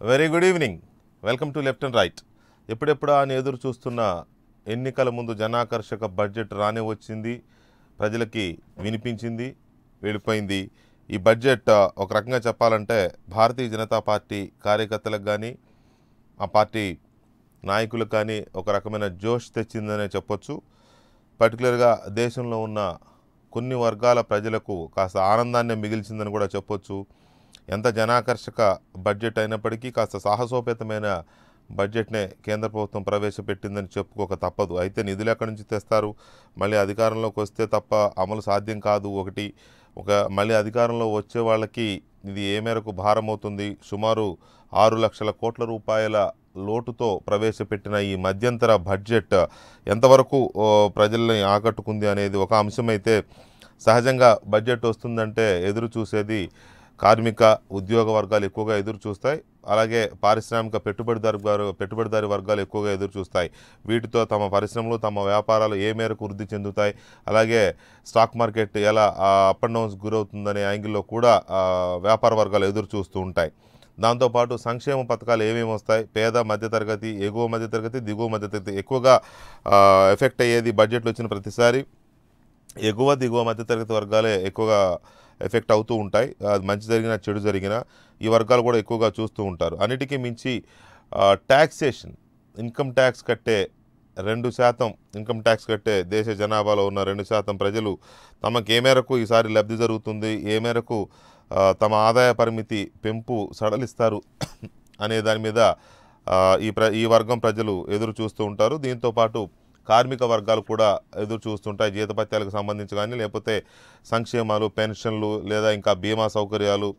Very good evening welcome to left and right ఎప్పుడెప్పుడా అని ఎదురు చూస్తున్న ఎన్నికల ముందు జనాకర్షక బడ్జెట్ రానే వచ్చింది ప్రజలకి వినిపించింది వెళ్ళిపోయింది ఈ బడ్జెట్ ఆ, ఒక రకంగా చెప్పాలంటే భారతీయ జనతా పార్టీ కార్యకర్తలకు కానీ ఆ పార్టీ నాయకులకు కానీ ఒక రకమైన జోష్ తెచ్చిందనే చెప్పొచ్చు పర్టికులర్గా దేశంలో ఉన్న కొన్ని వర్గాల ప్రజలకు కాస్త ఆనందాన్ని మిగిల్చిందని కూడా చెప్పొచ్చు ఎంత జనాకర్షక బడ్జెట్ అయినప్పటికీ కాస్త సాహసోపేతమైన బడ్జెట్నే కేంద్ర ప్రభుత్వం ప్రవేశపెట్టిందని చెప్పుకోక తప్పదు అయితే నిధులు ఎక్కడి నుంచి తెస్తారు మళ్ళీ అధికారంలోకి వస్తే తప్ప అమలు సాధ్యం కాదు ఒకటి ఒక మళ్ళీ అధికారంలో వచ్చే వాళ్ళకి ఇది ఏ మేరకు భారం అవుతుంది సుమారు ఆరు లక్షల కోట్ల రూపాయల లోటుతో ప్రవేశపెట్టిన ఈ మధ్యంతర బడ్జెట్ ఎంతవరకు ఓ, ప్రజల్ని ఆకట్టుకుంది అనేది ఒక అంశమైతే సహజంగా బడ్జెట్ వస్తుందంటే ఎదురు చూసేది కార్మిక ఉద్యోగ వర్గాలు ఎక్కువగా ఎదురు చూస్తాయి అలాగే పారిశ్రామిక పెట్టుబడిదారు గారు పెట్టుబడిదారి వర్గాలు ఎక్కువగా ఎదురు చూస్తాయి వీటితో తమ పరిశ్రమలు తమ వ్యాపారాలు ఏ మేరకు వృద్ధి చెందుతాయి అలాగే స్టాక్ మార్కెట్ ఎలా అప్ అండ్ డౌన్స్ గురవుతుందనే యాంగిల్లో కూడా ఆ, వ్యాపార వర్గాలు ఎదురు చూస్తూ ఉంటాయి దాంతోపాటు సంక్షేమ పథకాలు ఏమేమి వస్తాయి పేద మధ్యతరగతి ఎగువ మధ్యతరగతి దిగువ మధ్యతరగతి ఎక్కువగా ఆ, ఎఫెక్ట్ అయ్యేది బడ్జెట్లు వచ్చిన ప్రతిసారి ఎగువ దిగువ మధ్యతరగతి వర్గాలే ఎక్కువగా ఎఫెక్ట్ అవుతూ ఉంటాయి అది మంచి జరిగినా చెడు జరిగినా ఈ వర్గాలు కూడా ఎక్కువగా చూస్తూ ఉంటారు అన్నిటికీ మించి ట్యాక్సేషన్ ఇన్కమ్ ట్యాక్స్ కట్టే రెండు శాతం ఇన్కమ్ ట్యాక్స్ కట్టే దేశ జనాభాలో ఉన్న రెండు శాతం ప్రజలు తమకు ఏ మేరకు ఈసారి లబ్ధి జరుగుతుంది ఏ మేరకు ఆ, తమ ఆదాయ పరిమితి పెంపు సడలిస్తారు అనే దాని మీద ఆ, ఈ ప్ర ఈ వర్గం ప్రజలు ఎదురు చూస్తూ ఉంటారు దీంతో పాటు కార్మిక వర్గాలు కూడా ఎదురు చూస్తుంటాయి జీతపత్యాలకు సంబంధించి కానీ లేకపోతే సంక్షేమాలు పెన్షన్లు లేదా ఇంకా బీమా సౌకర్యాలు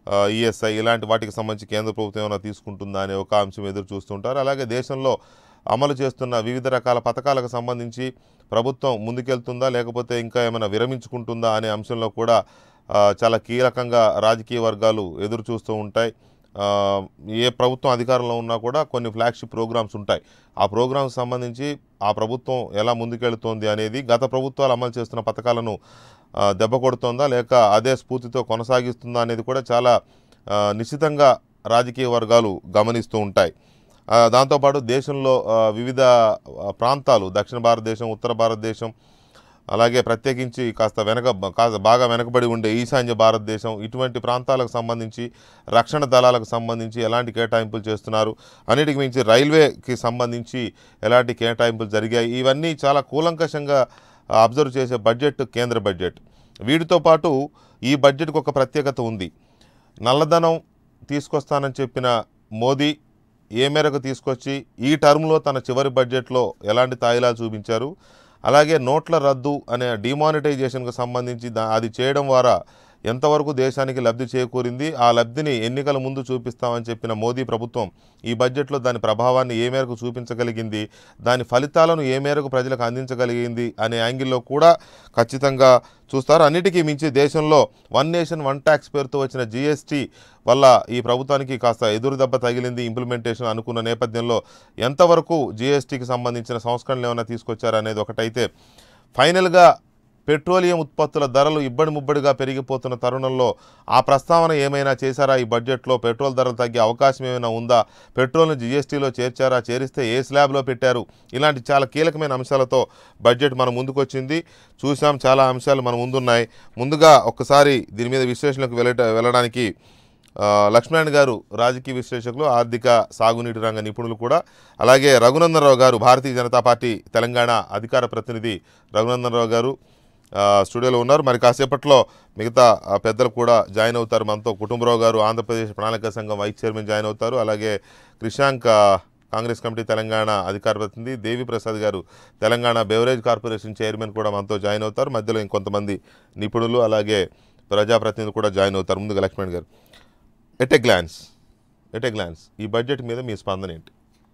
ఈఎస్ఐ ఇలాంటి వాటికి సంబంధించి కేంద్ర ప్రభుత్వం ఏమైనా తీసుకుంటుందా అనే ఒక అంశం ఎదురు చూస్తుంటారు అలాగే దేశంలో అమలు చేస్తున్న వివిధ రకాల పథకాలకు సంబంధించి ప్రభుత్వం ముందుకెళ్తుందా లేకపోతే ఇంకా ఏమైనా విరమించుకుంటుందా అనే అంశంలో కూడా ఆ, చాలా కీలకంగా రాజకీయ వర్గాలు ఎదురు చూస్తూ ఉంటాయి ఆ, ఏ ప్రభుత్వం అధికారంలో ఉన్నా కూడా కొన్ని ఫ్లాగ్షిప్ ప్రోగ్రామ్స్ ఉంటాయి ఆ ప్రోగ్రామ్స్ సంబంధించి ఆ ప్రభుత్వం ఎలా ముందుకెళ్తోంది అనేది గత ప్రభుత్వాలు అమలు చేస్తున్న పథకాలను ఆ, దెబ్బ కొడుతోందా లేక అదే స్ఫూర్తితో కొనసాగిస్తుందా అనేది కూడా చాలా ఆ, నిశ్చితంగా రాజకీయ వర్గాలు గమనిస్తూ ఉంటాయి ఆ, దాంతోపాటు దేశంలో ఆ, వివిధ ఆ, ప్రాంతాలు దక్షిణ భారతదేశం ఉత్తర భారతదేశం అలాగే ప్రత్యేకించి కాస్త వెనక కాస్త బాగా వెనకబడి ఉండే ఈశాన్య భారతదేశం ఇటువంటి ప్రాంతాలకు సంబంధించి రక్షణ దళాలకు సంబంధించి ఎలాంటి కేటాయింపులు చేస్తున్నారు అన్నిటికి మించి రైల్వేకి సంబంధించి ఎలాంటి కేటాయింపులు జరిగాయి ఇవన్నీ చాలా కూలంకషంగా అబ్జర్వ్ చేసే బడ్జెట్ కేంద్ర బడ్జెట్ వీటితో పాటు ఈ బడ్జెట్కి ఒక ప్రత్యేకత ఉంది నల్లధనం తీసుకొస్తానని చెప్పిన మోదీ ఏ మేరకు తీసుకొచ్చి ఈ టర్మ్లో తన చివరి బడ్జెట్లో ఎలాంటి తాయిలాలు చూపించారు అలాగే నోట్ల రద్దు అనే డిమానిటైజేషన్కు సంబంధించి దా అది చేయడం ద్వారా ఎంతవరకు దేశానికి లబ్ధి చేకూరింది ఆ లబ్ధిని ఎన్నికల ముందు చూపిస్తామని చెప్పిన మోదీ ప్రభుత్వం ఈ బడ్జెట్లో దాని ప్రభావాన్ని ఏ మేరకు చూపించగలిగింది దాని ఫలితాలను ఏ మేరకు ప్రజలకు అందించగలిగింది అనే యాంగిల్లో కూడా ఖచ్చితంగా చూస్తారు అన్నిటికీ మించి దేశంలో వన్ నేషన్ వన్ ట్యాక్స్ పేరుతో వచ్చిన జిఎస్టీ వల్ల ఈ ప్రభుత్వానికి కాస్త ఎదురు దెబ్బ తగిలింది ఇంప్లిమెంటేషన్ అనుకున్న నేపథ్యంలో ఎంతవరకు జిఎస్టీకి సంబంధించిన సంస్కరణలు ఏమైనా తీసుకొచ్చారనేది ఒకటైతే ఫైనల్గా పెట్రోలియం ఉత్పత్తుల ధరలు ఇబ్బడి ముబ్బడిగా పెరిగిపోతున్న తరుణంలో ఆ ప్రస్తావన ఏమైనా చేశారా ఈ బడ్జెట్లో పెట్రోల్ ధరలు తగ్గే అవకాశం ఏమైనా ఉందా పెట్రోల్ను జీఎస్టీలో చేర్చారా చేరిస్తే ఏ స్లాబ్లో పెట్టారు ఇలాంటి చాలా కీలకమైన అంశాలతో బడ్జెట్ మన ముందుకొచ్చింది చూసాం చాలా అంశాలు మన ముందున్నాయి ముందుగా ఒక్కసారి దీని మీద విశ్లేషణకు వెళ్ళట వెళ్ళడానికి ఆ, లక్ష్మణ్ గారు రాజకీయ విశ్లేషకులు ఆర్థిక సాగునీటి రంగ నిపుణులు కూడా అలాగే రఘునందన్ రావు గారు భారతీయ జనతా పార్టీ తెలంగాణ అధికార ప్రతినిధి రఘునందన్ రావు గారు ఆ, స్టూడియోలో ఉన్నారు మరి కాసేపట్లో మిగతా ఆ, పెద్దలు కూడా జాయిన్ అవుతారు మనతో కుటుంబరావు గారు ఆంధ్రప్రదేశ్ ప్రణాళిక సంఘం వైస్ చైర్మన్ జాయిన్ అవుతారు అలాగే క్రిషాంక్ ఆ, కాంగ్రెస్ కమిటీ తెలంగాణ అధికార ప్రతినిధి దేవి ప్రసాద్ గారు తెలంగాణ బెవరేజ్ కార్పొరేషన్ చైర్మన్ కూడా మనతో జాయిన్ అవుతారు మధ్యలో ఇంకొంతమంది నిపుణులు అలాగే ప్రజాప్రతినిధులు కూడా జాయిన్ అవుతారు ముందుగా లక్ష్మణ్ గారు at a glance at a glance ఈ బడ్జెట్ మీద మీ స్పందన ఏంటి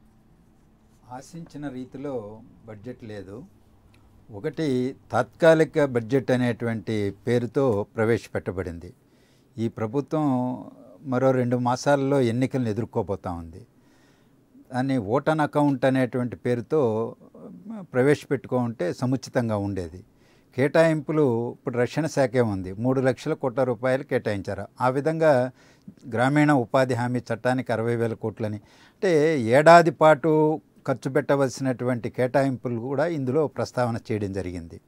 ఆశించిన రీతిలో బడ్జెట్ లేదు ఒకటి తాత్కాలిక బడ్జెట్ అనేటువంటి పేరుతో ప్రవేశపెట్టబడింది ఈ ప్రభుత్వం మరో రెండు మాసాల్లో ఎన్నికలను ఎదుర్కోబోతా ఉంది దాన్ని ఓటన్ అకౌంట్ అనేటువంటి పేరుతో ప్రవేశపెట్టుకో ఉంటే సముచితంగా ఉండేది కేటాయింపులు ఇప్పుడు రక్షణ శాఖే ఉంది మూడు లక్షల కోట్ల రూపాయలు కేటాయించారు ఆ విధంగా గ్రామీణ ఉపాధి హామీ చట్టానికి అరవై వేల కోట్లని అంటే ఏడాది పాటు ఖర్చు పెట్టవలసినటువంటి కేటాయింపులు కూడా ఇందులో ప్రస్తావన చేయడం జరిగింది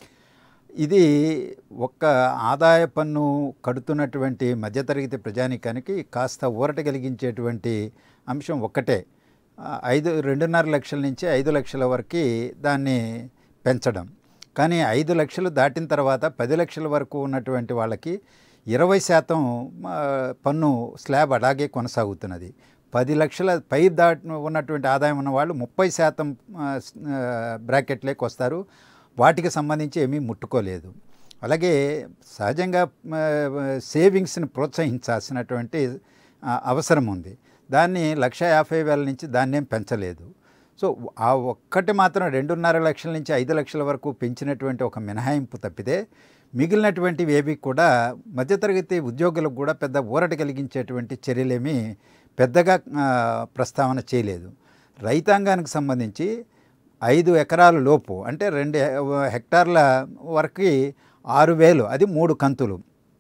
ఇది ఒక్క ఆదాయ పన్ను కడుతున్నటువంటి మధ్యతరగతి ప్రజానికానికి కాస్త ఊరట కలిగించేటువంటి అంశం ఒక్కటే ఆ, ఐదు రెండున్నర లక్షల నుంచి ఐదు లక్షల వరకు దాన్ని పెంచడం కానీ ఐదు లక్షలు దాటిన తర్వాత పది లక్షల వరకు ఉన్నటువంటి వాళ్ళకి ఇరవై శాతం ఆ, పన్ను స్లాబ్ అలాగే కొనసాగుతున్నది పది లక్షల పై దాటి ఉన్నటువంటి ఆదాయం ఉన్న వాళ్ళు ముప్పై శాతం ఆ, స్- ఆ, బ్రాకెట్లోకి వస్తారు వాటికి సంబంధించి ఏమీ ముట్టుకోలేదు అలాగే సహజంగా ఆ, సేవింగ్స్ని ప్రోత్సహించాల్సినటువంటి ఆ, అవసరం ఉంది దాన్ని లక్ష యాభై వేల నుంచి దాన్ని ఏం పెంచలేదు సో ఆ ఒక్కటి మాత్రం రెండున్నర లక్షల నుంచి ఐదు లక్షల వరకు పెంచినటువంటి ఒక మినహాయింపు తప్పితే మిగిలినటువంటివి ఏవి కూడా మధ్యతరగతి ఉద్యోగులకు కూడా పెద్ద ఊరట కలిగించేటువంటి చర్యలేమీ పెద్దగా ఆ, ప్రస్తావన చేయలేదు రైతాంగానికి సంబంధించి ఐదు ఎకరాల లోపు అంటే రెండు హె- హెక్టార్ల వరకు ఆరు వేలు అది మూడు కంతులు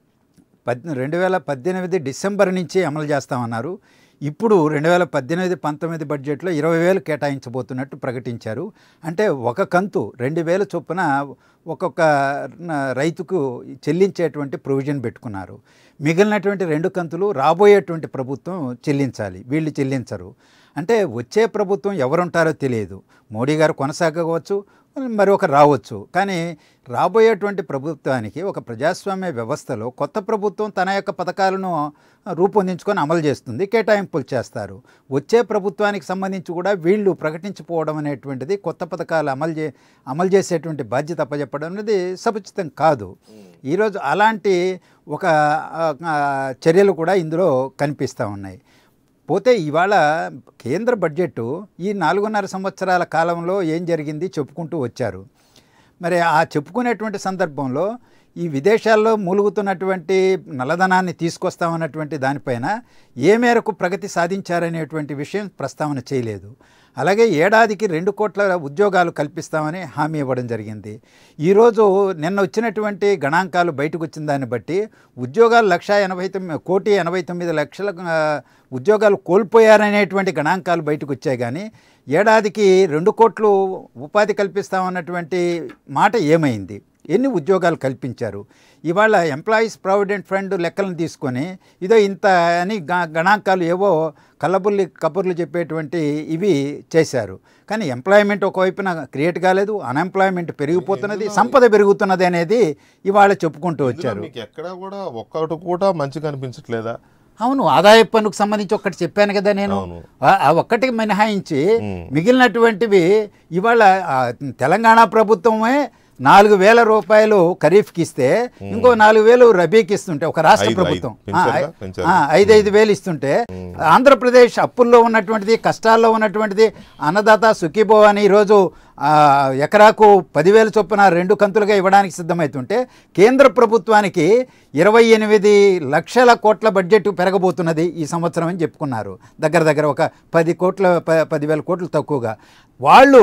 పద్ రెండు వేల పద్దెనిమిది డిసెంబర్ నుంచి అమలు చేస్తామన్నారు ఇప్పుడు రెండు వేల పద్దెనిమిది పంతొమ్మిది బడ్జెట్లో ఇరవై వేలు కేటాయించబోతున్నట్టు ప్రకటించారు అంటే ఒక కంతు రెండు వేల చొప్పున ఒక్కొక్క న- రైతుకు చెల్లించేటువంటి ప్రొవిజన్ పెట్టుకున్నారు మిగిలినటువంటి రెండు కంతులు రాబోయేటువంటి ప్రభుత్వం చెల్లించాలి వీళ్ళు చెల్లించరు అంటే వచ్చే ప్రభుత్వం ఎవరుంటారో తెలియదు మోడీ గారు కొనసాగవచ్చు మరొక రావచ్చు కానీ రాబోయేటువంటి ప్రభుత్వానికి ఒక ప్రజాస్వామ్య వ్యవస్థలో కొత్త ప్రభుత్వం తన యొక్క పథకాలను రూపొందించుకొని అమలు చేస్తుంది కేటాయింపులు చేస్తారు వచ్చే ప్రభుత్వానికి సంబంధించి కూడా వీళ్ళు ప్రకటించిపోవడం అనేటువంటిది కొత్త పథకాలు అమలు చే అమలు చేసేటువంటి బాధ్యత అప్పచెప్పడం అనేది సముచితం కాదు ఈరోజు అలాంటి ఒక ఆ, ఆ, చర్యలు కూడా ఇందులో కనిపిస్తూ ఉన్నాయి పోతే ఇవాళ కేంద్ర బడ్జెట్ ఈ నాలుగున్నర సంవత్సరాల కాలంలో ఏం జరిగింది చెప్పుకుంటూ వచ్చారు మరి ఆ చెప్పుకునేటువంటి సందర్భంలో ఈ విదేశాల్లో మూలుగుతున్నటువంటి నల్లధనాన్ని తీసుకొస్తామన్నటువంటి దానిపైన ఏ మేరకు ప్రగతి సాధించారనేటువంటి విషయం ప్రస్తావన చేయలేదు అలాగే ఏడాదికి రెండు కోట్ల ఉద్యోగాలు కల్పిస్తామని హామీ ఇవ్వడం జరిగింది ఈరోజు నిన్న వచ్చినటువంటి గణాంకాలు బయటకు వచ్చిన దాన్ని బట్టి ఉద్యోగాలు లక్ష ఎనభై తొమ్మిది కోటి ఎనభై తొమ్మిది లక్షల ఆ, ఉద్యోగాలు కోల్పోయారనేటువంటి గణాంకాలు బయటకు వచ్చాయి కానీ ఏడాదికి రెండు కోట్లు ఉపాధి కల్పిస్తామన్నటువంటి మాట ఏమైంది ఎన్ని ఉద్యోగాలు కల్పించారు ఇవాళ ఎంప్లాయీస్ ప్రావిడెంట్ ఫండ్ లెక్కలను తీసుకొని ఇదో ఇంత అని గ- గణాంకాలు ఏవో కల్లబుల్లి కబుర్లు చెప్పేటువంటి ఇవి చేశారు కానీ ఎంప్లాయ్మెంట్ ఒకవైపున క్రియేట్ కాలేదు అన్ఎంప్లాయ్మెంట్ పెరిగిపోతున్నది సంపద పెరుగుతున్నది అనేది ఇవాళ చెప్పుకుంటూ ఇందులో వచ్చారు మీకు ఎక్కడ కూడా ఒక్కటి కూడా మంచిగా అనిపించట్లేదా అవును ఆదాయ పన్నుకు సంబంధించి ఒక్కటి చెప్పాను కదా నేను అవును. ఆ- ఆ ఒక్కటికి మినహాయించి మ్. మిగిలినటువంటివి ఇవాళ ఆ, తెలంగాణ ప్రభుత్వమే నాలుగు వేల రూపాయలు ఖరీఫ్కి ఇస్తే ఇంకో నాలుగు వేలు రబీకి ఇస్తుంటే ఒక రాష్ట్ర ఐదు, ప్రభుత్వం ఐదు. పెంచారుగా? ఆ, ఐ- పెంచారు. ఆ, ఐదు ఐదు వేలు ఇస్తుంటే ఆంధ్రప్రదేశ్ అప్పుల్లో ఉన్నటువంటిది కష్టాల్లో ఉన్నటువంటిది అన్నదాత సుఖీభో అని ఈరోజు ఆ, ఎకరాకు పదివేల చొప్పున రెండు కంతులుగా ఇవ్వడానికి సిద్ధమవుతుంటే కేంద్ర ప్రభుత్వానికి ఇరవై ఎనిమిది లక్షల కోట్ల బడ్జెట్ పెరగబోతున్నది ఈ సంవత్సరం అని చెప్పుకున్నారు దగ్గర దగ్గర ఒక పది కోట్ల ప- పదివేల కోట్లు తక్కువగా వాళ్ళు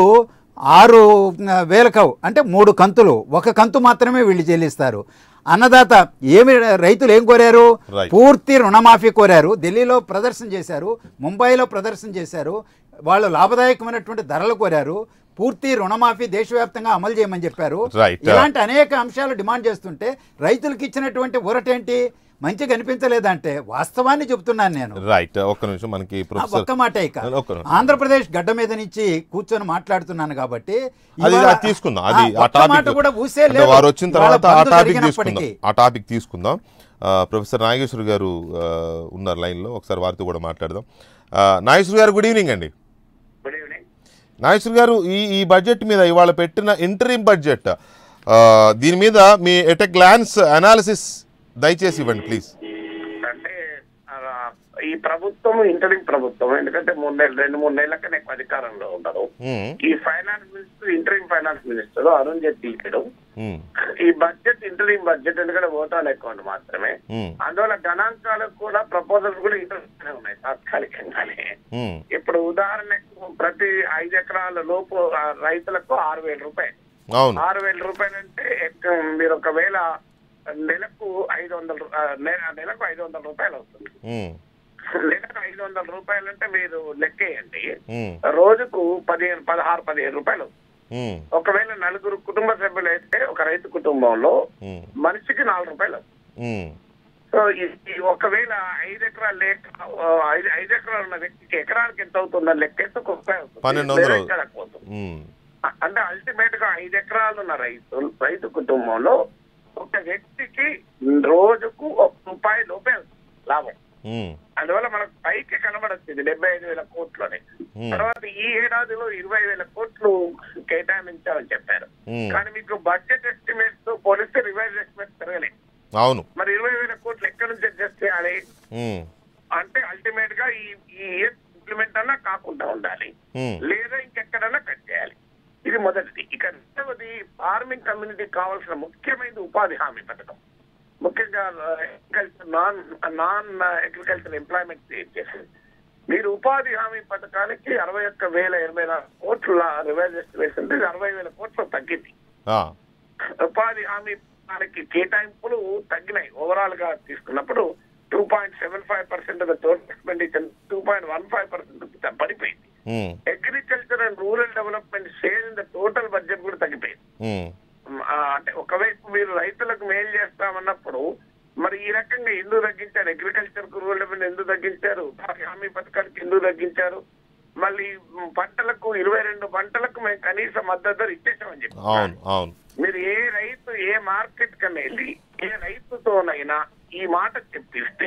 ఆరు ఆ, వేలకు అంటే మూడు కంతులు ఒక కంతు మాత్రమే వీళ్ళు చెల్లిస్తారు అన్నదాత ఏమి రైతులు ఏం కోరారు Right. పూర్తి రుణమాఫీ కోరారు ఢిల్లీలో ప్రదర్శన చేశారు ముంబైలో ప్రదర్శన చేశారు వాళ్ళు లాభదాయకమైనటువంటి ధరలు కోరారు పూర్తి రుణమాఫీ దేశవ్యాప్తంగా అమలు చేయమని చెప్పారు Right. ఇలాంటి అనేక అంశాలు డిమాండ్ చేస్తుంటే రైతులకు ఇచ్చినటువంటి ఊరటేంటి మంచిగా అనిపించలేదంటే వాస్తవాన్ని చెప్తున్నాను నేను రైట్ ఒక్క నిమిషం మనకి ఆ ప్రొఫెసర్ ఒక్క మాట ఇక ఒక్క నిమిషం. ఆంధ్రప్రదేశ్ గడ్డ మీద నుంచి కూర్చొని మాట్లాడుతున్నాను కాబట్టి అది ఇవాళ- అది తీసుకుందాం అది ఆ ఆ ఒక్క మాట టాపిక్ కూడా ఊసే అంటే లేదు. వారు వచ్చిన ఇవాళ తర్వాత ఆ బంద్ టాపిక్ తీసుకుందాం జరిగినప్పటికీ. ఆ టాపిక్ తీసుకుందాం ఆ, ప్రొఫెసర్ నాగేశ్వర్ గారు ఆ, ఉన్నారు లైన్లో ఒకసారి వారితో కూడా మాట్లాడదాం ఆ, నాగేశ్వర్ గారు గుడ్ ఈవినింగ్ అండి గుడ్ ఈవినింగ్ నాగేశ్వర్ గారు ఈ ఈ బడ్జెట్ మీద ఇవాళ పెట్టిన ఇంటరీమ్ బడ్జెట్ ఆ, దీని మీద మీ ఎట్ ఎ గ్లాన్స్ అనాలిసిస్ దయచేసి ఇవ్వండి ప్లీజ్ అంటే ఆ, ఈ ప్రభుత్వం ఇంటరింగ్ ప్రభుత్వం ఎందుకంటే మూడు నెలలు రెండు మూడు నెలలకే ఎక్కువ అధికారంలో ఉండరు ఈ finance minister interim finance minister Arun Jaitley లేడు ఈ బడ్జెట్ ఇంటరింగ్ బడ్జెట్ ఎందుకంటే ఓటాన్ అకౌంట్ మాత్రమే అందువల్ల గణాంకాలకు కూడా ప్రపోజల్స్ కూడా ఇంటర్వ్యూనే ఉన్నాయి తాత్కాలికంగానే ఇప్పుడు ఉదాహరణకు ప్రతి ఐదు ఎకరాల లోపు ఆ, రైతులకు ఆరు వేల రూపాయలు అవును ఆరు వేల రూపాయలు అంటే ఎక్క- మీరు ఒకవేళ నెలకు ఐదు వందల రూ- ఆ, నె- నెలకు ఐదు వందల రూపాయలు అవుతుంది ఉమ్, నెలకు ఐదు వందల రూపాయలు అంటే మీరు లెక్కేయండి ఉమ్, రోజుకు పదిహేను పదహారు పదిహేను రూపాయలు ఉమ్, ఒకవేళ నలుగురు కుటుంబ సభ్యులు అయితే ఒక రైతు కుటుంబంలో ఉమ్, మనిషికి నాలుగు రూపాయలు ఉమ్, సో ఈ- ఈ ఒకవేళ ఐదు ఎకరాలు లేక ఆ, ఐదు ఐదు ఎకరాలు ఉన్న వ్యక్తికి ఎకరానికి ఎంత అవుతుందని లెక్కేస్తే ఒక రూపాయి అవుతుంది. పన్నెండు వందలు. వేరే ఎకరాలకు పోతుంది. ఉమ్, అ- అంటే అల్టిమేట్ గా ఐదు ఎకరాలు ఉన్న రైతు రైతు కుటుంబంలో ఒక వ్యక్తికి రోజుకు ఒక రూపాయి లోపే అవుతుంది లాభం ఉమ్, అందువల్ల మనకు పైకి కనబడుతుంది డెబ్బై ఐదు వేల కోట్లని Hmm. తర్వాత ఈ ఏడాదిలో ఇరవై వేల కోట్లు కేటాయించామని చెప్పారు Hmm. కానీ మీకు బడ్జెట్ ఎస్టిమేట్స్ తో పోలిస్తే రివైజ్ ఎస్టిమేట్స్ పెరగలేదు అవును మరి ఇరవై వేల కోట్లు ఎక్కడి నుంచి అడ్జస్ట్ చేయాలి ఉమ్, అంటే అల్టిమేట్ గా ఈ ఈ ఇయర్ ఇంప్లిమెంట్ అన్నా కాకుండా ఉండాలి ఉమ్, లేదా ఇంకెక్కడన్నా కట్ చేయాలి ఇది మొదటిది ఇక రెండవది ఫార్మింగ్ కమ్యూనిటీకి కావాల్సిన ముఖ్యమైనది ఉపాధి హామీ పథకం ముఖ్యంగా agriculture non non agriculture employment create చేసింది మీరు ఉపాధి హామీ పథకానికి అరవై ఒక్క వేల ఎనభై నాలుగు కోట్ల రివైజ్ ఎస్టిమేషన్ ఇది అరవై వేల కోట్లు తగ్గింది ఆ, ఉపాధి హామీ పథకానికి కేటాయింపులు తగ్గినాయి ఓవరాల్ గా తీసుకున్నప్పుడు two point seven five percent total expenditure two point one five percent పడిపోయింది um, agriculture and rural development share in the total budget కూడా తగ్గిపోయింది ఉమ్, ఆ, అంటే ఒకవైపు మీరు రైతులకు మేలు చేస్తామన్నప్పుడు మరి ఈ రకంగా ఎందుకు తగ్గించారు అగ్రికల్చర్ కు రూరల్ డెవలప్మెంట్ ఎందుకు తగ్గించారు ఉపాధి హామీ పథకానికి ఎందుకు తగ్గించారు మళ్ళీ మ్, పంటలకు ఇరవై రెండు పంటలకు మేము కనీస మద్దతు ధర ఇచ్చేసామని చెప్పి అవును అవును మీరు ఏ రైతు ఏ మార్కెట్ కన్నా వెళ్ళి ఏ రైతుతోనైనా ఈ మాట చెప్పిస్తే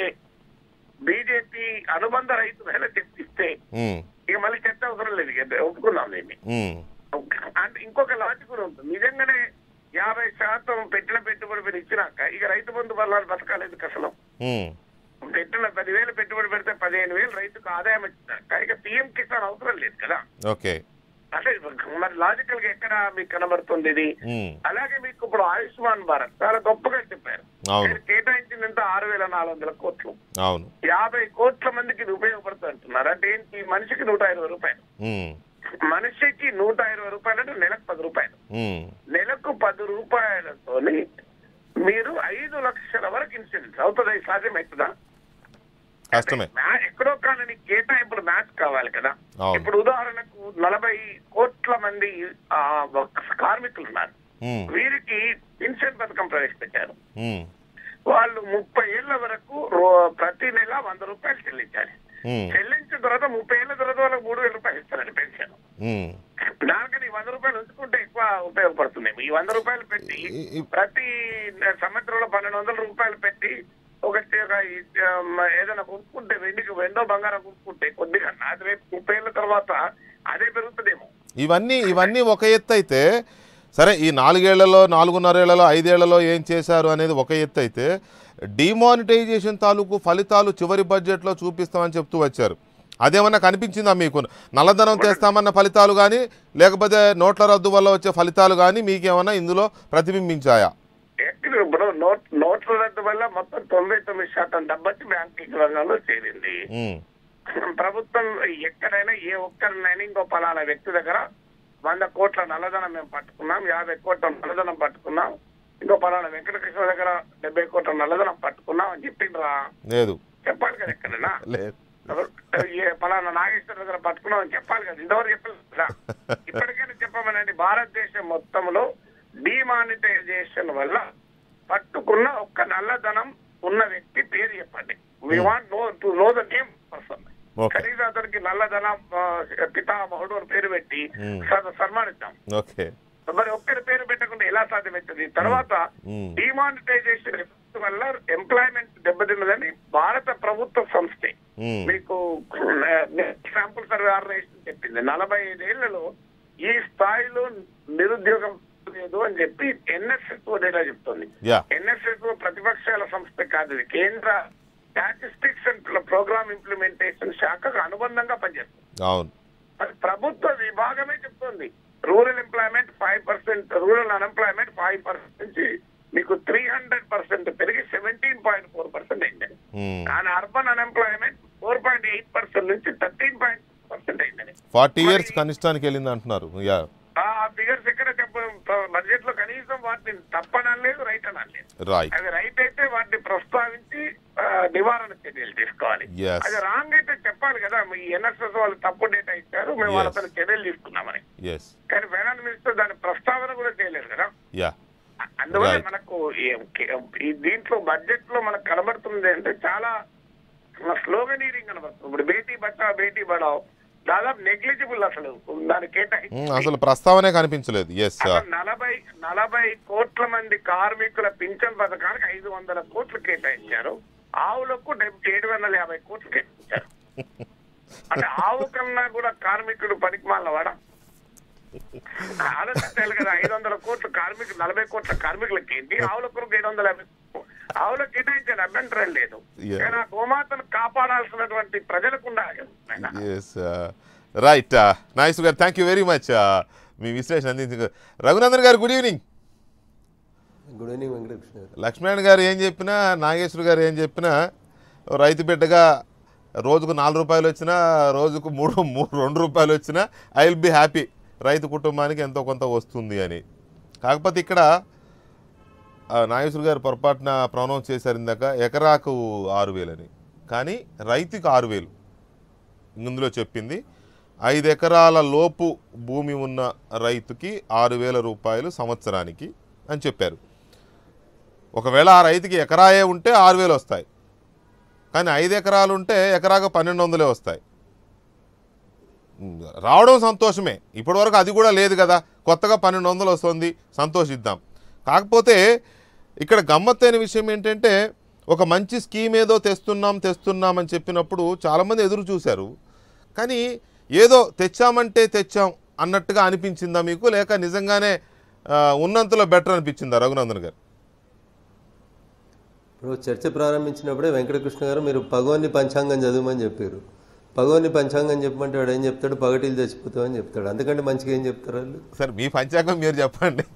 బీజేపీ అనుబంధ రైతునైనా చెప్పిస్తే ఉమ్, ఇక మళ్ళీ చర్చ అవసరం లేదు ఇక ఒప్పుకున్నాం దీన్ని ఉమ్, అంటే ఇంకొక లాజిక్ కూడా ఉంటుంది నిజంగానే యాభై శాతం పెట్టిన పెట్టుబడి మీరు ఇచ్చినాక ఇక రైతు బంధు బలాలు బతకాలేదు అసలు ఉమ్, పెట్టిన పదివేలు పెట్టుబడి పెడితే పదిహేను వేలు రైతుకు ఆదాయం వచ్చినాక ఇక పిఎం కిసాన్ అవసరం లేదు కదా ఓకే అంటే మరి లాజికల్ గా ఎక్కడ మీకు కనబడుతుంది ఇది ఉమ్, అలాగే మీకు ఇప్పుడు ఆయుష్మాన్ భారత్ చాలా గొప్పగా చెప్పారు అవును మీరు కేటాయించినంత ఆరు వేల నాలుగు వందల కోట్లు అవును యాభై కోట్ల మందికి ఇది ఉపయోగపడుతుంది అంటున్నారు అంటే ఏంటి మనిషికి నూట ఇరవై రూపాయలు ఉమ్, మనిషికి నూట ఇరవై రూపాయలు అంటే నెలకు పది రూపాయలు ఉమ్, నెలకు పది రూపాయలతోని మీరు ఐదు లక్షల వరకు ఇన్సూరెన్స్ అవుతుందా ఇది సాధ్యమవుతుందా కష్టమే మ్యా- ఎక్కడో కానీ నీకు కేటాయింపులు మ్యాచ్ కావాలి కదా అవును. ఇప్పుడు ఉదాహరణకు నలభై కోట్ల మంది ఆ, కార్మికులు ఉన్నారు ఉమ్, వీరికి పెన్షన్ పథకం ప్రవేశపెట్టారు ఉమ్, వాళ్ళు ముప్పై ఏళ్ల వరకు రో- ప్రతి నెల వంద రూపాయలు చెల్లించాలి ఉమ్, చెల్లించిన తర్వాత ముప్పై ఏళ్ల తర్వాత వాళ్ళకి మూడు వేల రూపాయలు ఇస్తారండి పెన్షన్ ఉమ్. దానికని ఈ వంద రూపాయలు ఉంచుకుంటే ఎక్కువ ఉపయోగపడుతుంది ఈ వంద రూపాయలు పెట్టి ఈ- ఈ- ప్రతి సంవత్సరంలో పన్నెండు వందల రూపాయలు పెట్టి ఒక ఒక ఈ, ఆ, ఏదైనా కొనుక్కుంటే వెండికి వెండో బంగారం కొనుక్కుంటే కొద్దిగా అది రేపు ముప్పై ఏళ్ళ తర్వాత అదే పెరుగుతుందేమో ఇవన్నీ ఇవన్నీ ఒక ఎత్తు అయితే సరే ఈ నాలుగేళ్లలో నాలుగున్నరేళ్లలో ఐదేళ్లలో ఏం చేశారు అనేది ఒక ఎత్తు అయితే డిమానిటైజేషన్ తాలూకు ఫలితాలు చివరి బడ్జెట్లో చూపిస్తామని చెప్తూ వచ్చారు అదేమన్నా కనిపించిందా మీకు నల్లధనం తెస్తామన్న ఫలితాలు కానీ లేకపోతే నోట్ల రద్దు వల్ల వచ్చే ఫలితాలు కానీ మీకేమన్నా ఇందులో ప్రతిబింబించాయా ఎక్కడ ఇప్పుడు నోట్ నోట్ల రద్దు వల్ల మొత్తం తొంభై తొమ్మిది శాతం డబ్బొచ్చి బ్యాంకింగ్ రంగంలో చేరింది ఉమ్, ప్రభుత్వం ఎక్కడైనా ఏ ఒక్కరినైనా ఇంకో పలానా వ్యక్తి దగ్గర వంద కోట్ల నల్లధనం మేము పట్టుకున్నాం యాభై కోట్ల నల్లధనం పట్టుకున్నాం ఇంకో పలానా వెంకటకృష్ణ దగ్గర డెబ్బై కోట్ల నల్లధనం పట్టుకున్నాం అని చెప్పిండ్రా లేదు చెప్పాలి కదా ఎక్కడైనా లేదు ఏ పలానా నాగేశ్వర దగ్గర పట్టుకున్నాం అని చెప్పాలి కదా ఇంతవరకు చెప్పలేదు కదా ఇప్పటికైనా చెప్పమనండి భారతదేశం మొత్తంలో డిమానిటైజేషన్ వల్ల పట్టుకున్న ఒక్క నల్లధనం ఉన్న వ్యక్తి పేరు చెప్పండి we want know to know the name person okay కనీసం అతనికి నల్లధనం ఆ, పితామహుడు అని పేరు పెట్టి Hmm. స- సన్మానిద్దాం ఓకే మరి ఒక్కరి పేరు పెట్టకుండా ఎలా సాధ్యమవుతుంది తర్వాత Hmm. డిమానిటైజేషన్ ఎఫెక్ట్ వల్ల ఎంప్లాయ్మెంట్ దెబ్బతిన్నదని భారత ప్రభుత్వ సంస్థే ఉమ్, మీకు శాంపుల్ సర్వే ఆర్గనైజేషన్ చెప్పింది నలభై ఐదేళ్లలో ఈ స్థాయిలో నిరుద్యోగం లేదు అని చెప్పి ఎన్ఎస్ఎస్ డేటా చెప్తుంది యా ఎన్ఎస్ఎస్ ప్రతిపక్షాల సంస్థ కాదు ఇది కేంద్ర స్టాటిస్టిక్స్ అండ్ ప్రోగ్రామ్ ఇంప్లిమెంటేషన్ శాఖకు అనుబంధంగా పనిచేస్తుంది అవును మరి ప్రభుత్వ విభాగమే చెప్తుంది rural employment five percent rural unemployment five percent నుంచి మీకు త్రీ హండ్రెడ్ పర్సెంట్ పెరిగి సెవెంటీన్ పాయింట్ ఫోర్ పర్సెంట్ అయిందని ఉమ్, కానీ urban unemployment four point eight percent నుంచి థర్టీన్ పాయింట్ పర్సెంట్ అయిందని ఫార్టీ ఇయర్స్ కనిష్టానికి వెళ్ళింది అంటున్నారు యా ఆ ఫిగర్స్ ఎక్కడ చెప్ప వాటిని తప్పడం లేదు రైట్ అని లేదు రైట్ అది రైట్ అయితే వాటిని ప్రస్తావించి ఆ, నివారణ చర్యలు తీసుకోవాలి Yes. అది రాంగ్ అయితే చెప్పాలి కదా మీ ఎన్ఎస్ఎస్ వాళ్ళు తప్పు డేటా ఇచ్చారు మేము Yes. వాళ్ళపైన చర్యలు తీసుకున్నామని ఎస్ కానీ ఫైనాన్స్ మినిస్టర్ దాని ప్రస్తావన కూడా చేయలేదు కదా యా అందువల్ల Right. మనకు ఈ- ఈ దీంట్లో బడ్జెట్ లో మనకు కనబడుతుంది అంటే చాలా స్లోగనీరింగ్ కనబడుతుంది ఇప్పుడు బేటీ బచావ్ బేటీ బడావ్ దాదాపు నెగ్లిజిబుల్ అసలు దాని కేటాయించి అసలు ప్రస్తావనే కనిపించలేదు ఎస్ అసలు నలభై నలభై కోట్ల మంది కార్మికుల పింఛన్ పథకానికి ఐదు వందల కోట్లు కేటాయించారు ఆవులకు డెబ్బై ఏడు వందల యాభై కోట్లు కేటాయించారు అంటే ఆవు కన్నా కూడా కార్మికుడు పనికిమాల వాడ ఆలోచించాలి కదా ఐదు వందల కోట్ల కార్మికులు నలభై కోట్ల కార్మికులకి ఏంటి ఆవుల కొరకు ఏడు వందల యాభై ఆవులకు కేటాయించారు అభ్యంతరం లేదు Yeah. కానీ ఆ గోమాతను కాపాడాల్సినటువంటి ప్రజలకు ఉండాలి కదా. ఎస్ రైట్ నైస్ గారు థ్యాంక్ యూ వెరీ మచ్ మీ విశ్లేషణ అందించ రఘునందన్ గారు good evening good evening Venkatakrishna గారు లక్ష్మణ్ గారు ఏం చెప్పినా నాగేశ్వర్ గారు ఏం చెప్పినా ఓ రైతు బిడ్డగా రోజుకు నాలుగు రూపాయలు వచ్చినా రోజుకు మూడు మూడు రెండు రూపాయలు వచ్చినా ఐ విల్ బి హ్యాపీ రైతు కుటుంబానికి ఎంతో కొంత వస్తుంది అని కాకపోతే ఇక్కడ ఆ, నాగేశ్వర్ గారు పొరపాటున ప్రొనౌన్స్ చేశారు ఇందాక ఎకరాకు ఆరు వేలని కానీ రైతుకి ఆరు వేలు ఇందులో చెప్పింది ఐదు ఎకరాల లోపు భూమి ఉన్న రైతుకి ఆరు వేల రూపాయలు సంవత్సరానికి అని చెప్పారు ఒకవేళ ఆ రైతుకి ఎకరాయే ఉంటే ఆరు వేలు వస్తాయి కానీ ఐదు ఎకరాలు ఉంటే ఎకరాకు పన్నెండు వందలే వస్తాయి ఉమ్, రావడం సంతోషమే ఇప్పటివరకు అది కూడా లేదు కదా కొత్తగా పన్నెండు వందలు వస్తుంది సంతోషిద్దాం కాకపోతే ఇక్కడ గమ్మత్తైన విషయం ఏంటంటే ఒక మంచి స్కీమ్ ఏదో తెస్తున్నాం తెస్తున్నాం అని చెప్పినప్పుడు చాలామంది ఎదురు చూశారు కానీ ఏదో తెచ్చామంటే తెచ్చాం అన్నట్టుగా అనిపించిందా మీకు లేక నిజంగానే ఆ, ఉన్నంతలో బెటర్ అనిపించిందా రఘునందన్ గారు ఇప్పుడు చర్చ ప్రారంభించినప్పుడే వెంకటకృష్ణ గారు మీరు పగోని పంచాంగం చదవమని చెప్పారు పగోని పంచాంగం చెప్పమంటే వాడు ఏం చెప్తాడు పగటిలు చచ్చిపోతామని చెప్తాడు అంతకంటే మంచిగా ఏం చెప్తారు వాళ్ళు సరే మీ పంచాంగం మీరు చెప్పండి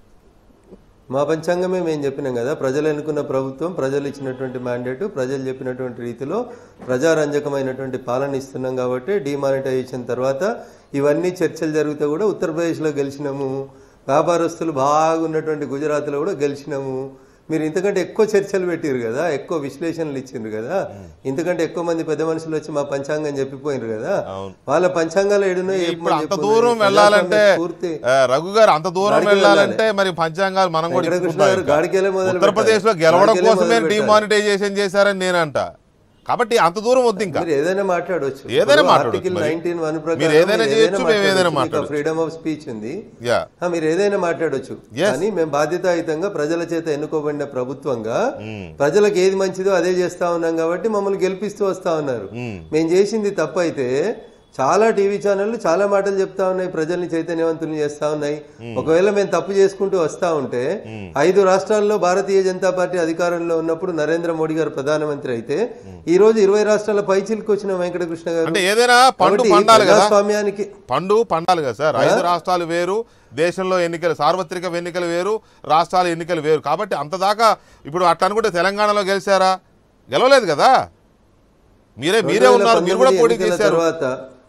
మా పంచాంగమే మేము చెప్పినాం కదా ప్రజలు ఎన్నుకున్న ప్రభుత్వం ప్రజలు ఇచ్చినటువంటి మ్యాండేట్ ప్రజలు చెప్పినటువంటి రీతిలో ప్రజారంజకమైనటువంటి పాలన ఇస్తున్నాం కాబట్టి డిమానిటైజేషన్ తర్వాత ఇవన్నీ చర్చలు జరిగితే కూడా ఉత్తరప్రదేశ్లో గెలిచినాము వ్యాపారస్తులు బాగున్నటువంటి గుజరాత్లో కూడా గెలిచినాము మీరు ఇంతకంటే ఎక్కువ చర్చలు పెట్టిరు కదా ఎక్కువ విశ్లేషణలు ఇచ్చిండ్రు కదా ఇంతకంటే ఎక్కువ మంది పెద్ద మనుషులు వచ్చి మా పంచాంగం చెప్పిపోయినారు కదా అవును. వాళ్ళ పంచాంగాలు ఏడునో ఇప్పుడు అంత దూరం వెళ్ళాలంటే పూర్తి ఆ, రఘు గారు అంత దూరం గాడికి వెళ్ళాలంటే మరి పంచాంగాలు మనం కూడా వెంకటకృష్ణ ఇచ్చుకుంటాం గారు ఇంకా. గాడికెళ్ళే మొదలు ఉత్తరప్రదేశ్ లో పెట్టారు. గెలవడం గాడికెళ్ళే కోసమే మొదలు పెట్టారు. డిమానిటైజేషన్ చేశారని నేనంట కాబట్టి అంత దూరం వద్దు ఇంకా మీరు ఏదైనా మాట్లాడవచ్చు ఏదైనా మాట్లాడొచ్చు ఆర్టికల్ మరి. నైన్టీన్ వన్ మీరు ఏదైనా చేయొచ్చు, మేము ఏదైనా మాట్లాడొచ్చు. ఫ్రీడమ్ ఆఫ్ స్పీచ్ ఉంది యా ఆ, మీరు ఏదైనా మాట్లాడొచ్చు Yes. కానీ మేము బాధ్యతాయుతంగా ప్రజల చేత ఎన్నుకోబడిన ప్రభుత్వంగా ప్రజలకు ఏది మంచిదో అదే చేస్తా ఉన్నాం కాబట్టి మమ్మల్ని గెలిపిస్తూ వస్తా ఉన్నారు మేము చేసింది తప్పు అయితే చాలా టీవీ ఛానళ్లు చాలా మాటలు చెప్తా ఉన్నాయి ప్రజల్ని చైతన్యవంతులు చేస్తా ఉన్నాయి ఒకవేళ మేము తప్పు చేసుకుంటూ వస్తా ఉంటే ఐదు రాష్ట్రాల్లో భారతీయ జనతా పార్టీ అధికారంలో ఉన్నప్పుడు నరేంద్ర మోడీ గారు ప్రధానమంత్రి అయితే ఈ రోజు ఇరవై రాష్ట్రాల పైచిలకు వచ్చిన వెంకటకృష్ణ గారు అంటే ఏదైనా పండు కాబట్టి పండాలి కదా ప్రజాస్వామ్యానికి పండు పండాలి కదా సార్ ఐదు రాష్ట్రాలు వేరు దేశంలో ఎన్నికలు సార్వత్రిక ఎన్నికలు వేరు రాష్ట్రాల ఎన్నికలు వేరు కాబట్టి అంతదాకా ఇప్పుడు అట్లా అనుకుంటే తెలంగాణలో గెలిచారా గెలవలేదు కదా మీరే మీరే ఉన్నారు మీరు కూడా పోటీ 2019 ఎన్నికల చేశారు తర్వాత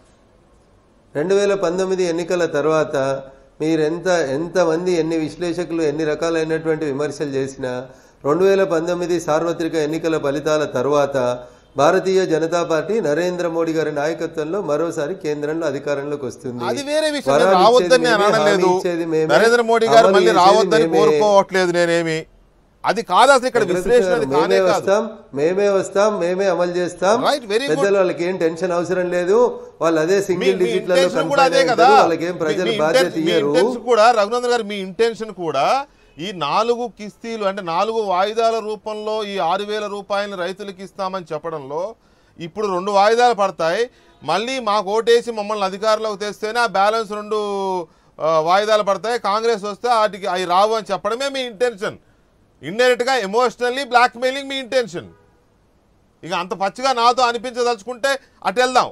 రెండు వేల పంతొమ్మిది ఎన్నికల తర్వాత మీరు ఎంత ఎంతమంది ఎన్ని విశ్లేషకులు ఎన్ని రకాలైనటువంటి విమర్శలు చేసినా రెండు వేల పంతొమ్మిది సార్వత్రిక ఎన్నికల ఫలితాల తర్వాత భారతీయ జనతా పార్టీ నరేంద్ర మోడీ గారి నాయకత్వంలో మరోసారి కేంద్రంలో అధికారంలోకి వస్తుంది అది వేరే విషయం వరాలు నేను రావద్దని ఇచ్చేది నేను మేమే, అనలేదు హామీ ఇచ్చేది మేమే, నరేంద్ర మోడీ గారు అమలు మళ్ళీ చేసేది రావద్దని మేమే. కోరుకోవట్లేదు నేనేమి అది కాదు అసలు ఇక్కడ విశ్లేషణ అది కానే మేమే కాదు వస్తాం మేమే వస్తాం మేమే అమలు చేస్తాం Right, very good. పెద్దలు వాళ్ళకి ఏం టెన్షన్ అవసరం లేదు వాళ్ళు అదే మీ సింగిల్ మీ డిజిట్లలో ఇంటెన్షన్ కూడా అదే కన్ఫైన్ కదా అవుతారు. వాళ్ళకి ఏం మీ- ప్రజలు మీ బాధ్యత ఇంటెన్- మీ ఇయ్యరు ఇంటెన్షన్ కూడా రఘునందన్ గారు మీ ఇంటెన్షన్ కూడా ఈ నాలుగు కిస్తీలు అంటే నాలుగు వాయిదాల రూపంలో ఈ ఆరు వేల రూపాయలు రైతులకు ఇస్తామని చెప్పడంలో ఇప్పుడు రెండు వాయిదాలు పడతాయి మళ్ళీ మాకు ఓటేసి మమ్మల్ని అధికారంలోకి తెస్తేనే ఆ బ్యాలెన్స్ రెండు ఆ, వాయిదాలు పడతాయి కాంగ్రెస్ వస్తే వాటికి అవి రావు అని చెప్పడమే మీ ఇంటెన్షన్ ఇండైరెక్ట్గా ఎమోషనల్లీ బ్లాక్మెయిలింగ్ మీ ఇంటెన్షన్ ఇక అంత పచ్చిగా నాతో అనిపించదలుచుకుంటే అటు వెళ్దాం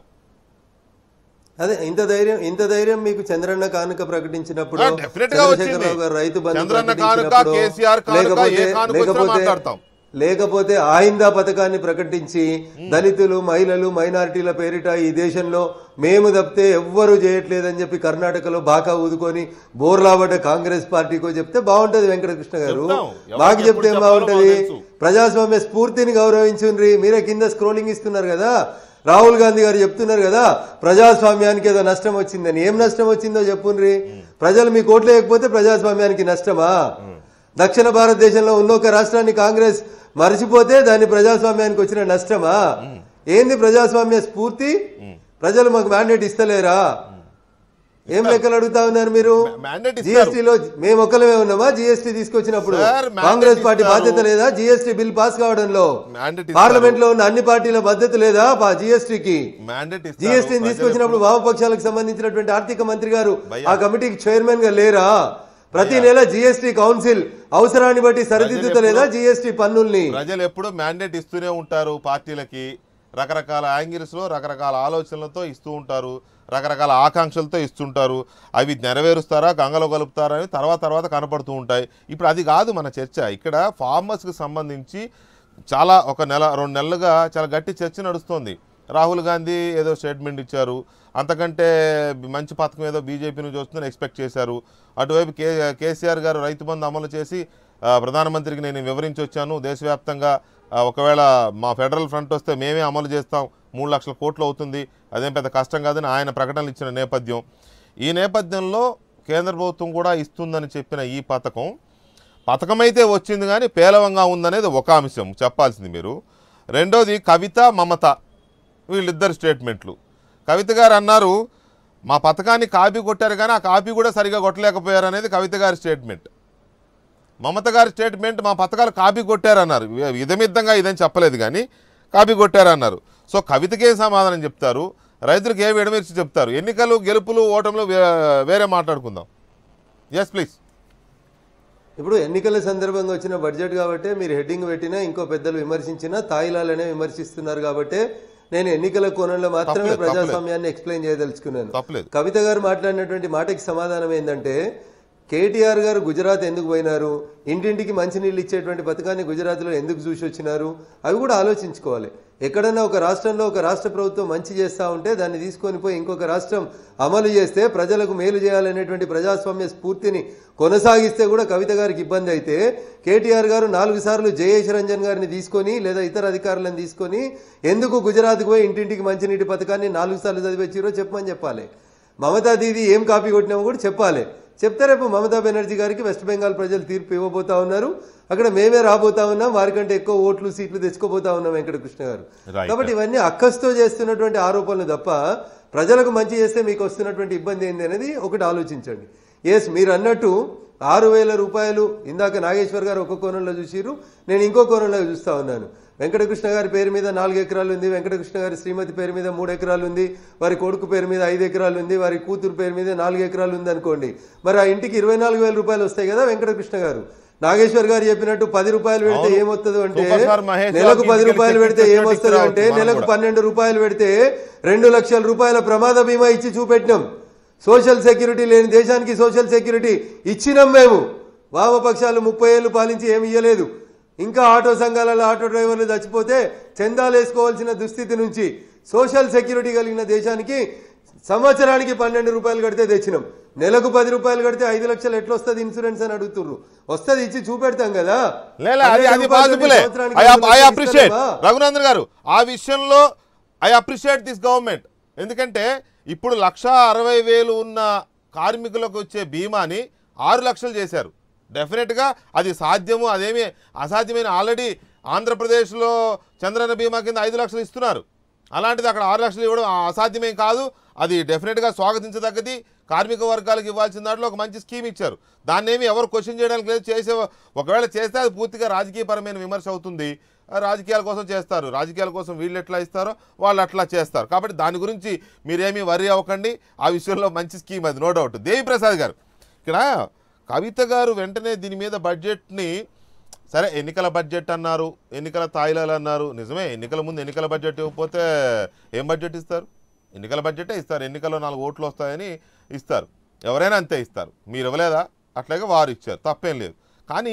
అదే ఇంత ధైర్యం ఇంత ధైర్యం మీకు చంద్రన్న కానుక ప్రకటించినప్పుడు ఆ, definitely గా వచ్చింది. చంద్రశేఖరరావు గారు రైతు బంధు చంద్రన్న కానుక, ప్రకటించినప్పుడు, కేసీఆర్ కానుక, ఏ లేకపోతే- కానుక వచ్చినా లేకపోతే- మాట్లాడతాం. లేకపోతే ఆయిందా పథకాన్ని ప్రకటించి దళితులు మహిళలు మైనారిటీల పేరిట ఈ దేశంలో మేము తప్పితే ఎవ్వరూ చేయట్లేదని చెప్పి కర్ణాటకలో బాకా ఊదుకొని బోర్లాబడ్డ కాంగ్రెస్ పార్టీకో చెప్తే బాగుంటది వెంకటకృష్ణ గారు చెప్తాం. ఎవరికి మాకు చెప్తే ఏం ఎప్పుడు బాగుంటది చెప్పాలో మాకు ప్రజాస్వామ్య స్ఫూర్తిని గౌరవించుండ్రి మీరే కింద స్క్రోలింగ్ ఇస్తున్నారు కదా రాహుల్ గాంధీ గారు చెప్తున్నారు కదా ప్రజాస్వామ్యానికి ఏదో నష్టం వచ్చిందని ఏం నష్టం వచ్చిందో చెప్పుండ్రి ప్రజలు మీ కోట్లు లేకపోతే ప్రజాస్వామ్యానికి నష్టమా దక్షిణ భారతదేశంలో ఉన్న ఒక రాష్ట్రాన్ని కాంగ్రెస్ మర్చిపోతే దాన్ని ప్రజాస్వామ్యానికి వచ్చిన నష్టమా ఏంది ప్రజాస్వామ్య స్ఫూర్తి ప్రజలు మాకు మ్యాండేట్ ఇస్తలేరా ఏం లెక్కలు అడుగుతా ఉన్నారు మీరు mandate ఇస్తారు. జిఎస్టీలో మేము ఒక్కలమే ఉన్నామా జిఎస్టీ తీసుకొచ్చినప్పుడు Sir, mandate కాంగ్రెస్ పార్టీ ఇస్తారు. బాధ్యత లేదా జిఎస్టీ బిల్ పాస్ కావడంలో Mandate ఇస్తారు. పార్లమెంట్ లో ఉన్న అన్ని పార్టీల మద్దతు లేదా జిఎస్టీకి మ్యాండేట్ ఇస్తారు. జిఎస్టీని ప్రజలు తీసుకొచ్చినప్పుడు వామపక్షాలకు సంబంధించినటువంటి ఆర్థిక మంత్రి గారు భయ్యా. ఆ కమిటీకి చైర్మన్ గా లేరా ప్రతి నెల జిఎస్టీ కౌన్సిల్ అవసరాన్ని బట్టి సరిదిద్దుతలేదా జిఎస్టీ పన్నుల్ని ప్రజలు ఎప్పుడూ మ్యాండేట్ ఇస్తూనే ఉంటారు పార్టీలకి రకరకాల యాంగిల్స్లో రకరకాల ఆలోచనలతో ఇస్తూ ఉంటారు రకరకాల ఆకాంక్షలతో ఇస్తుంటారు అవి నెరవేరుస్తారా గంగలో కలుపుతారా అని తర్వాత తర్వాత కనపడుతూ ఉంటాయి ఇప్పుడు అది కాదు మన చర్చ ఇక్కడ ఫార్మర్స్కి సంబంధించి చాలా ఒక నెల రెండు నెలలుగా చాలా గట్టి చర్చ నడుస్తోంది రాహుల్ గాంధీ ఏదో స్టేట్మెంట్ ఇచ్చారు అంతకంటే మంచి పథకం ఏదో బీజేపీ నుంచి వస్తుందని ఎక్స్పెక్ట్ చేశారు అటువైపు కే కేసీఆర్ గారు రైతు బంధు అమలు చేసి ఆ, ప్రధానమంత్రికి నేను వివరించి వచ్చాను దేశవ్యాప్తంగా ఆ, ఒకవేళ మా ఫెడరల్ ఫ్రంట్ వస్తే మేమే అమలు చేస్తాం మూడు లక్షల కోట్లు అవుతుంది అదేం పెద్ద కష్టం కాదని ఆయన ప్రకటనలు ఇచ్చిన నేపథ్యం ఈ నేపథ్యంలో కేంద్ర ప్రభుత్వం కూడా ఇస్తుందని చెప్పిన ఈ పథకం పథకం అయితే వచ్చింది కానీ పేలవంగా ఉందనేది ఒక అంశం చెప్పాల్సింది మీరు రెండోది కవిత మమత వీళ్ళిద్దరు స్టేట్మెంట్లు కవిత గారు అన్నారు మా పథకాన్ని కాపీ కొట్టారు కానీ ఆ కాపీ కూడా సరిగా కొట్టలేకపోయారు అనేది కవిత గారి స్టేట్మెంట్ మమత గారి స్టేట్మెంట్ మా పథకాలు కాపీ కొట్టారన్నారు ఇ- ఇదమిద్దంగా ఇదని చెప్పలేదు కానీ కాపీ కొట్టారన్నారు సో కవితకి ఏం సమాధానం చెప్తారు రైతులకు ఏమి ఎడమిర్చి చెప్తారు ఎన్నికలు గెలుపులు ఓటములు వే- వేరే మాట్లాడుకుందాం ఎస్ ప్లీజ్ ఇప్పుడు ఎన్నికల సందర్భంగా వచ్చిన బడ్జెట్ కాబట్టి మీరు హెడ్డింగ్ పెట్టినా ఇంకో పెద్దలు విమర్శించినా తాయిలాలనే విమర్శిస్తున్నారు కాబట్టి నేను ఎన్నికల కోణంలో మాత్రమే తప్పలేదు, తప్పలేదు. ప్రజాస్వామ్యాన్ని ఎక్స్ప్లెయిన్ చేయదలుచుకున్నాను తప్పలేదు కవిత గారు మాట్లాడినటువంటి మాటకి సమాధానం ఏంటంటే కేటీఆర్ గారు గుజరాత్ ఎందుకు పోయినారు ఇంటింటికి మంచినీళ్ళు ఇచ్చేటువంటి పథకాన్ని గుజరాత్లో ఎందుకు చూసి వచ్చినారు అవి కూడా ఆలోచించుకోవాలి ఎక్కడన్నా ఒక రాష్ట్రంలో ఒక రాష్ట్ర ప్రభుత్వం మంచి చేస్తూ ఉంటే దాన్ని తీసుకొని పోయి ఇంకొక రాష్ట్రం అమలు చేస్తే ప్రజలకు మేలు చేయాలనేటువంటి ప్రజాస్వామ్య స్ఫూర్తిని కొనసాగిస్తే కూడా కవిత గారికి ఇబ్బంది అయితే కేటీఆర్ గారు నాలుగు సార్లు జయేష్ రంజన్ గారిని తీసుకొని లేదా ఇతర అధికారులను తీసుకొని ఎందుకు గుజరాత్కు పోయి ఇంటింటికి మంచినీటి పథకాన్ని నాలుగు సార్లు చదివించారో చెప్పమని చెప్పాలి మమతా దీది ఏం కాపీ కొట్టినామో కూడా చెప్పాలి చెప్తే రేపు మమతా బెనర్జీ గారికి వెస్ట్ బెంగాల్ ప్రజలు తీర్పు ఇవ్వబోతా ఉన్నారు అక్కడ మేమే రాబోతా ఉన్నాం వారికంటే ఎక్కువ ఓట్లు సీట్లు తెచ్చుకోబోతా ఉన్నాం వెంకటకృష్ణ గారు Right. కాబట్టి ఇవన్నీ అక్కస్తో చేస్తున్నటువంటి ఆరోపణలు తప్ప ప్రజలకు మంచి చేస్తే మీకు వస్తున్నటువంటి ఇబ్బంది ఏంది అనేది ఒకటి ఆలోచించండి ఎస్ మీరు అన్నట్టు ఆరు వేల రూపాయలు ఇందాక నాగేశ్వర్ గారు ఒక కోణంలో చూసిరు నేను ఇంకో కోణంలో చూస్తా ఉన్నాను వెంకటకృష్ణ గారి పేరు మీద నాలుగు ఎకరాలు ఉంది వెంకటకృష్ణ గారి శ్రీమతి పేరు మీద మూడు ఎకరాలు ఉంది వారి కొడుకు పేరు మీద ఐదు ఎకరాలు ఉంది వారి కూతురు పేరు మీద నాలుగు ఎకరాలు ఉంది అనుకోండి మరి ఆ ఇంటికి ఇరవై నాలుగు వేల రూపాయలు వస్తాయి కదా వెంకటకృష్ణ గారు నాగేశ్వర్ గారు చెప్పినట్టు పది రూపాయలు పెడితే అవును. ఏమొస్తుందో అంటే సూపర్ స్టార్ మహేష్ నెలకు బాబుకి పది ఇంటికి రూపాయలు వెళ్ళి పెడితే చెక్ ఏమొస్తుంది చేసి అంటే మనం నెలకు కూడా. పన్నెండు రూపాయలు పెడితే రెండు లక్షల రూపాయల ప్రమాద బీమా ఇచ్చి చూపెట్టినాం సోషల్ సెక్యూరిటీ లేని దేశానికి సోషల్ సెక్యూరిటీ ఇచ్చినాం మేము వామపక్షాలు ముప్పై ఏళ్ళు పాలించి ఏమి ఇయ్యలేదు ఇంకా ఆటో సంఘాలలో ఆటో డ్రైవర్లు చచ్చిపోతే చందాలు వేసుకోవాల్సిన దుస్థితి నుంచి సోషల్ సెక్యూరిటీ కలిగిన దేశానికి సంవత్సరానికి పన్నెండు రూపాయలు కడితే తెచ్చినాం నెలకు పది రూపాయలు కడితే ఐదు లక్షలు ఎట్లా వస్తుంది ఇన్సూరెన్స్ అని అడుగుతుర్రు వస్తుంది ఇచ్చి చూపెడతాం కదా లేలే అది పన్నెండు అది రూపాయలు పాసిబులే సంవత్సరానికి ఐ ఐదు లక్షలు అప్రిషియేట్ ఇస్తారేమా? రఘునందన్ గారు ఆ విషయంలో ఐ అప్రిషియేట్ దిస్ గవర్నమెంట్ ఎందుకంటే ఇప్పుడు లక్ష అరవై వేలు ఉన్న కార్మికులకు వచ్చే బీమాని ఆరు లక్షలు చేశారు డెఫినెట్గా అది సాధ్యము అదేమీ అసాధ్యమైన ఆల్రెడీ ఆంధ్రప్రదేశ్లో చంద్రన్న బీమా కింద ఐదు లక్షలు ఇస్తున్నారు అలాంటిది అక్కడ ఆరు లక్షలు ఇవ్వడం అసాధ్యమేం కాదు అది డెఫినెట్గా స్వాగతించదగ్గది కార్మిక వర్గాలకు ఇవ్వాల్సిన దాంట్లో ఒక మంచి స్కీమ్ ఇచ్చారు దాన్ని ఏమి ఎవరు క్వశ్చన్ చేయడానికి లేదు చేసే ఒకవేళ చేస్తే అది పూర్తిగా రాజకీయపరమైన విమర్శ అవుతుంది ఆ రాజకీయాల కోసం చేస్తారు రాజకీయాల కోసం వీళ్ళు ఎట్లా ఇస్తారో వాళ్ళు అట్లా చేస్తారు కాబట్టి దాని గురించి మీరేమీ వరి అవ్వకండి ఆ విషయంలో మంచి స్కీమ్ అది నో డౌట్ దేవిప్రసాద్ గారు ఇక్కడ కవిత గారు వెంటనే దీని మీద బడ్జెట్ని సరే ఎన్నికల బడ్జెట్ అన్నారు ఎన్నికల తాయిలాలు అన్నారు నిజమే ఎన్నికల ముందు ఎన్నికల బడ్జెట్ ఇవ్వకపోతే ఏం బడ్జెట్ ఇస్తారు ఎన్నికల బడ్జెటే ఇస్తారు ఎన్నికల్లో నాలుగు ఓట్లు వస్తాయని ఇస్తారు ఎవరైనా అంతే ఇస్తారు మీరు ఇవ్వలేదా అట్లాగే వారు ఇచ్చారు తప్పేం లేదు కానీ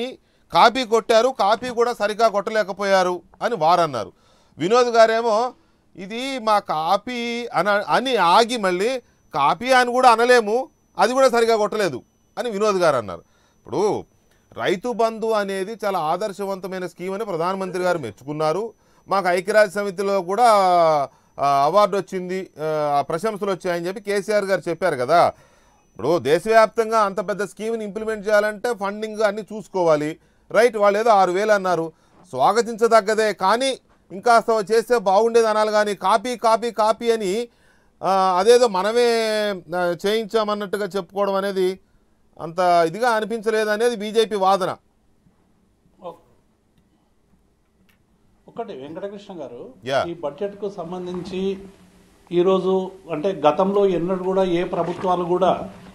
కాపీ కొట్టారు కాపీ కూడా సరిగా కొట్టలేకపోయారు అని వారు అన్నారు వినోద్ గారేమో ఇది మా కాపీ అన అని ఆగి మళ్ళీ కాపీ అని కూడా అనలేము అది కూడా సరిగా కొట్టలేదు అని వినోద్ గారు అన్నారు ఇప్పుడు రైతు బంధు అనేది చాలా ఆదర్శవంతమైన స్కీమ్ అని ప్రధానమంత్రి గారు మెచ్చుకున్నారు మాకు ఐక్యరాజ్య సమితిలో కూడా ఆ, అవార్డు వచ్చింది ఆ, ప్రశంసలు వచ్చాయని చెప్పి కేసీఆర్ గారు చెప్పారు కదా ఇప్పుడు దేశవ్యాప్తంగా అంత పెద్ద స్కీమ్ని ఇంప్లిమెంట్ చేయాలంటే ఫండింగ్ అన్ని చూసుకోవాలి రైట్ వాళ్ళు ఏదో ఆరు వేలు అన్నారు స్వాగతించదగ్గదే కానీ ఇంకాస్త చేస్తే బాగుండేది అనాలి కానీ కాపీ కాపీ కాపీ అని ఆ, అదేదో మనమే ఆ, చేయించామన్నట్టుగా చెప్పుకోవడం అనేది అంత ఇదిగా అనిపించలేదు అనేది బీజేపీ వాదన ఒకటి వెంకటకృష్ణ గారు Yeah. ఈ బడ్జెట్ కు సంబంధించి ఈరోజు అంటే గతంలో ఎన్నడూ కూడా ఏ ప్రభుత్వాలు కూడా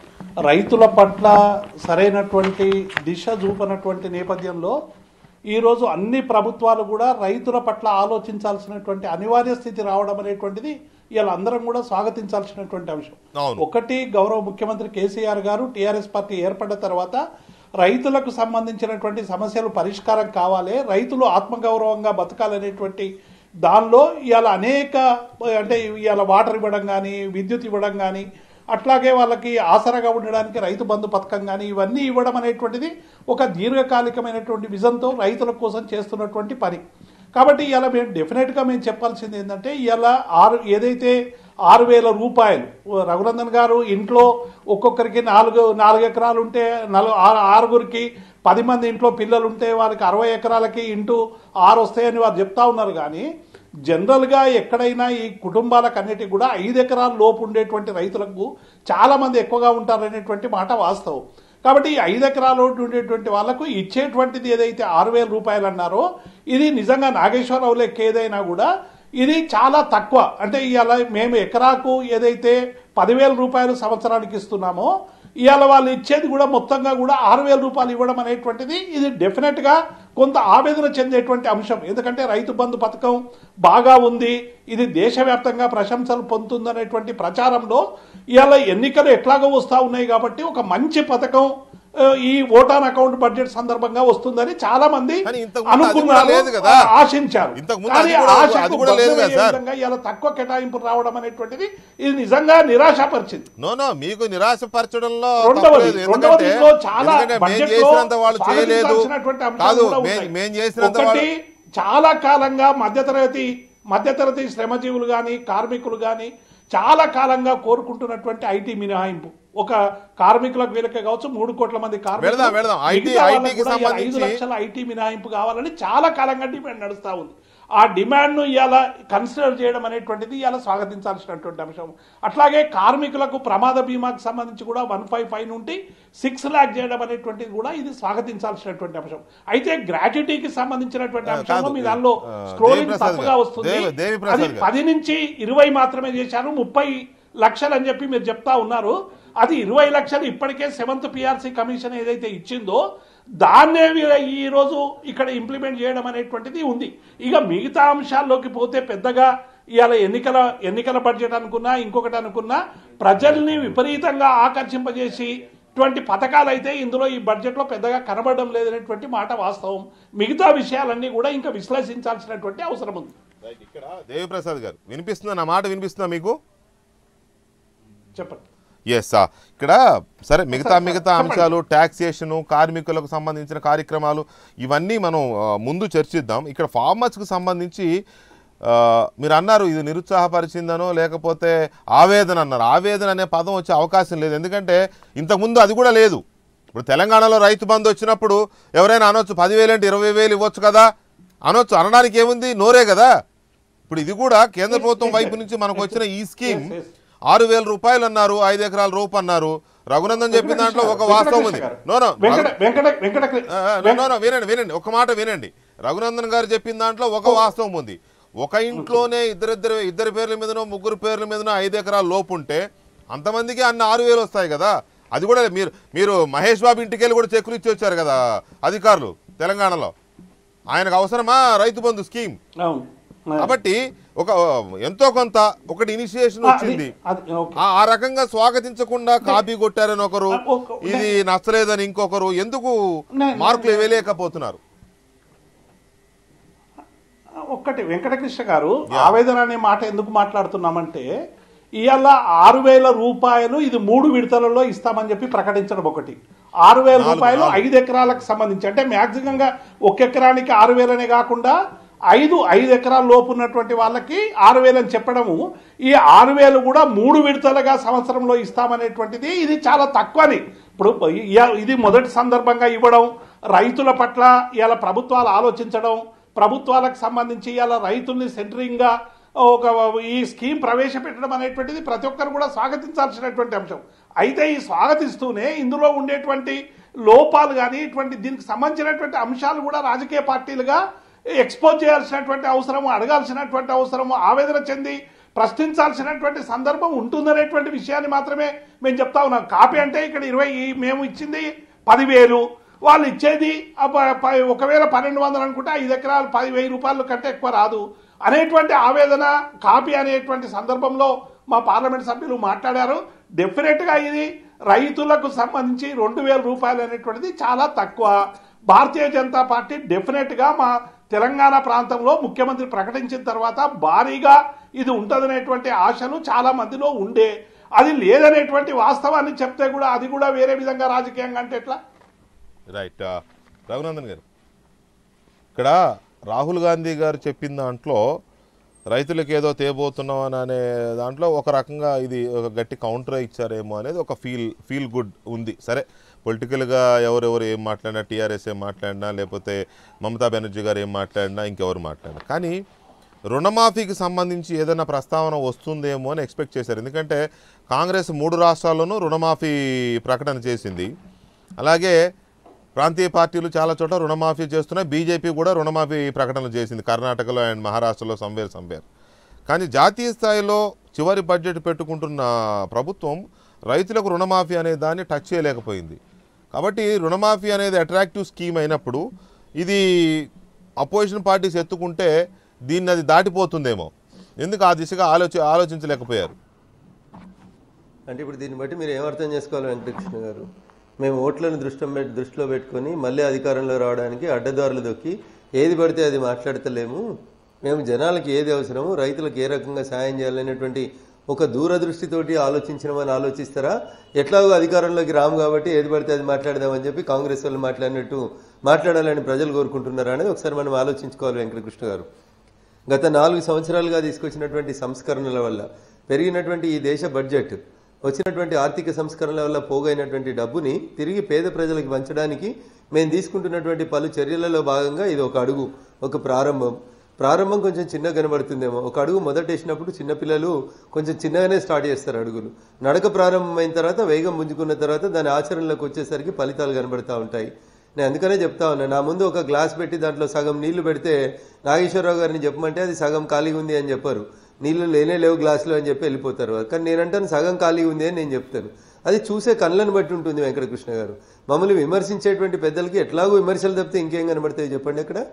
రైతుల పట్ల సరైనటువంటి దిశ చూపనటువంటి నేపథ్యంలో ఈరోజు అన్ని ప్రభుత్వాలు కూడా రైతుల పట్ల ఆలోచించాల్సినటువంటి అనివార్య స్థితి రావడం అనేటువంటిది ఇలా అందరం కూడా స్వాగతించాల్సినటువంటి అంశం అవును. ఒకటి గౌరవ ముఖ్యమంత్రి కేసీఆర్ గారు టీఆర్ఎస్ పార్టీ ఏర్పడ్డ తర్వాత రైతులకు సంబంధించినటువంటి సమస్యలు పరిష్కారం కావాలి రైతులు ఆత్మగౌరవంగా బతకాలనేటువంటి దానిలో ఇవాళ అనేక అంటే ఇవాళ వాటర్ ఇవ్వడం కానీ విద్యుత్ ఇవ్వడం కానీ అట్లాగే వాళ్ళకి ఆసరాగా ఉండడానికి రైతు బంధు పథకం కానీ ఇవన్నీ ఇవ్వడం అనేటువంటిది ఒక దీర్ఘకాలికమైనటువంటి విజన్తో రైతుల కోసం చేస్తున్నటువంటి పని కాబట్టి ఇలా మేము డెఫినెట్గా మేము చెప్పాల్సింది ఏంటంటే ఇలా ఆరు ఏదైతే ఆరు వేల రూపాయలు రఘునందన్ గారు ఇంట్లో ఒక్కొక్కరికి నాలుగు నాలుగు ఎకరాలు ఉంటే నలు ఆరు- ఆరుగురికి పది మంది ఇంట్లో పిల్లలు ఉంటే వారికి అరవై ఎకరాలకి ఇంటూ ఆరు వస్తాయని వారు చెప్తా ఉన్నారు కానీ జనరల్గా ఎక్కడైనా ఈ కుటుంబాలకు అన్నిటికీ కూడా ఐదు ఎకరాల లోపు ఉండేటువంటి రైతులకు చాలా మంది ఎక్కువగా ఉంటారనేటువంటి మాట వాస్తవం కాబట్టి ఈ ఐదు ఎకరాలు ఉండేటువంటి వాళ్ళకు ఇచ్చేటువంటిది ఏదైతే ఆరు వేల రూపాయలు అన్నారో ఇది నిజంగా నాగేశ్వరరావు లెక్క ఏదైనా కూడా ఇది చాలా తక్కువ అంటే ఇవాళ మేము ఎకరాకు ఏదైతే పదివేల రూపాయలు సంవత్సరానికి ఇస్తున్నామో ఇవాళ వాళ్ళు ఇచ్చేది కూడా మొత్తంగా కూడా ఆరు వేల రూపాయలు ఇవ్వడం అనేటువంటిది ఇది డెఫినెట్గా కొంత ఆవేదన చెందేటువంటి అంశం ఎందుకంటే రైతు బంధు పథకం బాగా ఉంది ఇది దేశవ్యాప్తంగా ప్రశంసలు పొందుతుందనేటువంటి ప్రచారంలో ఇవాళ ఎన్నికలు ఎట్లాగో వస్తూ ఉన్నాయి కాబట్టి ఒక మంచి పథకం ఆ, ఈ ఓటాన్ అకౌంట్ బడ్జెట్ సందర్భంగా వస్తుందని చాలా మంది కానీ ఇంతకు ముందు అది కూడా అనుకున్నారు లేదు కదా. ఆ- ఆశించారు ఇంతకు ముందు కానీ అది కూడా- ఆశకు అది కూడా లేదు కదా భంగమయ్యే సార్. విధంగా ఇలా తక్కువ కేటాయింపులు రావడం అనేటువంటిది ఇది నిజంగా నిరాశపరిచింది నో నో మీకు నిరాశపరచడంలో రెండవది- తప్పులేదు. రెండవది ఎందుకంటే ఇందులో చాలా ఎందుకంటే మేము బడ్జెట్లో చేసినంత వాళ్ళు చేయలేదు స్వాగతించాల్సినటువంటి అంశాలు కాదు కూడా మే- ఉన్నాయి. మేము చేసినంత ఒకటి వాళ్ళు చాలా కాలంగా మధ్యతరగతి మధ్యతరగతి శ్రమజీవులు కానీ కార్మికులు కానీ చాలా కాలంగా కోరుకుంటున్నటువంటి ఐటీ మినహాయింపు ఒక కార్మికులకు వీళ్ళకే కావచ్చు మూడు కోట్ల మంది వెళదాం, వెళదాం. IT మిగతా వాళ్ళకు IT కి కూడా ఇలా ఐదు సంబంధించి- లక్షల ఐటీ మినహాయింపు కావాలని చాలా కాలంగా డిమాండ్ నడుస్తా ఉంది ఆ డిమాండ్ ను ఇవాళ కన్సిడర్ చేయడం అనేటువంటిది ఇవాళ స్వాగతించాల్సినటువంటి అంశం అట్లాగే కార్మికులకు ప్రమాద బీమాకు సంబంధించి కూడా వన్ ఫైవ్ ఫైవ్ నుండి సిక్స్ ల్యాక్ చేయడం అనేటువంటిది కూడా ఇది స్వాగతించాల్సినటువంటి అంశం అయితే గ్రాట్యుటీకి సంబంధించినటువంటి ఆ, అంశంలో కాదు. మీ దానిలో ఆ, స్క్రోలింగ్ దేవిప్రసాద్ తప్పుగా గారు. వస్తుంది దేవి- దేవిప్రసాద్ అది గారు. పది నుంచి ఇరవై మాత్రమే చేశారు ముప్పై లక్షలు అని చెప్పి మీరు చెప్తా ఉన్నారు అది ఇరవై లక్షలు ఇప్పటికే సెవెంత్ పిఆర్సీ కమిషన్ ఏదైతే ఇచ్చిందో దాన్నే వీ- ఈ రోజు ఇక్కడ ఇంప్లిమెంట్ చేయడం అనేటువంటిది ఉంది ఇక మిగతా అంశాల్లోకి పోతే పెద్దగా ఇవాళ ఎన్నికల ఎన్నికల బడ్జెట్ అనుకున్నా ఇంకొకటి అనుకున్నా ప్రజల్ని విపరీతంగా ఆకర్షింపజేసి ఇటువంటి పథకాలు అయితే ఇందులో ఈ బడ్జెట్లో పెద్దగా కనబడడం లేదనేటువంటి మాట వాస్తవం మిగతా విషయాలన్నీ కూడా ఇంకా విశ్లేషించాల్సినటువంటి అవసరం ఉంది ఇక్కడ దేవిప్రసాద్ గారు వినిపిస్తుందా నా మాట వినిపిస్తుందా మీకు చెప్పండి ఎస్ ఇక్కడ సరే మిగతా మిగతా అంశాలు ట్యాక్సేషను కార్మికులకు సంబంధించిన కార్యక్రమాలు ఇవన్నీ మనం ఆ, ముందు చర్చిద్దాం ఇక్కడ ఫార్మర్స్కి సంబంధించి ఆ, మీరు అన్నారు ఇది నిరుత్సాహపరిచిందనో లేకపోతే ఆవేదన అన్నారు ఆవేదన అనే పదం వచ్చే అవకాశం లేదు ఎందుకంటే ఇంతకుముందు అది కూడా లేదు ఇప్పుడు తెలంగాణలో రైతు బంధు వచ్చినప్పుడు ఎవరైనా అనొచ్చు పదివేలు అంటే ఇరవై వేలు ఇవ్వచ్చు కదా అనొచ్చు అనడానికి ఏముంది నోరే కదా ఇప్పుడు ఇది కూడా కేంద్ర ప్రభుత్వం వైపు నుంచి మనకు వచ్చిన ఈ స్కీమ్ Yes, yes. ఆరు వేల రూపాయలు అన్నారు ఐదు ఎకరాల రూపు అన్నారు రఘునందన్ చెప్పిన దాంట్లో ఒక వాస్తవం ఉంది నో నో వెంకట వెంకట వెంకట ఆ, ఆ, నో, నో, వినండి వినండి ఒక మాట వినండి రఘునందన్ గారు చెప్పిన దాంట్లో ఒక వాస్తవం ఉంది ఒక ఇంట్లోనే ఇద్దరిద్దరు ఇద్దరి పేర్ల మీదనో ముగ్గురు పేర్ల మీదనో ఐదు ఎకరాల లోపు ఉంటే అంతమందికి అన్ని ఆరు వేలు వస్తాయి కదా అది కూడా మీరు మీరు మహేష్ బాబు ఇంటికి వెళ్ళి కూడా చెక్కులు ఇచ్చి వచ్చారు కదా అధికారులు తెలంగాణలో ఆయనకు అవసరమా రైతు బంధు స్కీమ్ అవును కాబట్టి ఒక ఎంతో కొంత ఒకటి ఇనిషియేషన్ వచ్చింది అది ఓకే ఆ ఆ రకంగా స్వాగతించకుండా కాపీ కొట్టారని ఒకరు ఆ, ఒక- ఇది నచ్చలేదని ఇంకొకరు ఎందుకు నే- మార్కులు ఇవ్వలేకపోతున్నారు ఒక్కటి వెంకటకృష్ణ గారు ఆవేదన అనే మాట ఎందుకు మాట్లాడుతున్నామంటే ఇవాళ ఆరు వేల రూపాయలు ఇది మూడు విడతలలో ఇస్తామని చెప్పి ప్రకటించడం ఒకటి ఆరు వేల నాలుగు, రూపాయలు నాలుగు. ఐదు ఎకరాలకు సంబంధించి అంటే మ్యాక్సిమంగా ఒక ఎకరానికి ఆరు వేలనే కాకుండా ఐదు ఐదు ఎకరాల లోపు ఉన్నటువంటి వాళ్ళకి ఆరు వేలని చెప్పడము ఈ ఆరు వేలు కూడా మూడు విడతలుగా సంవత్సరంలో ఇస్తామనేటువంటిది ఇది చాలా తక్కువని ఇప్పుడు ఇయ- ఇది మొదటి సందర్భంగా ఇవ్వడం రైతుల పట్ల ఇవాళ ప్రభుత్వాలు ఆలోచించడం ప్రభుత్వాలకు సంబంధించి ఇవాళ రైతుల్ని సెంటరింగ్గా ఒక ఈ స్కీమ్ ప్రవేశపెట్టడం అనేటువంటిది ప్రతి ఒక్కరు కూడా స్వాగతించాల్సినటువంటి అంశం అయితే ఈ స్వాగతిస్తూనే ఇందులో ఉండేటువంటి లోపాలు కానీ ఇటువంటి దీనికి సంబంధించినటువంటి అంశాలు కూడా రాజకీయ పార్టీలుగా ఎక్స్పోజ్ చేయాల్సినటువంటి అవసరము అడగాల్సినటువంటి అవసరము ఆవేదన చెంది ప్రశ్నించాల్సినటువంటి సందర్భం ఉంటుందనేటువంటి విషయాన్ని మాత్రమే మేము చెప్తా ఉన్నాం కాపీ అంటే ఇక్కడ ఇరవై ఈ- మేము ఇచ్చింది పదివేలు వాళ్ళు ఇచ్చేది ఆ ప- ప- ఒకవేళ పన్నెండు వందలు అనుకుంటే ఐదు ఎకరాలు పది వెయ్యి రూపాయల కంటే ఎక్కువ రాదు అనేటువంటి ఆవేదన కాపీ అనేటువంటి సందర్భంలో మా పార్లమెంట్ సభ్యులు మాట్లాడారు డెఫినెట్గా ఇది రైతులకు సంబంధించి రెండు వేల రూపాయలు అనేటువంటిది చాలా తక్కువ భారతీయ జనతా పార్టీ డెఫినెట్గా మా తెలంగాణ ప్రాంతంలో ముఖ్యమంత్రి ప్రకటించిన తర్వాత భారీగా ఇది ఉంటుందనేటువంటి ఆశలు చాలా మందిలో ఉండే అది లేదనేటువంటి వాస్తవాన్ని చెప్తే కూడా అది కూడా వేరే విధంగా రాజకీయంగా అంటే ఎట్లా రైట్ రఘునందన్ గారు ఇక్కడ రాహుల్ గాంధీ గారు చెప్పిన దాంట్లో రైతులకు ఏదో తేబోతున్నాం అని అనే దాంట్లో ఒక రకంగా ఇది ఒక గట్టి కౌంటర్ ఇచ్చారేమో అనేది ఒక ఫీల్ ఫీల్ గుడ్ ఉంది సరే పొలిటికల్గా ఎవరెవరు ఏం మాట్లాడినా టీఆర్ఎస్ ఏం మాట్లాడినా లేకపోతే మమతా బెనర్జీ గారు ఏం మాట్లాడినా ఇంకెవరు మాట్లాడినా కానీ రుణమాఫీకి సంబంధించి ఏదైనా ప్రస్తావన వస్తుందేమో అని ఎక్స్పెక్ట్ చేశారు ఎందుకంటే కాంగ్రెస్ మూడు రాష్ట్రాల్లోనూ రుణమాఫీ ప్రకటన చేసింది అలాగే ప్రాంతీయ పార్టీలు చాలా చోట్ల రుణమాఫీ చేస్తున్నాయి బీజేపీ కూడా రుణమాఫీ ప్రకటనలు చేసింది కర్ణాటకలో అండ్ మహారాష్ట్రలో సంవేర్ సంవేర్ కానీ జాతీయ స్థాయిలో చివరి బడ్జెట్ పెట్టుకుంటున్న ప్రభుత్వం రైతులకు రుణమాఫీ అనే దాన్ని టచ్ చేయలేకపోయింది కాబట్టి రుణమాఫీ అనేది అట్రాక్టివ్ స్కీమ్ అయినప్పుడు ఇది అపోజిషన్ పార్టీస్ ఎత్తుకుంటే దీన్ని అది దాటిపోతుందేమో ఎందుకు ఆ దిశగా ఆలోచి ఆలోచించలేకపోయారు అంటే ఇప్పుడు దీన్ని బట్టి మీరు ఏం అర్థం చేసుకోవాలి వెంకటకృష్ణ గారు మేము ఓట్లను దృష్టి పెట్టి దృష్టిలో పెట్టుకొని మళ్ళీ అధికారంలో రావడానికి అడ్డదారులు దొక్కి ఏది పడితే అది మాట్లాడతలేము మేము జనాలకి ఏది అవసరము రైతులకు ఏ రకంగా సాయం చేయాలనేటువంటి ఒక దూరదృష్టితోటి ఆలోచించడమని ఆలోచిస్తారా ఎట్లాగో అధికారంలోకి రాము కాబట్టి ఏది పడితే అది మాట్లాడదామని చెప్పి కాంగ్రెస్ వాళ్ళు మాట్లాడినట్టు మాట్లాడాలని ప్రజలు కోరుకుంటున్నారా అనేది ఒకసారి మనం ఆలోచించుకోవాలి వెంకటకృష్ణ గారు గత నాలుగు సంవత్సరాలుగా తీసుకొచ్చినటువంటి సంస్కరణల వల్ల పెరిగినటువంటి ఈ దేశ బడ్జెట్ వచ్చినటువంటి ఆర్థిక సంస్కరణల వల్ల పోగైనటువంటి డబ్బుని తిరిగి పేద ప్రజలకు పంచడానికి మేము తీసుకుంటున్నటువంటి పలు చర్యలలో భాగంగా ఇది ఒక అడుగు ఒక ప్రారంభం ప్రారంభం కొంచెం చిన్నగా కనబడుతుందేమో ఒక అడుగు మొదట వేసినప్పుడు చిన్నపిల్లలు కొంచెం చిన్నగానే స్టార్ట్ చేస్తారు అడుగులు నడక ప్రారంభమైన తర్వాత వేగం పుంజుకున్న తర్వాత దాని ఆచరణలోకి వచ్చేసరికి ఫలితాలు కనబడుతూ ఉంటాయి నేను అందుకనే చెప్తా ఉన్నా నా ముందు ఒక గ్లాస్ పెట్టి దాంట్లో సగం నీళ్లు పెడితే నాగేశ్వరరావు గారిని చెప్పమంటే అది సగం ఖాళీగా ఉంది అని చెప్పారు నీళ్లు లేనే లేవు గ్లాసులో అని చెప్పి వెళ్ళిపోతారు కానీ నేనంటాను సగం ఖాళీగా ఉంది అని నేను చెప్తాను అది చూసే కళ్ళను బట్టి ఉంటుంది వెంకటకృష్ణ గారు మమ్మల్ని విమర్శించేటువంటి పెద్దలకి ఎట్లాగో విమర్శలు తప్పితే ఇంకేం కనబడతాయి చెప్పండి అక్కడ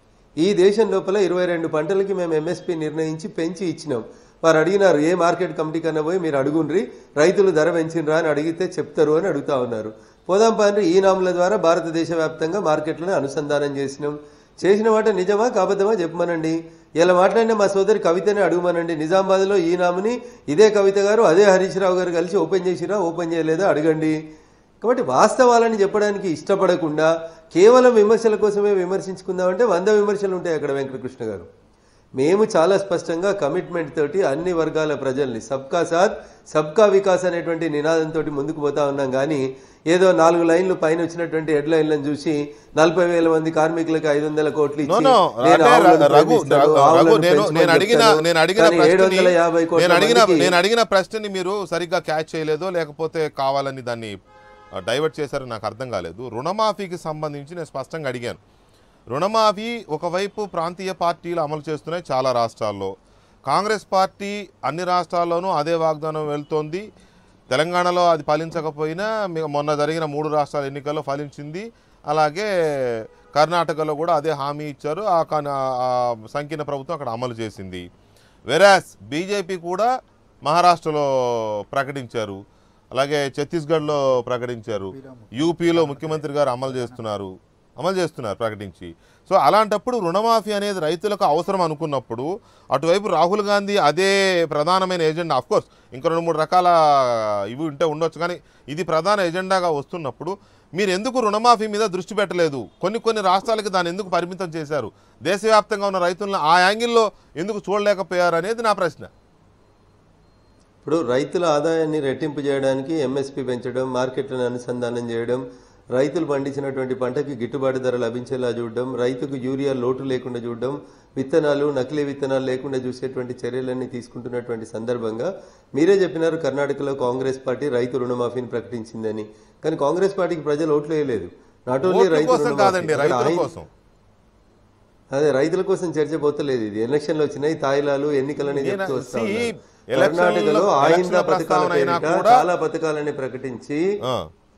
ఈ దేశం లోపల ఇరవై రెండు పంటలకి మేము ఎంఎస్పి నిర్ణయించి పెంచి ఇచ్చినాం వారు అడిగినారు ఏ మార్కెట్ కమిటీ కన్నా పోయి మీరు అడుగుండ్రి రైతులు ధర పెంచినరా అని అడిగితే చెప్తారు అని అడుగుతా ఉన్నారు పోదాం పాండ్రి ఈ నాముల ద్వారా భారతదేశ వ్యాప్తంగా మార్కెట్లను అనుసంధానం చేసినాం చేసిన మాట నిజమా కాబద్దమా చెప్పమనండి ఇలా మాట్లాడిన మా సోదరి కవితనే అడుగుమనండి నిజామాబాద్లో ఈ నాముని ఇదే కవిత గారు అదే హరీష్ రావు గారు కలిసి ఓపెన్ చేసిరా ఓపెన్ చేయలేదా అడగండి కాబట్టి వాస్తవాలని చెప్పడానికి ఇష్టపడకుండా కేవలం విమర్శల కోసమే విమర్శించుకుందామంటే వంద విమర్శలు ఉంటాయి అక్కడ వెంకటకృష్ణ గారు మేము చాలా స్పష్టంగా కమిట్మెంట్ తోటి అన్ని వర్గాల ప్రజల్ని సబ్కా సాత్ సబ్కా వికాస్ అనేటువంటి నినాదంతో ముందుకు పోతా ఉన్నాం కానీ ఏదో నాలుగు లైన్లు పైన వచ్చినటువంటి హెడ్ లైన్లను చూసి నలభై వేల మంది కార్మికులకు ఐదు వందల కోట్లు నో ఇచ్చి నో నేను అంటే ఆవులను రఘు ప్రేమిస్తాను, రఘు ఆవులను నేను పెంచమని నేను అడిగిన చెప్తాను. నేను అడిగిన కానీ ఏడు ప్రశ్నని వందల యాభై కోట్ల నేను అడిగిన మందికి నేను అడిగిన ప్రశ్నని మీరు సరిగ్గా క్యాచ్ చేయలేదో లేకపోతే కావాలని దాన్ని డైవర్ట్ చేశారో నాకు అర్థం కాలేదు రుణమాఫీకి సంబంధించి నేను స్పష్టంగా అడిగాను రుణమాఫీ ఒకవైపు ప్రాంతీయ పార్టీలు అమలు చేస్తున్నాయి చాలా రాష్ట్రాల్లో కాంగ్రెస్ పార్టీ అన్ని రాష్ట్రాల్లోనూ అదే వాగ్దానం వెళ్తోంది తెలంగాణలో అది ఫలించకపోయినా మీ- మొన్న జరిగిన మూడు రాష్ట్రాల ఎన్నికల్లో ఫలించింది అలాగే కర్ణాటకలో కూడా అదే హామీ ఇచ్చారు ఆ కన- ఆ సంకీర్ణ ప్రభుత్వం అక్కడ అమలు చేసింది వెరాస్ బీజేపీ కూడా మహారాష్ట్రలో ప్రకటించారు అలాగే ఛత్తీస్గఢ్లో ప్రకటించారు యూపీలో ముఖ్యమంత్రి గారు అమలు చేస్తున్నారు అమలు చేస్తున్నారు ప్రకటించి సో అలాంటప్పుడు రుణమాఫీ అనేది రైతులకు అవసరం అనుకున్నప్పుడు అటువైపు రాహుల్ గాంధీ అదే ప్రధానమైన ఎజెండా కోర్స్ ఇంకా రెండు మూడు రకాల ఇవి ఉంటే ఉండొచ్చు కానీ ఇది ప్రధాన ఎజెండాగా వస్తున్నప్పుడు మీరు ఎందుకు రుణమాఫీ మీద దృష్టి పెట్టలేదు కొన్ని కొన్ని రాష్ట్రాలకి దాన్ని ఎందుకు పరిమితం చేశారు దేశవ్యాప్తంగా ఉన్న రైతులను ఆ యాంగిల్లో ఎందుకు చూడలేకపోయారు అనేది నా ప్రశ్న ఇప్పుడు రైతుల ఆదాయాన్ని రెట్టింపు చేయడానికి ఎంఎస్పి పెంచడం మార్కెట్లను అనుసంధానం చేయడం రైతులు పండించినటువంటి పంటకి గిట్టుబాటు ధర లభించేలా చూడడం రైతుకు యూరియా లోటు లేకుండా చూడడం విత్తనాలు నకిలీ విత్తనాలు లేకుండా చూసేటువంటి చర్యలన్నీ తీసుకుంటున్నటువంటి సందర్భంగా మీరే చెప్పినారు కర్ణాటకలో కాంగ్రెస్ పార్టీ రైతు రుణమాఫీని ప్రకటించిందని కానీ కాంగ్రెస్ పార్టీకి ప్రజలు ఓట్లు వేయలేదు నాట్ ఓన్లీ ఓట్ల రైతు కోసం రుణమాఫీ, కాదండి అక్కడ రైతుల ఆయన- కోసం అదే రైతుల కోసం చర్చ పోతలేదు ఇది ఎలక్షన్లు వచ్చినాయి తాయిలాలు ఎన్నికలని నేను- చెప్తూ వస్తా see, ఉన్నారు. ఎలక్షన్ల- కర్ణాటకలో ఆహిందా ఎలక్షన్ల పథకాల ప్రస్తావన అయినా పేరిట కూడా- చాలా పథకాలని ప్రకటించి ఆ,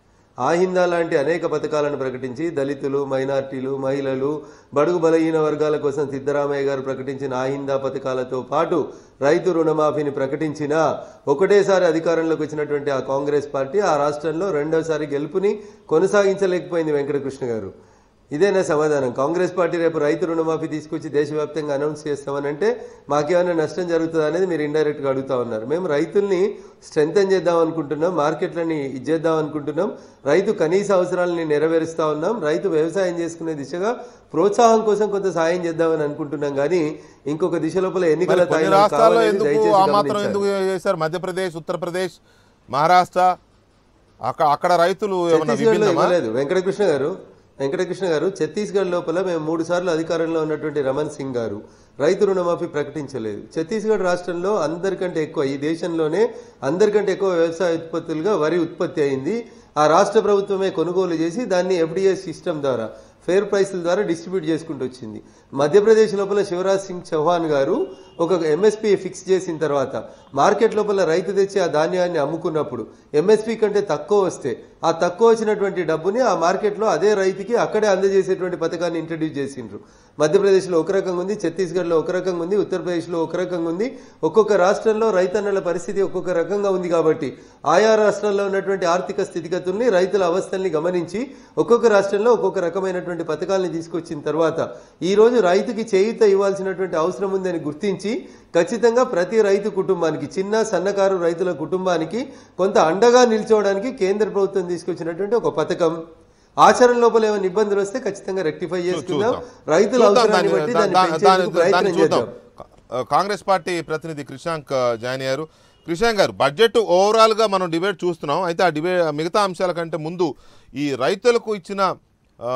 ఆహిందా లాంటి అనేక పథకాలను ప్రకటించి దళితులు మైనార్టీలు మహిళలు బడుగు బలహీన వర్గాల కోసం సిద్ధరామయ్య గారు ప్రకటించిన ఆహిందా పథకాలతో పాటు రైతు రుణమాఫీని ప్రకటించిన ఒకటేసారి అధికారంలోకి వచ్చినటువంటి ఆ కాంగ్రెస్ పార్టీ ఆ రాష్ట్రంలో రెండోసారి గెలుపుని కొనసాగించలేకపోయింది వెంకటకృష్ణ గారు ఇదేనా సమాధానం కాంగ్రెస్ పార్టీ రేపు రైతు రుణమాఫీ తీసుకొచ్చి దేశవ్యాప్తంగా అనౌన్స్ చేస్తామనంటే మాకేమైనా నష్టం జరుగుతుందా అనేది మీరు ఇండైరెక్ట్గా అడుగుతా ఉన్నారు మేము రైతుల్ని స్ట్రెంగ్తన్ చేద్దాం అనుకుంటున్నాం మార్కెట్లని ఇచ్చేద్దాం అనుకుంటున్నాం రైతు కనీస అవసరాలని నెరవేరుస్తా ఉన్నాం రైతు వ్యవసాయం చేసుకునే దిశగా ప్రోత్సాహం కోసం కొంత సాయం చేద్దామని అనుకుంటున్నాం కానీ ఇంకొక దిశ లోపల ఎన్నికల మరి కొన్ని తాయిలం రాష్ట్రాల్లో కావాలనేది ఎందుకు దయచేసి ఆ మాత్రం గమనించాలి. ఎందుకు చేశారు మధ్యప్రదేశ్ ఉత్తరప్రదేశ్ మహారాష్ట్ర అక్కడ అక్కడ రైతులు ఏమన్నా ఛత్తీస్గఢ్లో విభిన్నమా ఇవ్వలేదు వెంకటకృష్ణ గారు వెంకటకృష్ణ గారు ఛత్తీస్గఢ్ లోపల మేము మూడు సార్లు అధికారంలో ఉన్నటువంటి రమణ్ సింగ్ గారు రైతు రుణమాఫీ ప్రకటించలేదు ఛత్తీస్గఢ్ రాష్ట్రంలో అందరికంటే ఎక్కువ ఈ దేశంలోనే అందరికంటే ఎక్కువ వ్యవసాయ ఉత్పత్తులుగా వరి ఉత్పత్తి అయింది ఆ రాష్ట్ర ప్రభుత్వమే కొనుగోలు చేసి దాన్ని ఎఫ్డిఏ సిస్టమ్ ద్వారా ఫేర్ ప్రైస్ల ద్వారా డిస్ట్రిబ్యూట్ చేసుకుంటూ వచ్చింది మధ్యప్రదేశ్ లోపల శివరాజ్ సింగ్ చౌహాన్ గారు ఒక ఎంఎస్పీ ఫిక్స్ చేసిన తర్వాత మార్కెట్ లోపల రైతు తెచ్చి ఆ ధాన్యాన్ని అమ్ముకున్నప్పుడు ఎంఎస్పీ కంటే తక్కువ వస్తే ఆ తక్కువ వచ్చినటువంటి డబ్బుని ఆ మార్కెట్లో అదే రైతుకి అక్కడే అందజేసేటువంటి పథకాన్ని ఇంట్రడ్యూస్ చేసిండ్రు మధ్యప్రదేశ్లో ఒక రకంగా ఉంది ఛత్తీస్గఢ్లో ఒక రకంగా ఉంది ఉత్తరప్రదేశ్లో ఒక రకంగా ఉంది ఒక్కొక్క రాష్ట్రంలో రైతన్నల పరిస్థితి ఒక్కొక్క రకంగా ఉంది కాబట్టి ఆయా రాష్ట్రాల్లో ఉన్నటువంటి ఆర్థిక స్థితిగతుల్ని రైతుల అవస్థల్ని గమనించి ఒక్కొక్క రాష్ట్రంలో ఒక్కొక్క రకమైనటువంటి పథకాలను తీసుకొచ్చిన తర్వాత ఈ రోజు రైతుకి చేయూత ఇవ్వాల్సినటువంటి అవసరం ఉందని గుర్తించి ఖచ్చితంగా ప్రతి రైతు కుటుంబానికి చిన్న సన్నకారు రైతుల కుటుంబానికి కొంత అండగా నిల్చోవడానికి కేంద్ర ప్రభుత్వం తీసుకొచ్చినటువంటి ఒక పథకం ఆచరణ లోపల ఏమైనా ఇబ్బందులు వస్తే ఖచ్చితంగా రెక్టిఫై చేసుకుందాం చూద్దాం. రైతుల చూద్దాం అవసరాన్ని దాన్ని- బట్టి దా- దాన్ని దా- పెంచేందుకు దాన్ని- ప్రయత్నం దాన్ని చూద్దాం చేద్దాం కా- కాంగ్రెస్ పార్టీ ప్రతినిధి కృషాంక్ జాయిన్ అయ్యారు కృషాంక్ గారు బడ్జెట్ ఓవరాల్ గా మనం డిబేట్ చూస్తున్నాం అయితే ఆ డిబేట్ మిగతా అంశాల కంటే ముందు ఈ రైతులకు ఇచ్చిన ఆ,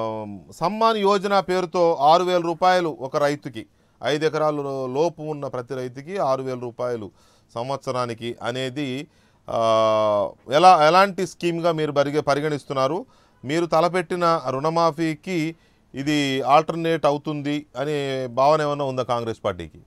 సమ్మాన్ యోజన పేరుతో ఆరు వేల రూపాయలు ఒక రైతుకి ఐదు ఎకరాలు లోపు ఉన్న ప్రతి రైతుకి ఆరు వేల రూపాయలు సంవత్సరానికి అనేది ఆ, ఎలా ఎలాంటి స్కీమ్గా మీరు పరిగ పరిగణిస్తున్నారు మీరు తలపెట్టిన రుణమాఫీకి ఇది ఆల్టర్నేట్ అవుతుంది అనే భావన ఏమైనా ఉందా కాంగ్రెస్ పార్టీకి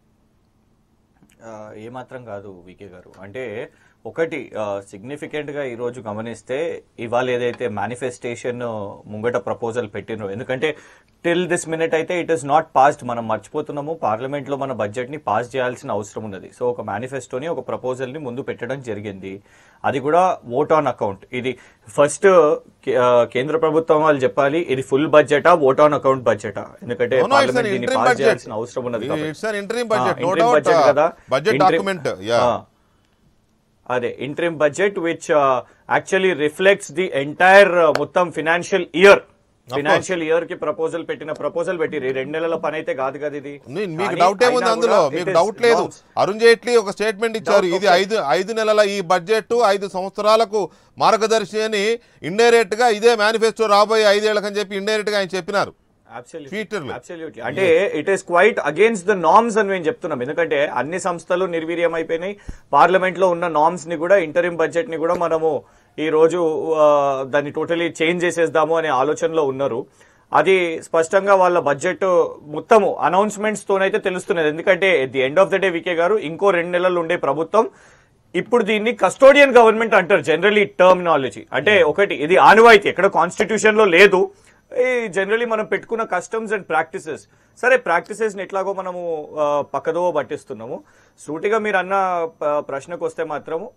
ఆ, ఏమాత్రం కాదు వికే గారు అంటే ఒకటి సిగ్నిఫికెంట్ గా ఈ రోజు గమనిస్తే ఇవాళ ఏదైతే మేనిఫెస్టేషన్ ముంగట ప్రపోజల్ పెట్టినో ఎందుకంటే టిల్ దిస్ మినిట్ అయితే ఇట్ ఇస్ నాట్ పాస్డ్ మనం మర్చిపోతున్నాము పార్లమెంట్ లో మన బడ్జెట్ ని పాస్ చేయాల్సిన అవసరం ఉన్నది సో ఒక మేనిఫెస్టోని ఒక ప్రపోజల్ ని ముందు పెట్టడం జరిగింది అది కూడా ఓట్ ఆన్ అకౌంట్ ఇది ఫస్ట్ కేంద్ర ప్రభుత్వం వాళ్ళు చెప్పాలి ఇది ఫుల్ బడ్జెటా ఓట్ ఆన్ అకౌంట్ బడ్జెటా ఎందుకంటే No, no, it's an parliament దీన్ని interim పాస్ budget. చేయాల్సిన అవసరం ఉన్నది కాబట్టి. It's an interim budget, ఆ, no interim doubt, budget uh, కదా budget Interim- document, yeah. ఆ, అదే interim budget which actually reflects the entire మొత్తం ఫినాన్షియల్ ఇయర్ ఫినాన్షియల్ ఇయర్ కి ప్రపోజల్ పెట్టిన ప్రపోజల్ పెట్టి రెండు నెలల పని అయితే కాదు కదా ఇది నీ- మీకు కానీ డౌట్ ఏముంది అయినా అందులో కూడా మీకు it is డౌట్ లేదు norms. అరుణ్ జైట్లీ ఒక స్టేట్మెంట్ ఇచ్చారు Doubt ఇది okay. ఐదు ఐదు నెలల ఈ బడ్జెట్ ఐదు సంవత్సరాలకు మార్గదర్శి అని ఇండైరెక్ట్ గా ఇదే మేనిఫెస్టో రాబోయే ఐదేళ్లకని చెప్పి ఇండైరెక్ట్ గా ఆయన చెప్పినారు Tweeterలో. అబ్సల్యూట్లీ అంటే it is quite against the norms అని మేము చెప్తున్నాం ఎందుకంటే అన్ని సంస్థలు నిర్వీర్యం అయిపోయినాయి పార్లమెంట్ లో ఉన్న నామ్స్ ని కూడా ఇంటరిం బడ్జెట్ ని కూడా మనము ఈ రోజు ఆ, దాన్ని టోటలీ చేంజ్ చేసేద్దాము అనే ఆలోచనలో ఉన్నారు అది స్పష్టంగా వాళ్ళ బడ్జెట్ మొత్తము అనౌన్స్మెంట్స్ తోనైతే తెలుస్తున్నది ఎందుకంటే at the end of the day VK గారు ఇంకో రెండు నెలలు ఉండే ప్రభుత్వం ఇప్పుడు దీన్ని కస్టోడియన్ గవర్నమెంట్ అంటారు జనరలీ టర్మినాలజీ అంటే ఒకటి ఇది ఆనవాయితీ ఎక్కడ కాన్స్టిట్యూషన్ లో లేదు ఈ జనరలీ మనం పెట్టుకున్న కస్టమ్స్ అండ్ ప్రాక్టీసెస్ సరే ప్రాక్టీసెస్ని ఎట్లాగో మనము ఆ, పక్కదోవ పట్టిస్తున్నాము సూటిగా మీరు అన్న ప- ప్రశ్నకు వస్తే మాత్రము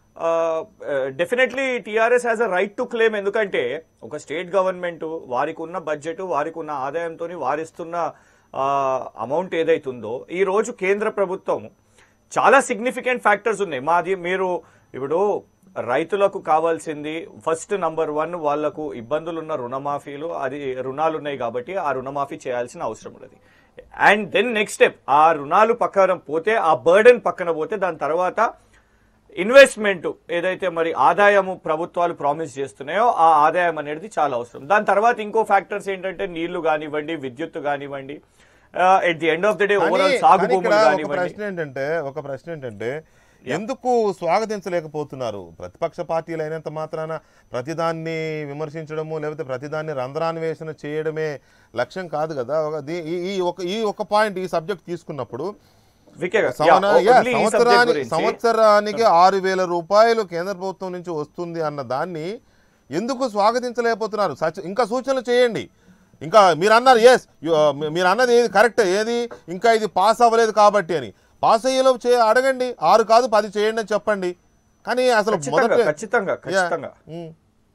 definitely TRS has a right to claim ఎందుకంటే ఒక స్టేట్ గవర్నమెంట్ వారికి ఉన్న బడ్జెట్ వారికి ఉన్న ఆదాయంతో వారిస్తున్న అమౌంట్ ఏదైతుందో ఈ రోజు కేంద్ర ప్రభుత్వం చాలా సిగ్నిఫికెంట్ ఫ్యాక్టర్స్ ఉన్నాయి మాది మీరు ఇప్పుడు రైతులకు కావాల్సింది ఫస్ట్ నంబర్ వన్ వాళ్లకు ఇబ్బందులు ఉన్న రుణమాఫీలు అది రుణాలు ఉన్నాయి కాబట్టి ఆ రుణమాఫీ చేయాల్సిన అవసరం ఉన్నది అండ్ దెన్ నెక్స్ట్ స్టెప్ ఆ రుణాలు పక్కన పోతే ఆ బర్డెన్ పక్కన పోతే దాని తర్వాత ఇన్వెస్ట్మెంట్ ఏదైతే మరి ఆదాయము ప్రభుత్వాలు ప్రామిస్ చేస్తున్నాయో ఆ ఆదాయం అనేది చాలా అవసరం దాని తర్వాత ఇంకో ఫ్యాక్టర్స్ ఏంటంటే నీళ్లు కానివ్వండి విద్యుత్ కానివ్వండి at the end of the day కానీ- ఓవరాల్ సాగు కానీ ఇక్కడ భూములు ఒక కానివ్వండి ప్రశ్న ఏంటంటే ఒక ప్రశ్న ఏంటంటే ఎందుకు స్వాగతించలేకపోతున్నారు ప్రతిపక్ష పార్టీలు అయినంత మాత్రాన ప్రతిదాన్ని విమర్శించడము లేకపోతే ప్రతిదాన్ని రంధ్రాన్వేషణ చేయడమే లక్ష్యం కాదు కదా ఒక దీ- ఈ- ఈ ఒక ఈ ఒక పాయింట్ ఈ సబ్జెక్ట్ తీసుకున్నప్పుడు వికే గారు, సంవన- yeah, yeah, only ఈ subject సంవత్సరానికి గురించి. సంవత్సరానికి ఆరు వేల రూపాయలు కేంద్ర ప్రభుత్వం నుంచి వస్తుంది అన్న దాన్ని ఎందుకు స్వాగతించలేకపోతున్నారు సచ్- ఇంకా సూచనలు చేయండి ఇంకా మీరు అన్నారు ఎస్ మీరు అన్నది ఏది కరెక్ట్ ఏది ఇంకా ఇది పాస్ అవ్వలేదు కాబట్టి అని పాస్ అయ్యేలో చే అడగండి ఆరు కాదు పది చేయండి అని చెప్పండి కానీ అసలు ఖచ్చితంగా, మొదట ఖచ్చితంగా ఖచ్చితంగా ఉమ్,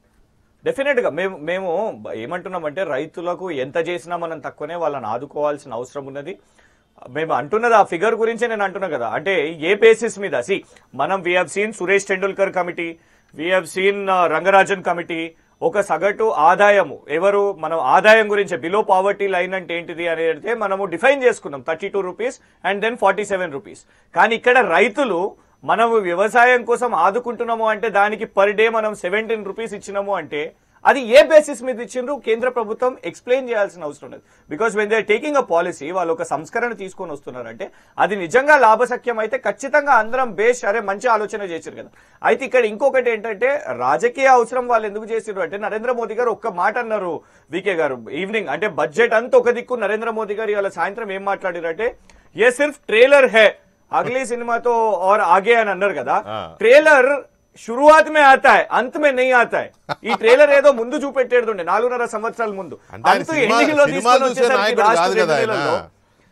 డెఫినెట్ గా మేము మేము ఏమంటున్నామంటే రైతులకు ఎంత చేసినా మనం తక్కువనే వాళ్ళని ఆదుకోవాల్సిన అవసరం ఉన్నది మేము అంటున్నది ఆ ఫిగర్ గురించే నేను అంటున్నా కదా అంటే ఏ బేసిస్ మీద సి మనం we seen Suresh Tendulkar committee we seen Rangarajan committee ఒక సగటు ఆదాయము ఎవరు మనం ఆదాయం గురించి బిలో పావర్టీ లైన్ అంటే ఏంటిది అనేది మనము డిఫైన్ చేసుకున్నాం thirty two rupees and then forty seven rupees కానీ ఇక్కడ రైతులు మనము వ్యవసాయం కోసం ఆదుకుంటున్నాము అంటే దానికి పర్ డే మనం సెవెంటీన్ రూపీస్ ఇచ్చినాము అంటే అది ఏ బేసిస్ మీద ఇచ్చిండ్రు కేంద్ర ప్రభుత్వం ఎక్స్ప్లెయిన్ చేయాల్సిన అవసరం ఉన్నది because when they taking a policy వాళ్ళు ఒక సంస్కరణ తీసుకొని వస్తున్నారంటే అది నిజంగా లాభసఖ్యం అయితే ఖచ్చితంగా అందరం బేస్ అరే మంచి ఆలోచన చేశారు కదా అయితే ఇక్కడ ఇంకొకటి ఏంటంటే రాజకీయ అవసరం వాళ్ళు ఎందుకు చేసిర్రు అంటే నరేంద్ర మోదీ గారు ఒక్క మాట అన్నారు వికే గారు ఈవినింగ్ అంటే బడ్జెట్ అంతా ఒక దిక్కు నరేంద్ర మోదీ గారు ఇవాళ సాయంత్రం ఏం మాట్లాడారు అంటే ఏ సిర్ఫ్ ట్రైలర్ హే అగలీ సినిమాతో और ఆగే అని అన్నారు కదా ఆ. ట్రైలర్ షురువాత్ మే ఆతా హై అంత్ మే నహీ ఆతా హై ఈ ట్రైలర్ ఏదో ముందు చూపెట్టేడుండే నాలుగున్నర సంవత్సరాల ముందు అంటే ఆయన అంతు సినిమా- ఎన్నికల్లో సినిమాలు తీసుకొని చూసే వచ్చేసరికి నాయకుడు లాస్ట్ కాదు కదా రెండు ఆయన. నెలల్లో,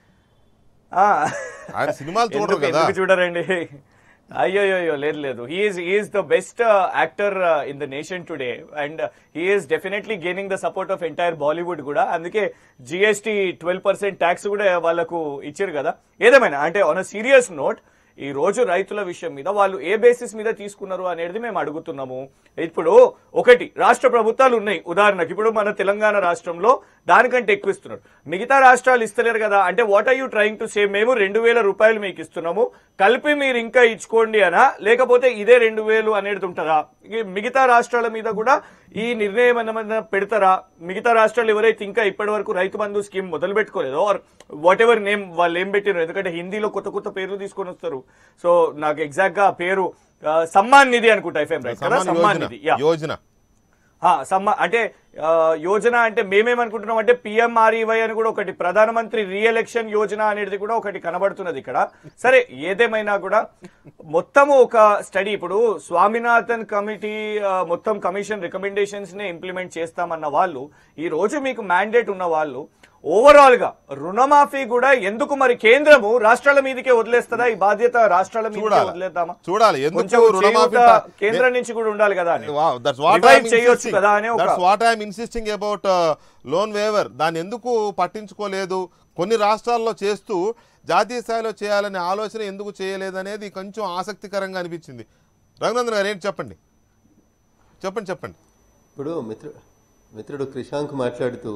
ఆ, ఆయన సినిమాలు చూడరు ఎందుకు కదా ఎందుకు చూడరండి అయ్యోయ్యో లేదు లేదు he's he's the best actor in the nation today and he's definitely gaining the support of entire Bollywood కూడా అందుకే జిఎస్టీ ట్వెల్వ్ పర్సెంట్ ట్యాక్స్ కూడా వాళ్ళకు ఇచ్చారు కదా ఏదేమైనా అంటే ఆన్ సీరియస్ నోట్ ఈ రోజు రైతుల విషయం మీద వాళ్ళు ఏ బేసిస్ మీద తీసుకున్నారు అనేది మేము అడుగుతున్నాము ఇప్పుడు ఒకటి రాష్ట్ర ప్రభుత్వాలు ఉన్నాయి ఉదాహరణకి ఇప్పుడు మన తెలంగాణ రాష్ట్రంలో దానికంటే ఎక్కువ ఇస్తున్నారు మిగతా రాష్ట్రాలు ఇస్తలేరు కదా అంటే what are you trying to save మేము రెండు వేల రూపాయలు మీకు ఇస్తున్నాము కలిపి మీరు ఇంకా ఇచ్చుకోండి అనా లేకపోతే ఇదే రెండు వేలు అనేది ఉంటుందా ఈ మిగతా రాష్ట్రాల మీద కూడా ఈ నిర్ణయం ఏమైనా పెడతారా మిగతా రాష్ట్రాలు ఎవరైతే ఇంకా ఇప్పటి వరకు రైతు బంధు స్కీమ్ మొదలు పెట్టుకోలేదో ఆర్ వాట్ ఎవర్ నేమ్ వాళ్ళు ఏం పెట్టినారు ఎందుకంటే హిందీలో కొత్త కొత్త పేర్లు తీసుకొని వస్తారు సో నాకు ఎగ్జాక్ట్ గా ఆ పేరు ఆ, సమ్మాన్ నిధి అనుకుంటా ఎఫ్ఎం రైట్ కదా సమాన సమ్మాన్ యోజన నిధి యా యోజన ఆ, సమ్మ అంటే ఆ, యోజన అంటే మేమేమనుకుంటున్నాం అంటే పిఎంఆర్ఈవై అని కూడా ఒకటి ప్రధానమంత్రి రీఎలక్షన్ యోజన అనేది కూడా ఒకటి కనబడుతున్నది ఇక్కడ సరే ఏదేమైనా కూడా మొత్తము ఒక స్టడీ ఇప్పుడు స్వామినాథన్ కమిటీ ఆ, మొత్తం కమిషన్ రికమెండేషన్స్ ని ఇంప్లిమెంట్ చేస్తామన్న వాళ్ళు ఈ రోజు మీకు మ్యాండేట్ ఉన్న వాళ్ళు ఓవరాల్ గా రుణమాఫీ కూడా ఎందుకు మరి కేంద్రము రాష్ట్రాల మీదకే వదిలేస్తుందా ఈ బాధ్యత రాష్ట్రాల మీదకే చూడాలి. వదిలేద్దామా చూడాలి ఎందుకు కొంచెం రుణమాఫీ చేయూత ప- కేంద్రం నుంచి కూడా ఉండాలి కదా అని Wow, that's what Revive I'm చేయొచ్చు insisting. కదా అని ఒక That's what I'm insisting about loan waiver దాన్ని ఎందుకు పట్టించుకోలేదు కొన్ని రాష్ట్రాల్లో చేస్తూ జాతీయ స్థాయిలో చేయాలనే ఆలోచన ఎందుకు చేయలేదు అనేది కొంచెం ఆసక్తికరంగా అనిపించింది రఘునందన్ గారు ఏంటి చెప్పండి చెప్పండి చెప్పండి ఇప్పుడు మిత్రు మిత్రుడు క్రిషాంక్ మాట్లాడుతూ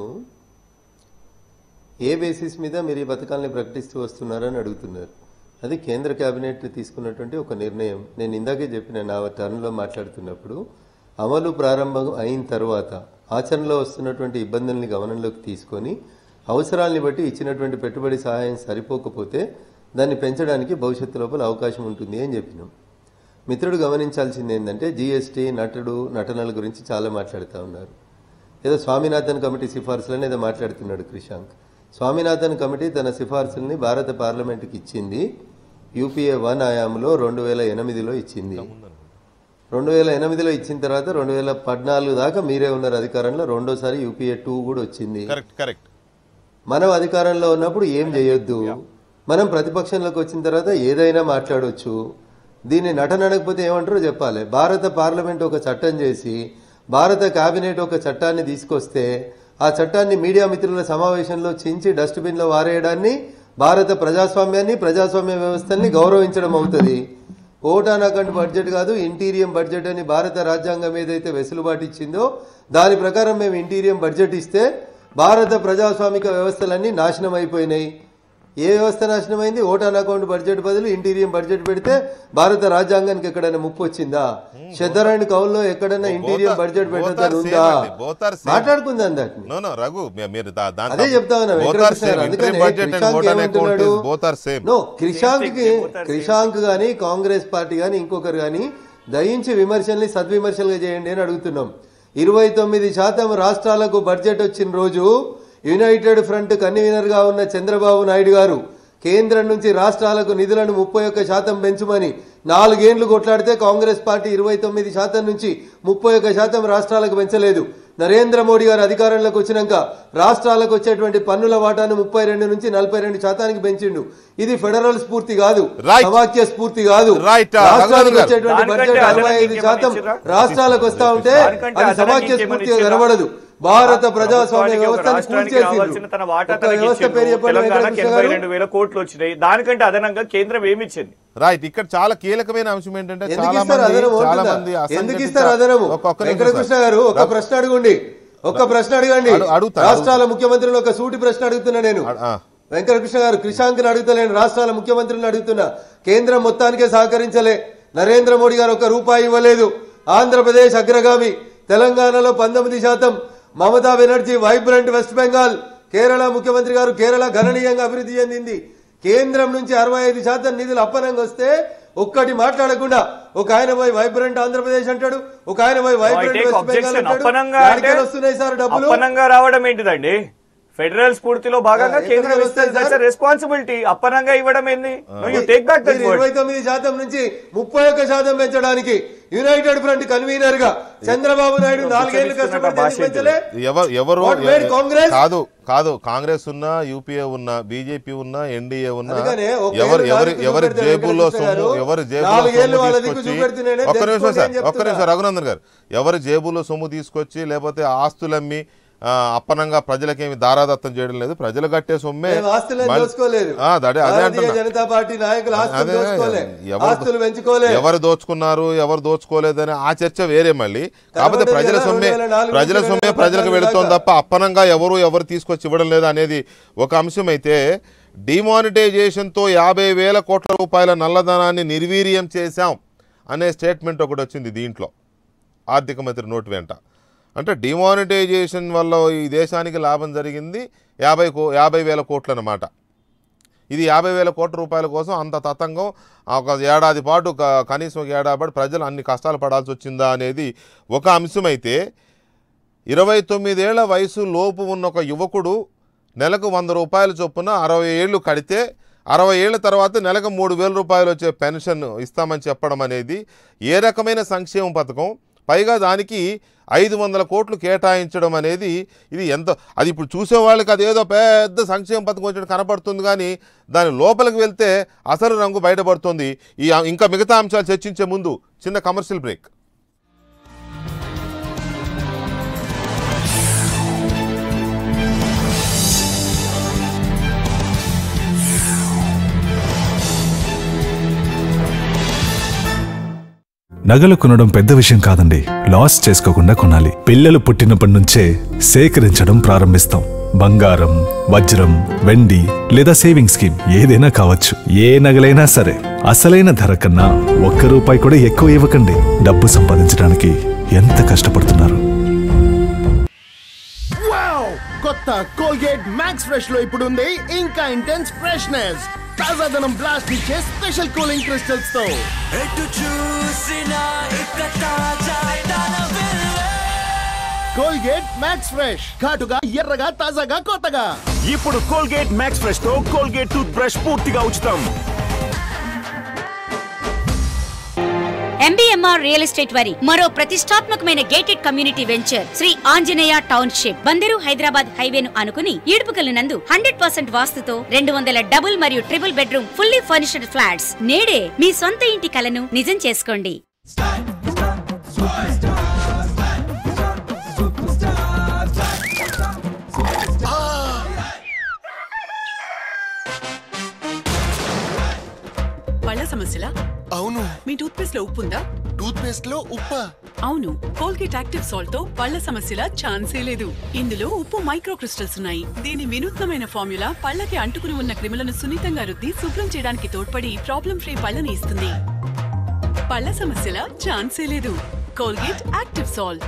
ఏ బేసిస్ మీద మీరు ఈ పథకాలని ప్రకటిస్తూ వస్తున్నారని అడుగుతున్నారు అది కేంద్ర కేబినెట్ తీసుకున్నటువంటి ఒక నిర్ణయం నేను ఇందాకే చెప్పిన నా టర్న్లో మాట్లాడుతున్నప్పుడు అమలు ప్రారంభం అయిన తర్వాత ఆచరణలో వస్తున్నటువంటి ఇబ్బందుల్ని గమనంలోకి తీసుకొని అవసరాల్ని బట్టి ఇచ్చినటువంటి పెట్టుబడి సహాయం సరిపోకపోతే దాన్ని పెంచడానికి భవిష్యత్తు లోపల అవకాశం ఉంటుంది అని చెప్పినాం మిత్రుడు గమనించాల్సింది ఏంటంటే జీఎస్టీ నటుడు నటనల గురించి చాలా మాట్లాడుతూ ఉన్నారు ఏదో స్వామినాథన్ కమిటీ సిఫార్సులని ఏదో మాట్లాడుతున్నాడు క్రిషాంక్ స్వామినాథన్ కమిటీ తన సిఫార్సుల్ని భారత పార్లమెంటుకి ఇచ్చింది యూపీఏ వన్ ఆయాములో రెండు వేల ఎనిమిదిలో ఇచ్చింది రెండు వేల ఎనిమిదిలో ఇచ్చిన తర్వాత రెండు వేల పద్నాలుగు దాకా మీరే ఉన్నారు అధికారంలో రెండోసారి యూపీఏ టూ కూడా వచ్చింది కరెక్ట్ కరెక్ట్ మనం అధికారంలో ఉన్నప్పుడు ఏం చేయొద్దు మనం ప్రతిపక్షంలోకి వచ్చిన తర్వాత ఏదైనా మాట్లాడొచ్చు దీన్ని నటనడకపోతే ఏమంటారో చెప్పాలి భారత పార్లమెంట్ ఒక చట్టం చేసి భారత కేబినెట్ ఒక చట్టాన్ని తీసుకొస్తే ఆ చట్టాన్ని మీడియా మిత్రుల సమావేశంలో చించి డస్ట్బిన్లో వారేయడాన్ని భారత ప్రజాస్వామ్యాన్ని ప్రజాస్వామ్య వ్యవస్థల్ని గౌరవించడం అవుతుంది ఓటాన్ అకౌంట్ బడ్జెట్ కాదు ఇంటీరియం బడ్జెట్ అని భారత రాజ్యాంగం ఏదైతే వెసులుబాటు ఇచ్చిందో దాని ప్రకారం మేము ఇంటీరియం బడ్జెట్ ఇస్తే భారత ప్రజాస్వామిక వ్యవస్థలన్నీ నాశనం అయిపోయినాయి ఏ వ్యవస్థ నాశనమైంది ఓటాన్ అకౌంట్ బడ్జెట్ బదులు ఇంటీరియం బడ్జెట్ పెడితే భారత రాజ్యాంగానికి ఎక్కడైనా ముప్పు వచ్చిందా శతరాణి కౌల్లో ఎక్కడైనా ఇంటీరియం బడ్జెట్ both are పెట్టద్దని same ఉందా అండి, both are same. మాట్లాడుకుందాం దాన్ని నో నో రఘు మీ- మీరు దా- దాంట్లో అదే చెప్తా ఉన్నా both are వెంకటకృష్ణ same. గారు. Interim అందుకనే budget and Krishank vote on account ఏమంటున్నాడు? is both are same. No Krishank కి క్రిషాంక్ గాని కాంగ్రెస్ పార్టీ గాని ఇంకొకరు గాని దయించి విమర్శల్ని సద్విమర్శలుగా చేయండి అని అడుగుతున్నాం ఇరవై తొమ్మిది శాతం రాష్ట్రాలకు బడ్జెట్ వచ్చిన రోజు యునైటెడ్ ఫ్రంట్ కన్వీనర్ గా ఉన్న చంద్రబాబు నాయుడు గారు కేంద్రం నుంచి రాష్ట్రాలకు నిధులను ముప్పై ఒక్క శాతం పెంచుమని నాలుగేండ్లు కొట్లాడితే కాంగ్రెస్ పార్టీ ఇరవై తొమ్మిది శాతం నుంచి ముప్పై ఒక్క శాతం రాష్ట్రాలకు పెంచలేదు నరేంద్ర మోడీ గారు అధికారంలోకి వచ్చినాక రాష్ట్రాలకు వచ్చేటువంటి పన్నుల వాటాను ముప్పై రెండు నుంచి నలభై రెండు శాతానికి పెంచిండు ఇది ఫెడరల్ స్ఫూర్తి కాదు Right. సమాఖ్య స్ఫూర్తి కాదు Right, uh, రాష్ట్రాలకు రఘునాథ్ గారు. వచ్చేటువంటి దానికంటే బడ్జెట్ అదనంగా అరవై ఐదు ఇంకేమన్నా శాతం ఇచ్చిర్రా? రాష్ట్రాలకు వస్తా ఉంటే దానికంటే అది అదనంగా సమాఖ్య ఇంకేమన్నా స్ఫూర్తిగా ఇచ్చిర్రా? కనబడదు భారత ప్రజాస్వామ్య ప్రభుత్వానికి ఒక వ్యవస్థను రాష్ట్రానికి కూల్చేసిండు రావాల్సిన తన వాటా ఒక తనకి వ్యవస్థ ఇచ్చిండు. పేరు చెప్పండి తెలంగాణకి వెంకటకృష్ణ ఎనభై గారు. రెండు వేల కోట్లు వచ్చినాయి దానికంటే అదనంగా కేంద్రం ఏమి ఇచ్చింది రైట్ ఇక్కడ చాలా కీలకమైన అంశం ఏంటంటే ఎందుకు చాలా ఇస్తారు మంది అదనము చాలా అంటున్నా? మంది ఎందుకు అసంఘటిత- ఇస్తారు అదనము ఒక్క- ఒక్క నిమిషం వెంకటకృష్ణ సార్. గారు ఒక ప్రశ్న అడగండి ఒక ప్రశ్న అడగండి అడు- అడుగుతా, రాష్ట్రాల ముఖ్యమంత్రులు ఒక సూటి ప్రశ్న అడుగుతున్నా నేను అడు- ఆ. వెంకటకృష్ణ గారు క్రిషాంక్ అడుగుతలేను రాష్ట్రాల ముఖ్యమంత్రులను అడుగుతున్నా కేంద్రం మొత్తానికే సహకరించలే నరేంద్ర మోడీ గారు ఒక రూపాయి ఇవ్వలేదు ఆంధ్రప్రదేశ్ అగ్రగామి తెలంగాణలో పంతొమ్మిది శాతం మమతా బెనర్జీ వైబ్రెంట్ వెస్ట్ బెంగాల్ కేరళ ముఖ్యమంత్రి గారు కేరళ గణనీయంగా అభివృద్ధి చెందింది కేంద్రం నుంచి అరవై ఐదు శాతం నిధులు అప్పనంగా వస్తే ఒక్కటి మాట్లాడకుండా ఒక ఆయన పోయి వైబ్రెంట్ ఆంధ్రప్రదేశ్ అంటాడు ఒక ఆయన పోయి I vibrant take West Bengal objection. అంటాడు అప్పనంగా అంటే ఎక్కడికి వస్తున్నాయి సార్ డబ్బులు అప్పనంగా రావడం ఏంటిదండి ఫెడరల్ స్ఫూర్తిలో భాగంగా ఆ, కేంద్రం ఎక్కడికి ఇస్తుంది వస్తాయి సార్? రెస్పాన్సిబిలిటీ అప్పనంగా ఇవ్వడం ఏంది యూ టేక్ బ్యాక్ దట్ మీరు ఇరవై తొమ్మిది శాతం నుంచి ముప్పై ఒక్క శాతం పెంచడానికి యునైటెడ్ ఫ్రంట్ కన్వీనర్ గా చంద్రబాబు నాయుడు నాలుగేళ్లు కష్టపడితే ఎందుకు పెంచలే ఎవరు ఎవరు What made Congress? కాదు కాదు కాంగ్రెస్ ఉన్నా యూపీఏ ఉన్నా బీజేపీ ఉన్నా ఎన్డీఏ ఉన్నా అందుకనే ఒక ఎవరు ఏళ్ళు ఎవరు నాలుగు ఎవరి చూపెడితే జేబుల్లో వెంకటేశ్వర సొమ్ము గారు, ఎవరి జేబులో నాలుగేళ్ళు సొమ్ము వాళ్ళ దిక్కు తీసుకొచ్చి చూపెడుతూనే ఒక్క నిమిషం తెచ్చుకోండి సార్ అని ఒక్క నిమిషం చెప్తున్నా. రఘునందన్ గారు ఎవరి జేబులో సొమ్ము తీసుకొచ్చి లేకపోతే ఆస్తులమ్మి ఆ, అప్పనంగా ప్రజలకేమి దారాదత్తం చేయడం లేదు ప్రజలు కట్టే సొమ్మే మేము ఆస్తులను మళ్ళీ- దోచుకోలేదు ఆ, అదే అదే భారతీయ అంటున్నా జనతా పార్టీ నాయకులు ఆస్తులు అదే దోచుకోలే ఎవరు- ఆస్తులు పెంచుకోలే ఎవరు దోచుకున్నారు ఎవరు దోచుకోలేదని ఆ చర్చ వేరే మళ్ళీ కాకపోతే కనబడేది ప్రజల కదా, సొమ్మే 2004 ప్రజల నుంచి సొమ్మే 2014 ప్రజలకు వెళుతోంది దాకా. తప్ప అప్పనంగా ఎవరు ఎవరు తీసుకొచ్చి ఇవ్వడం లేదు అనేది ఒక అంశం అయితే డిమానిటైజేషన్తో యాభై వేల కోట్ల రూపాయల నల్లధనాన్ని నిర్వీర్యం చేశాం అనే స్టేట్మెంట్ ఒకటి వచ్చింది దీంట్లో ఆర్థిక మంత్రి నోటి వెంట అంటే డిమానిటైజేషన్ వల్ల ఈ దేశానికి లాభం జరిగింది యాభై కో యాభై వేల కోట్లు అన్నమాట ఇది యాభై వేల కోట్ల రూపాయల కోసం అంత తతంగం ఆ ఒక ఏడాది పాటు క- కనీసం ఒక ఏడాది పాటు ప్రజలు అన్ని కష్టాలు పడాల్సి వచ్చిందా అనేది ఒక అంశమైతే ఇరవై తొమ్మిదేళ్ల వయసు లోపు ఉన్న ఒక యువకుడు నెలకు వంద రూపాయల చొప్పున అరవై ఏళ్ళు కడితే అరవై ఏళ్ళ తర్వాత నెలకు మూడు వేల రూపాయలు వచ్చే పెన్షన్ ఇస్తామని చెప్పడం అనేది ఏ రకమైన సంక్షేమ పథకం పైగా దానికి ఐదు వందల కోట్లు కేటాయించడం అనేది ఇది ఎంత అది ఇప్పుడు చూసే వాళ్ళకి అదేదో పెద్ద సంక్షేమ పథకం వచ్చినట్టు కనపడుతుంది కానీ దాని లోపలికి వెళ్తే అసలు రంగు బయటపడుతుంది ఈ ఇంకా మిగతా అంశాలు చర్చించే ముందు చిన్న కమర్షియల్ బ్రేక్ నగలు కొనడం పెద్ద విషయం కాదండి లాస్ చేసుకోకుండా కొనాలి పిల్లలు పుట్టినప్పటి నుంచే సేకరించడం ప్రారంభిస్తాం బంగారం వజ్రం వెండి లేదా సేవింగ్ స్కీమ్ ఏదైనా కావచ్చు ఏ నగలైనా సరే అసలైన ధర కన్నా ఒక్క రూపాయి కూడా ఎక్కువ ఇవ్వకండి డబ్బు సంపాదించడానికి ఎంత కష్టపడుతున్నారు వావ్ కొత్త కోల్గేట్ మ్యాక్స్ ఫ్రెష్ లో ఇప్పుడు ఉంది ఇంకా ఇంటెన్స్ ఫ్రెష్నెస్ తాజాదనం బ్లాస్ట్ ఇచ్చే స్పెషల్ కూలింగ్ క్రిస్టల్స్ తో ఎటు చూసినా ఇక తాజాదనమే. కోల్గేట్ మ్యాక్స్ ఫ్రెష్ ఘాటుగా ఎర్రగా తాజాగా కొత్తగా ఇప్పుడు కోల్గేట్ మ్యాక్స్ ఫ్రెష్ తో కోల్గేట్ టూత్ బ్రష్ పూర్తిగా ఉచితం ఎంబీఎంఆర్ రియల్ ఎస్టేట్ వారి మరో ప్రతిష్టాత్మకమైన gated community venture Shri Anjaneya township Bandar Hyderabad హైవేను అనుకుని ఈడుపుకల్ నందు హండ్రెడ్ పర్సెంట్ వాస్తుతో రెండు వందల డబుల్ మరియు triple bedroom fully furnished flats నేడే మీ సొంత ఇంటి కలను నిజం చేసుకోండి పళ్ళ సమస్యలా అవును మీ టూత్ పేస్ట్ లో ఉప్పు ఉందా టూత్ పేస్ట్ లో ఉప్పా అవును కోల్గేట్ యాక్టివ్ సాల్ట్ తో పళ్ళ సమస్యల ఛాన్సే లేదు ఇందులో ఉప్పు మైక్రో క్రిస్టల్స్ ఉన్నాయి దీని వినూత్నమైన ఫార్ములా పళ్ళకి అంటుకుని ఉన్న క్రిములను సున్నితంగా రుద్ది శుభ్రం చేయడానికి తోడ్పడి ప్రాబ్లం ఫ్రీ పళ్ళని ఇస్తుంది పళ్ళ సమస్యల ఛాన్సే లేదు కోల్గేట్ యాక్టివ్ సాల్ట్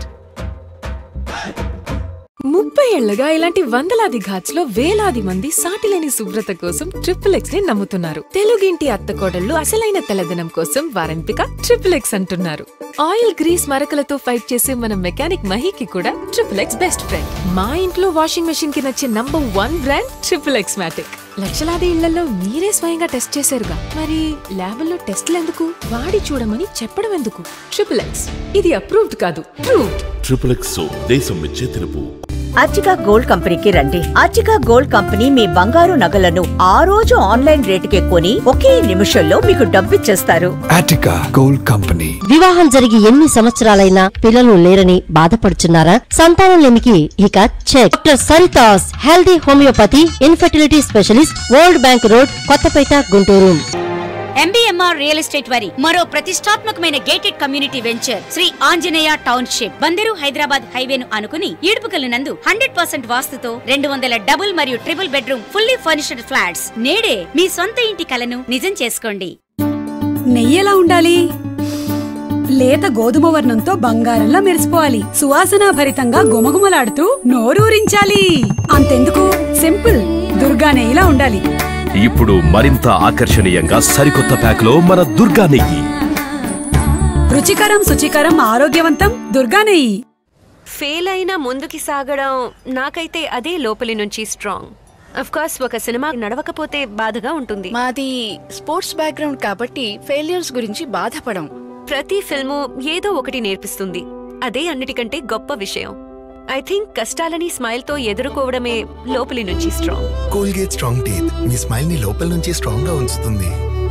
ముప్పై ఏళ్లుగా ఇలాంటి వందలాది ఘాట్స్ లో వేలాది మంది సాటిలేని శుభ్రత కోసం ట్రిపుల్ ఎక్స్ ని నమ్ముతున్నారు తెలుగింటి అత్తకోడళ్లు అసలైన తెల్లదనం కోసం వారెంపిక ట్రిపుల్ ఎక్స్ అంటున్నారు ఆయిల్ గ్రీస్ మరకలతో ఫైట్ చేసే మన మెకానిక్ మహీకి కూడా ట్రిపుల్ ఎక్స్ బెస్ట్ ఫ్రెండ్ మా ఇంట్లో వాషింగ్ మెషిన్ కి నచ్చే number one brand triple X matic లక్షలాది ఇళ్లలో మీరే స్వయంగా టెస్ట్ చేశారుగా మరి ల్యాబుల్లో టెస్ట్లు ఎందుకు వాడి చూడమని చెప్పడం ఎందుకు ట్రిపుల్ ఎక్స్ ఇది అప్రూవ్డ్ కాదు ప్రూవ్డ్ ట్రిపుల్ ఎక్స్ సోప్ దేశం మెచ్చే తెలుపు అర్చికా గోల్డ్ కంపెనీకి రండి అర్చికా గోల్డ్ కంపెనీ మీ బంగారు నగలను ఆ రోజు ఆన్లైన్ రేటుకే కొని ఒకే నిమిషంలో మీకు డబ్బిచ్చేస్తారు Attica Gold Company. వివాహం జరిగి ఎన్ని సంవత్సరాలైనా పిల్లలు లేరని బాధపడుచున్నారా సంతానం లేమికి ఇక check doctor Saritha's healthy homeopathy infertility specialist world bank road Kothapet Guntur MBMR real estate వారి మరో ప్రతిష్టాత్మకమైన gated community venture Shri Anjaneya township Bandar Hyderabad హైవేను అనుకుని ఈడుపుకల్ నందు హండ్రెడ్ పర్సెంట్ వాస్తుతో రెండు వందల డబుల్ మరియు triple bedroom fully furnished flats నేడే మీ సొంత ఇంటి కలను నిజం చేసుకోండి నెయ్యి ఎలా ఉండాలి లేత గోధుమ వర్ణంతో బంగారంలా మెరిసిపోవాలి సువాసన భరితంగా గుమగుమలాడుతూ నోరూరించాలి అంతెందుకు సింపుల్ దుర్గా నెయ్యిలా ఉండాలి ఇప్పుడు మరింత ఆకర్షణీయంగా సరికొత్త ప్యాక్ లో మన దుర్గా నెయ్యి రుచికరం శుచికరం ఆరోగ్యవంతం దుర్గా నెయ్యి ఫెయిల్ అయినా ముందుకి సాగడం నాకైతే అదే లోపలి నుంచి స్ట్రాంగ్ అఫ్ కోర్స్ ఒక సినిమా నడవకపోతే బాధగా ఉంటుంది మాది స్పోర్ట్స్ బ్యాక్గ్రౌండ్ కాబట్టి ఫెయిలియర్స్ గురించి బాధపడం ప్రతి ఫిల్ము ఏదో ఒకటి నేర్పిస్తుంది అదే అన్నిటికంటే గొప్ప విషయం ఐ థింక్ కష్టాలని స్మైల్ తో ఎదుర్కోవడమే లోపలి నుంచి స్ట్రాంగ్ కోల్గేట్ స్ట్రాంగ్ టీత్ మీ స్మైల్ ని లోపల నుంచి స్ట్రాంగ్ గా ఉంచుతుంది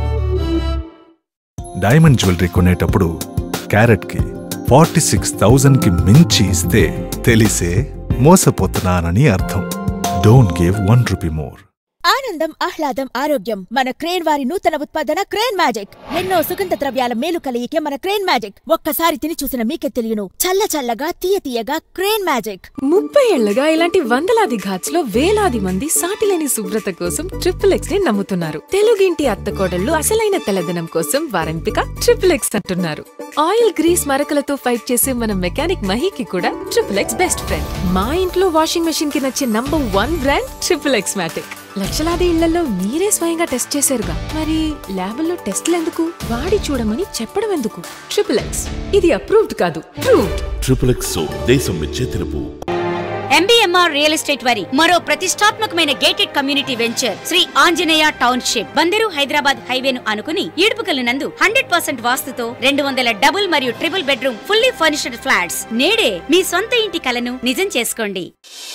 డైమండ్ జ్యువెలరీ కొనేటప్పుడు క్యారెట్కి ఫార్టీ సిక్స్ థౌజండ్కి మించి ఇస్తే తెలిసే మోసపోతున్నానని అర్థం don't give one rupee more ఆనందం ఆహ్లాదం ఆరోగ్యం మన క్రేన్ వారి నూతన ఉత్పాదన క్రేన్ మ్యాజిక్ ఎన్నో సుగంధ ద్రవ్యాల మేలు కలియికే మన క్రేన్ మ్యాజిక్ ఒక్కసారి తిని చూసిన మీకే తెలియను చల్ల చల్లగా తీయ తీయగా క్రేన్ మ్యాజిక్ ముప్పై ఏళ్లుగా ఇలాంటి వందలాది ఘాట్స్ లో వేలాది మంది సాటిలేని శుభ్రత కోసం ట్రిపుల్ ఎక్స్ ని నమ్ముతున్నారు తెలుగింటి అత్తకోడళ్లు అసలైన తెల్లదనం కోసం వారెంపిక ట్రిపుల్ ఎక్స్ అంటున్నారు ఆయిల్ గ్రీస్ మరకలతో ఫైట్ చేసే మన మెకానిక్ మహీకి కూడా ట్రిపుల్ ఎక్స్ బెస్ట్ ఫ్రెండ్ మా ఇంట్లో వాషింగ్ మెషిన్ కి నచ్చే number one brand triple X matic లక్షలాది ఇళ్లలో మీరే స్వయంగా టెస్ట్ చేశారుగా మరి ల్యాబుల్లో టెస్ట్లు ఎందుకు వాడి చూడమని చెప్పడం ఎందుకు ట్రిపుల్ ఎక్స్ ఇది అప్రూవ్డ్ కాదు ప్రూవ్డ్ ట్రిపుల్ ఎక్స్ సోప్ దేశం మెచ్చే తెలుపు ఎంబీఎంఆర్ రియల్ ఎస్టేట్ వారి మరో ప్రతిష్టాత్మకమైన gated community venture Shri Anjaneya township Bandar Hyderabad హైవేను అనుకుని ఈడుపుకల్ నందు హండ్రెడ్ పర్సెంట్ వాస్తుతో రెండు వందల డబుల్ మరియు triple bedroom fully furnished flats నేడే మీ సొంత ఇంటి కలను నిజం చేసుకోండి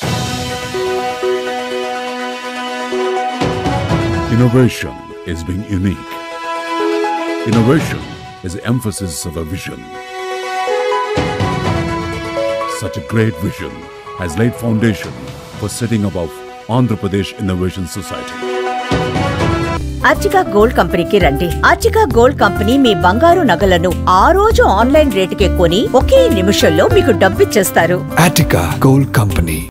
Innovation is being unique. Innovation is the emphasis of a vision. Such a great vision has laid foundation for setting up of Andhra Pradesh Innovation Society. Archika gold కంపెనీకి రండి అర్చికా gold company మీ బంగారు నగలను ఆ రోజు ఆన్లైన్ రేటుకే కొని ఒకే నిమిషంలో మీకు డబ్బిచ్చేస్తారు Attica Gold Company.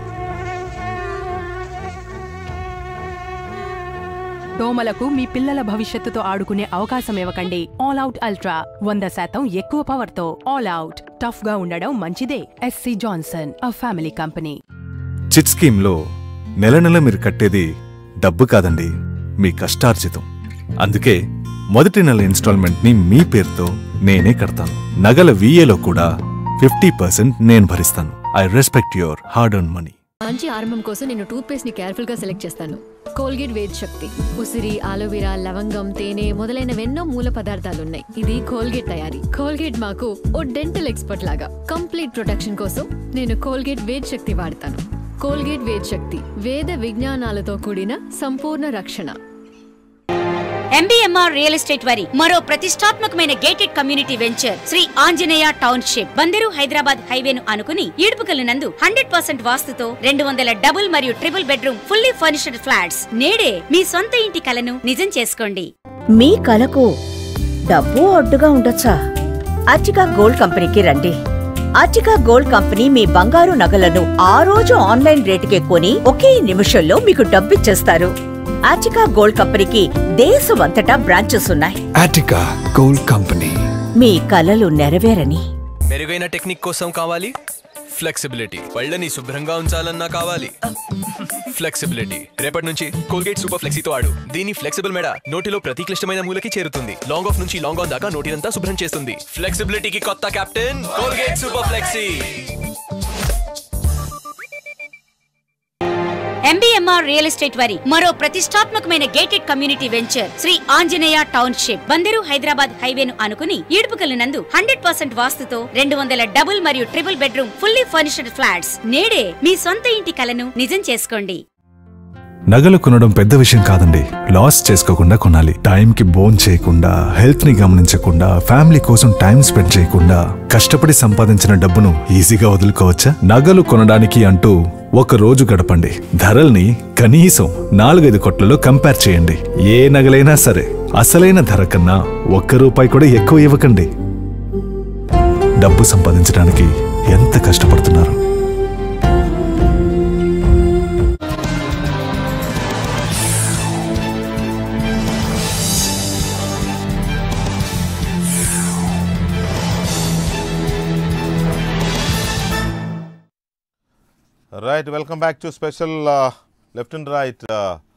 దోమలకు మీ పిల్లల భవిష్యత్తుతో ఆడుకునే అవకాశం ఇవ్వకండి ఆల్ అవుట్ అల్ట్రా వంద శాతం ఎక్కువ పవర్ తో ఆల్ అవుట్ టఫ్ గా ఉండడం మంచిదే SC Johnson a family company chit స్కీమ్లో నెల నెల మీరు కట్టేది డబ్బు కాదండి మీ కష్టార్జితం అందుకే మొదటి నెల ఇన్స్టాల్మెంట్ని మీ పేరుతో నేనే కడతాను నగల వీఏలో కూడా ఫిఫ్టీ పర్సెంట్ నేను భరిస్తాను I respect your hard earn money మంచి ఆరంభం కోసం నేను టూత్ పేస్ట్ ని కేర్ఫుల్ గా సెలెక్ట్ చేస్తాను కోల్గేట్ వేద్ శక్తి ఉసిరి ఆలోవెరా లవంగం తేనె మొదలైన ఎన్నో మూల పదార్థాలున్నాయి ఇది కోల్గేట్ తయారీ కోల్గేట్ మాకు ఓ డెంటల్ ఎక్స్పర్ట్ లాగా కంప్లీట్ ప్రొటెక్షన్ కోసం నేను కోల్గేట్ వేద్ శక్తి వాడతాను కోల్గేట్ వేద్ శక్తి వేద విజ్ఞానాలతో కూడిన సంపూర్ణ రక్షణ ఎంబీఎంఆర్ రియల్ ఎస్టేట్ వారి మరో ప్రతిష్టాత్మకమైన gated community venture Shri Anjaneya township Bandar Hyderabad హైవేను అనుకుని ఈడుపుకల్ నందు హండ్రెడ్ పర్సెంట్ వాస్తుతో రెండు వందల డబుల్ మరియు triple bedroom fully furnished flats నేడే మీ సొంత ఇంటి కలను నిజం చేసుకోండి మీ కలకు డబ్బు అడ్డుగా ఉండొచ్చా అర్చికా గోల్డ్ కంపెనీకి రండి అర్చికా గోల్డ్ కంపెనీ మీ బంగారు నగలను ఆ రోజు ఆన్లైన్ రేటుకే కొని ఒకే నిమిషంలో మీకు డబ్బిచ్చేస్తారు అర్చికా గోల్డ్ కంపెనీకి దేశమంతటా బ్రాంచెస్ ఉన్నాయి Attica Gold Company. మీ కలలు నెరవేరని మెరుగైన టెక్నిక్ కోసం కావాలి ఫ్లెక్సిబిలిటీ పళ్ళని శుభ్రంగా ఉంచాలన్నా కావాలి ఫ్లెక్సిబిలిటీ రేపటి నుంచి కోల్గేట్ సూపర్ ఫ్లెక్సీతో ఆడు దీని ఫ్లెక్సిబుల్ మెడ నోటిలో ప్రతి క్లిష్టమైన మూలకి చేరుతుంది లాంగ్ ఆఫ్ నుంచి లాంగ్ ఆన్ దాకా నోటినంతా శుభ్రం చేస్తుంది ఫ్లెక్సిబిలిటీకి కొత్త captain Colgate super flexi MBMR real estate వారి మరో ప్రతిష్టాత్మకమైన gated community venture Shri Anjaneya township Bandar Hyderabad హైవేను అనుకుని ఈడుపుకల్ నందు హండ్రెడ్ పర్సెంట్ వాస్తుతో రెండు వందల డబుల్ మరియు triple bedroom fully furnished flats నేడే మీ సొంత ఇంటి కలను నిజం చేసుకోండి నగలు కొనడం పెద్ద విషయం కాదండి లాస్ చేసుకోకుండా కొనాలి టైంకి బోన్ చేయకుండా హెల్త్ ని గమనించకుండా ఫ్యామిలీ కోసం టైం స్పెండ్ చేయకుండా కష్టపడి సంపాదించిన డబ్బును ఈజీగా వదులుకోవచ్చా నగలు కొనడానికి అంటూ ఒక రోజు గడపండి ధరల్ని కనీసం నాలుగైదు కొట్లలో కంపేర్ చేయండి ఏ నగలైనా సరే అసలైన ధర కన్నా ఒక్క రూపాయి కూడా ఎక్కువ ఇవ్వకండి డబ్బు సంపాదించడానికి ఎంత కష్టపడుతున్నారు right welcome back to special left and right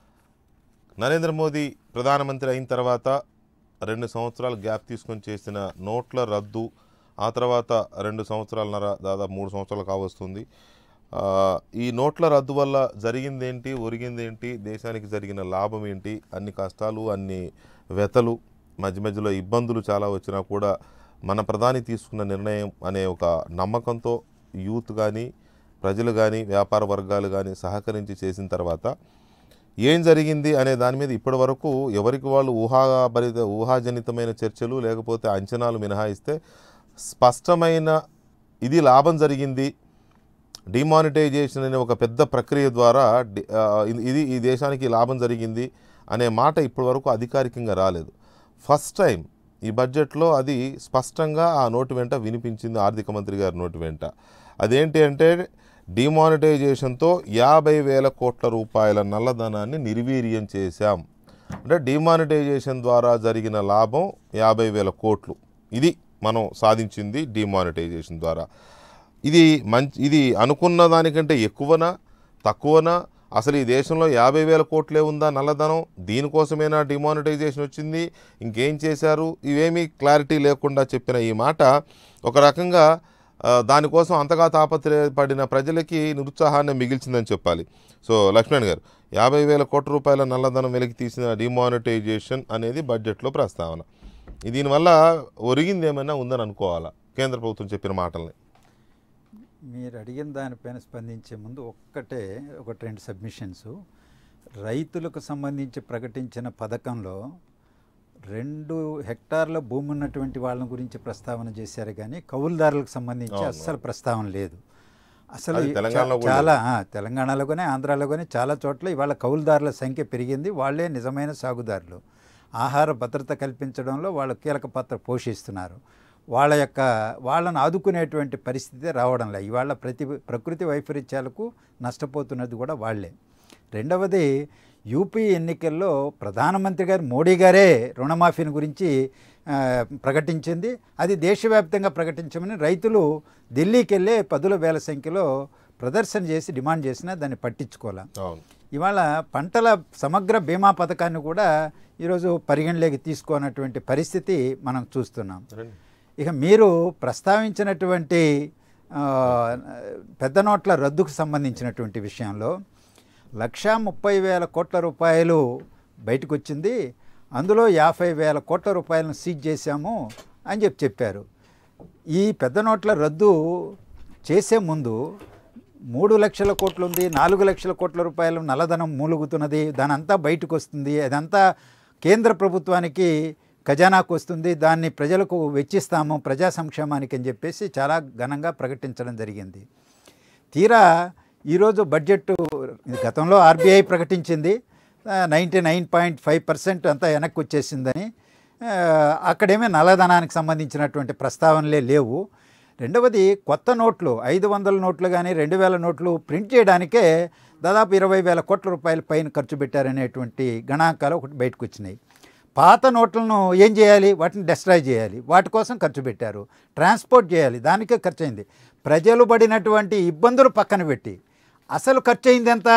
Narendra Modi ప్రధానమంత్రి అయిన తర్వాత రెండు సంవత్సరాలు గ్యాప్ తీసుకొని చేసిన నోట్ల రద్దు ఆ తర్వాత రెండు సంవత్సరాలన్నర దాదాపు మూడు సంవత్సరాలు కావస్తుంది ఆ, ఈ నోట్ల రద్దు వల్ల జరిగిందేంటి ఒరిగిందేంటి దేశానికి జరిగిన లాభం ఏంటి అన్ని కష్టాలు అన్ని వ్యతలు మధ్య మధ్యలో ఇబ్బందులు చాలా వచ్చినా కూడా మన ప్రధాని తీసుకున్న నిర్ణయం అనే ఒక నమ్మకంతో యూత్ కానీ ప్రజలు కానీ వ్యాపార వర్గాలు కానీ సహకరించి చేసిన తర్వాత ఏం జరిగింది అనే దాని మీద ఇప్పటి వరకు ఎవరికి వాళ్ళు ఊహాభరిత ఊహాజనితమైన చర్చలు లేకపోతే అంచనాలు మినహాయిస్తే స్పష్టమైన ఇది లాభం జరిగింది డిమానిటైజేషన్ అనే ఒక పెద్ద ప్రక్రియ ద్వారా డి- ఆ, ఇది- ఇది ఈ దేశానికి లాభం జరిగింది అనే మాట ఇప్పటి వరకు అధికారికంగా రాలేదు ఫస్ట్ టైం ఈ బడ్జెట్లో అది స్పష్టంగా ఆ నోటు వెంట వినిపించింది ఆర్థిక మంత్రి గారి నోటు వెంట అదేంటి అంటే డిమానిటైజేషన్తో యాభై వేల కోట్ల రూపాయల నల్లధనాన్ని నిర్వీర్యం చేశాం అంటే డిమానిటైజేషన్ ద్వారా జరిగిన లాభం యాభై వేల కోట్లు ఇది మనం సాధించింది డిమానిటైజేషన్ ద్వారా ఇది మంచి ఇది అనుకున్న దానికంటే ఎక్కువనా తక్కువనా అసలు ఈ దేశంలో యాభై వేల కోట్లే ఉందా నల్లధనం దీనికోసమేనా డిమానిటైజేషన్ వచ్చింది ఇంకేం చేశారు ఇవేమీ క్లారిటీ లేకుండా చెప్పిన ఈ మాట ఒక రకంగా ఆ, దానికోసం అంతగా తాపత్రయపడిన ప్రజలకి నిరుత్సాహాన్ని మిగిల్చిందని చెప్పాలి సో లక్ష్మణ్ గారు యాభై వేల కోట్ల రూపాయల నల్లధనం వెలికి తీసిన డిమానిటైజేషన్ అనేది బడ్జెట్లో ప్రస్తావన దీనివల్ల ఒరిగింది ఏమైనా ఉందని అనుకోవాలా కేంద్ర ప్రభుత్వం చెప్పిన మాటల్ని మీరు అడిగిన దానిపైన స్పందించే ముందు ఒక్కటే ఒకటి రెండు సబ్మిషన్స్ రైతులకు సంబంధించి ప్రకటించిన పథకంలో రెండు హెక్టార్ల భూమి ఉన్నటువంటి వాళ్ళ గురించి ప్రస్తావన చేశారు కానీ కౌలుదారులకు సంబంధించి అవును. అస్సలు ప్రస్తావన లేదు అసలు అది ఈ తెలంగాణలో చా- కూడా చాలా ఆ, తెలంగాణలో కానీ ఆంధ్రాలో కానీ చాలా చోట్ల ఇవాళ కౌలుదారుల సంఖ్య పెరిగింది వాళ్ళే నిజమైన సాగుదారులు ఆహార భద్రత కల్పించడంలో వాళ్ళు కీలక పాత్ర పోషిస్తున్నారు వాళ్ళ యొక్క వాళ్ళను ఆదుకునేటువంటి పరిస్థితి రావడంలే ఇవాళ ప్రతి ప్రకృతి వైపరీత్యాలకు నష్టపోతున్నది కూడా వాళ్ళే రెండవది యూపీ ఎన్నికల్లో ప్రధానమంత్రి గారు మోడీ గారే రుణమాఫీని గురించి ఆ, ప్రకటించింది అది దేశవ్యాప్తంగా ప్రకటించమని రైతులు ఢిల్లీకి వెళ్ళే పదుల వేల సంఖ్యలో ప్రదర్శన చేసి డిమాండ్ చేసినా దాన్ని పట్టించుకోలే అవును ఇవాళ పంటల సమగ్ర బీమా పథకాన్ని కూడా ఈరోజు పరిగణలోకి తీసుకోనటువంటి పరిస్థితి మనం చూస్తున్నాం ఇక మీరు ప్రస్తావించినటువంటి ఆ, పెద్ద నోట్ల రద్దుకు సంబంధించినటువంటి విషయంలో లక్షా ముప్పై వేల కోట్ల రూపాయలు బయటకు వచ్చింది అందులో యాభై వేల కోట్ల రూపాయలను సీజ్ చేశాము అని చెప్పి చెప్పారు ఈ పెద్ద నోట్ల రద్దు చేసే ముందు మూడు లక్షల కోట్లు ఉంది నాలుగు లక్షల కోట్ల రూపాయలు నల్లధనం మూలుగుతున్నది దానంతా బయటకు వస్తుంది అదంతా కేంద్ర ప్రభుత్వానికి ఖజానాకు వస్తుంది దాన్ని ప్రజలకు వెచ్చిస్తాము ప్రజా సంక్షేమానికి అని చెప్పేసి చాలా ఘనంగా ప్రకటించడం జరిగింది తీరా ఈరోజు బడ్జెట్ గతంలో ఆర్బీఐ ప్రకటించింది ninety nine point five percent అంతా వెనక్కి వచ్చేసిందని ఆ, అక్కడేమీ నల్లధనానికి సంబంధించినటువంటి ప్రస్తావనలే లేవు రెండవది కొత్త నోట్లు ఐదు వందల నోట్లు కానీ రెండు వేల నోట్లు ప్రింట్ చేయడానికే దాదాపు ఇరవై వేల కోట్ల రూపాయల పైన ఖర్చు పెట్టారనేటువంటి గణాంకాలు ఒకటి బయటకు వచ్చినాయి పాత నోట్లను ఏం చేయాలి వాటిని డెస్ట్రాయ్ చేయాలి వాటి కోసం ఖర్చు పెట్టారు ట్రాన్స్పోర్ట్ చేయాలి దానికే ఖర్చు అయింది ప్రజలు పడినటువంటి ఇబ్బందులు పక్కన పెట్టి అసలు ఖర్చు అయింది ఎంత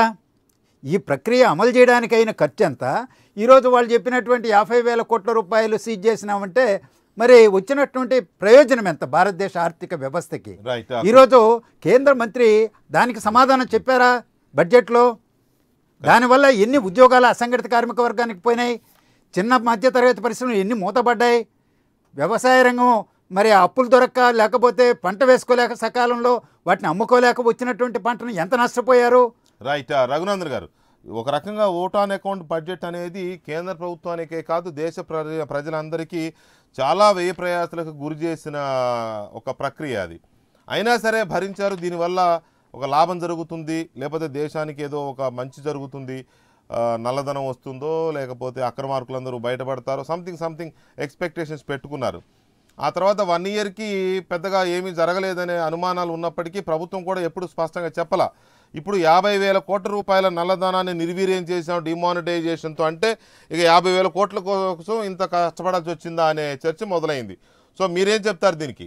ఈ ప్రక్రియ అమలు చేయడానికి అయిన ఖర్చు ఎంత ఈరోజు వాళ్ళు చెప్పినటువంటి యాభై వేల కోట్ల రూపాయలు సీజ్ చేసినామంటే మరి వచ్చినటువంటి ప్రయోజనం ఎంత భారతదేశ ఆర్థిక వ్యవస్థకి రైట్ ఈరోజు కేంద్ర మంత్రి దానికి సమాధానం చెప్పారా బడ్జెట్లో దానివల్ల ఎన్ని ఉద్యోగాలు అసంఘటిత కార్మిక వర్గానికి పోయినాయి చిన్న మధ్యతరగతి పరిశ్రమలు ఎన్ని మూతపడ్డాయి వ్యవసాయ రంగం మరి ఆ అప్పులు దొరక్క లేకపోతే పంట వేసుకోలేక సకాలంలో వాటిని అమ్ముకోలేక వచ్చినటువంటి పంటను ఎంత నష్టపోయారు రైట్ రఘునందన్ గారు ఒక రకంగా ఓట్ ఆన్ అకౌంట్ బడ్జెట్ అనేది కేంద్ర ప్రభుత్వానికే కాదు దేశ ప్రజ ప్రజలందరికీ చాలా వ్యయ ప్రయాసలకు గురి చేసిన ఒక ప్రక్రియ అది అయినా సరే భరించారు దీనివల్ల ఒక లాభం జరుగుతుంది లేకపోతే దేశానికి ఏదో ఒక మంచి జరుగుతుంది ఆ, నల్లధనం వస్తుందో లేకపోతే అక్రమార్కులందరూ బయటపడతారో సంథింగ్ సంథింగ్ ఎక్స్పెక్టేషన్స్ పెట్టుకున్నారు ఆ తర్వాత వన్ ఇయర్కి పెద్దగా ఏమీ జరగలేదనే అనుమానాలు ఉన్నప్పటికీ ప్రభుత్వం కూడా ఎప్పుడు స్పష్టంగా చెప్పలా ఇప్పుడు యాభై వేల కోట్ల రూపాయల నల్లధనాన్ని నిర్వీర్యం చేసాం డిమానిటైజేషన్తో అంటే ఇక యాభై వేల కోట్ల కోసం ఇంత కష్టపడాల్సి వచ్చిందా అనే చర్చ మొదలైంది సో మీరేం చెప్తారు దీనికి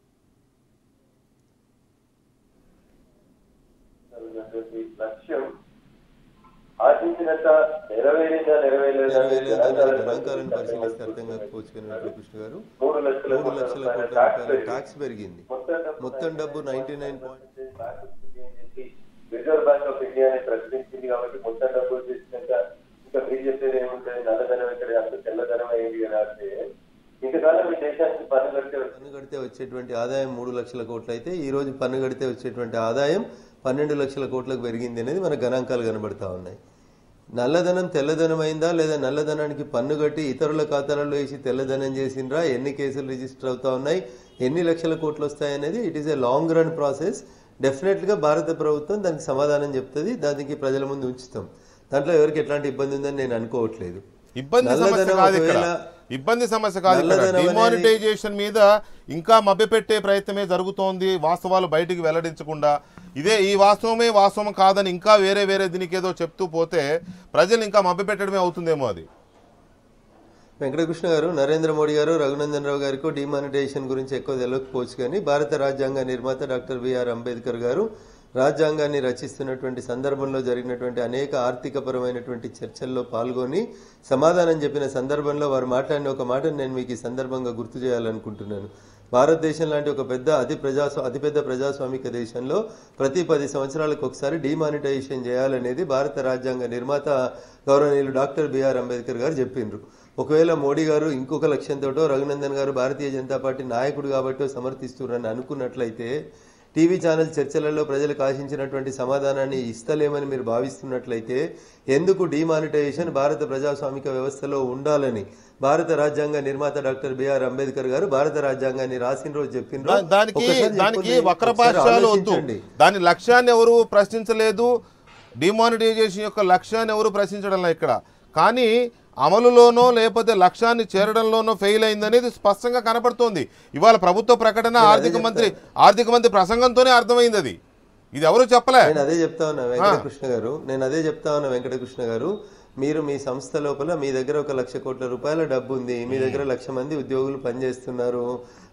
ఉన్నటువంటి లక్ష్యం ఆశించినంత నెరవేరిందా నెరవేరలేదా అనేది గణాంకాలను పరిశీలిస్తే అర్థం కాకపోవచ్చు కానీ వెంకటకృష్ణ గారు మూడు లక్షల మూడు లక్షల రూపాయల కోట్ల ట్యాక్స్ రూపాయల పెరిగింది. ట్యాక్స్ పెరిగింది మొత్తం డబ్బు ninety nine Reserve Bank of India అని ప్రకటించింది కాబట్టి మొత్తం డబ్బులు చేసినాక ఇంకా మీరు చెప్పేది ఏముంటుంది నల్లధనం ఇక్కడ అంత తెల్లధనం అయింది కదా అంటే ఇంతకాలం ఈ దేశానికి పన్ను కట్టే పన్ను కడితే వచ్చేటువంటి ఆదాయం మూడు లక్షల కోట్లు అయితే ఈ రోజు పన్ను కడితే వచ్చేటువంటి ఆదాయం పన్నెండు లక్షల కోట్లకు పెరిగింది అనేది మన గణాంకాలు కనబడతా ఉన్నాయి నల్లధనం తెల్లధనం అయిందా లేదా నల్లధనానికి పన్ను కట్టి ఇతరుల ఖాతాలలో వేసి తెల్లధనం చేసిండ్రా ఎన్ని కేసులు రిజిస్టర్ అవుతా ఉన్నాయి ఎన్ని లక్షల కోట్లు వస్తాయి అనేది it is a long run process డెఫినెట్గా భారత ప్రభుత్వం దానికి సమాధానం చెప్తుంది దానికి ప్రజల ముందు ఉంచుతాం దాంట్లో ఎవరికి ఎట్లాంటి ఇబ్బంది ఉందని నేను అనుకోవట్లేదు ఇబ్బంది సమస్య నల్లధనం కాదు ఇక్కడ ఒకవేళ- ఇబ్బంది సమస్య కాదు ఇక్కడ నల్లధనం అనేది- డిమానిటైజేషన్ మీద ఇంకా మభ్యపెట్టే ప్రయత్నమే జరుగుతోంది వాస్తవాలు బయటికి వెల్లడించకుండా ఇదే ఈ వాస్తవమే వాస్తవం కాదని ఇంకా వేరే వేరే దీనికి ఏదో చెప్తూ పోతే ప్రజలు ఇంకా మభ్యపెట్టడమే అవుతుందేమో అది వెంకటకృష్ణ గారు నరేంద్ర మోడీ గారు రఘునందన్ రావు గారికి డిమానిటైజేషన్ గురించి ఎక్కువ తెలియకపోవచ్చు కానీ భారత రాజ్యాంగ నిర్మాత డాక్టర్ బిఆర్ అంబేద్కర్ గారు రాజ్యాంగాన్ని రచిస్తున్నటువంటి సందర్భంలో జరిగినటువంటి అనేక ఆర్థికపరమైనటువంటి చర్చల్లో పాల్గొని సమాధానం చెప్పిన సందర్భంలో వారు మాట్లాడిన ఒక మాటను నేను మీకు ఈ సందర్భంగా గుర్తు చేయాలనుకుంటున్నాను భారతదేశం లాంటి ఒక పెద్ద అతి ప్రజాస్వా అతిపెద్ద ప్రజాస్వామిక దేశంలో ప్రతి పది సంవత్సరాలకు ఒకసారి డిమానిటైజేషన్ చేయాలనేది భారత రాజ్యాంగ నిర్మాత గౌరవనీయులు డాక్టర్ బిఆర్ అంబేద్కర్ గారు చెప్పిండ్రు ఒకవేళ మోడీ గారు ఇంకొక లక్ష్యంతోటో రఘునందన్ గారు భారతీయ జనతా పార్టీ నాయకుడు కాబట్టో సమర్థిస్తున్నారని అనుకున్నట్లయితే టీవీ ఛానల్ చర్చలలో ప్రజలకు ఆశించినటువంటి సమాధానాన్ని ఇస్తలేమని మీరు భావిస్తున్నట్లయితే ఎందుకు డిమానిటైజేషన్ భారత ప్రజాస్వామిక వ్యవస్థలో ఉండాలని భారత రాజ్యాంగ నిర్మాత డాక్టర్ బిఆర్ అంబేద్కర్ గారు భారత రాజ్యాంగాన్ని రాసిన రోజు చెప్పిండ్రు దా- దానికి ఒకసారి దానికి చెప్పండి. వక్ర ఒకసారి భాష్యాలు వద్దు ఆలోచించండి. దాని లక్ష్యాన్ని ఎవరు ప్రశ్నించలేదు డిమానిటైజేషన్ యొక్క లక్ష్యాన్ని ఎవరు ప్రశ్నించడం లేదు ఇక్కడ కానీ అమలులోనో లేకపోతే లక్ష్యాన్ని చేరడంలోనో ఫెయిల్ అయిందనేది స్పష్టంగా కనపడుతోంది ఇవాళ ప్రభుత్వ ప్రకటన నేను అదే ఆర్థిక మంత్రి ఆర్థిక మంత్రి ప్రసంగంతోనే అర్థమైంది అది ఇది ఎవరు చెప్పలే నేను అదే చెప్తా ఉన్నా వెంకటకృష్ణ గారు నేను అదే చెప్తా ఉన్నా వెంకటకృష్ణ గారు మీరు మీ సంస్థ లోపల మీ దగ్గర ఒక లక్ష కోట్ల రూపాయల డబ్బు ఉంది మీ దగ్గర లక్ష మంది ఉద్యోగులు పనిచేస్తున్నారు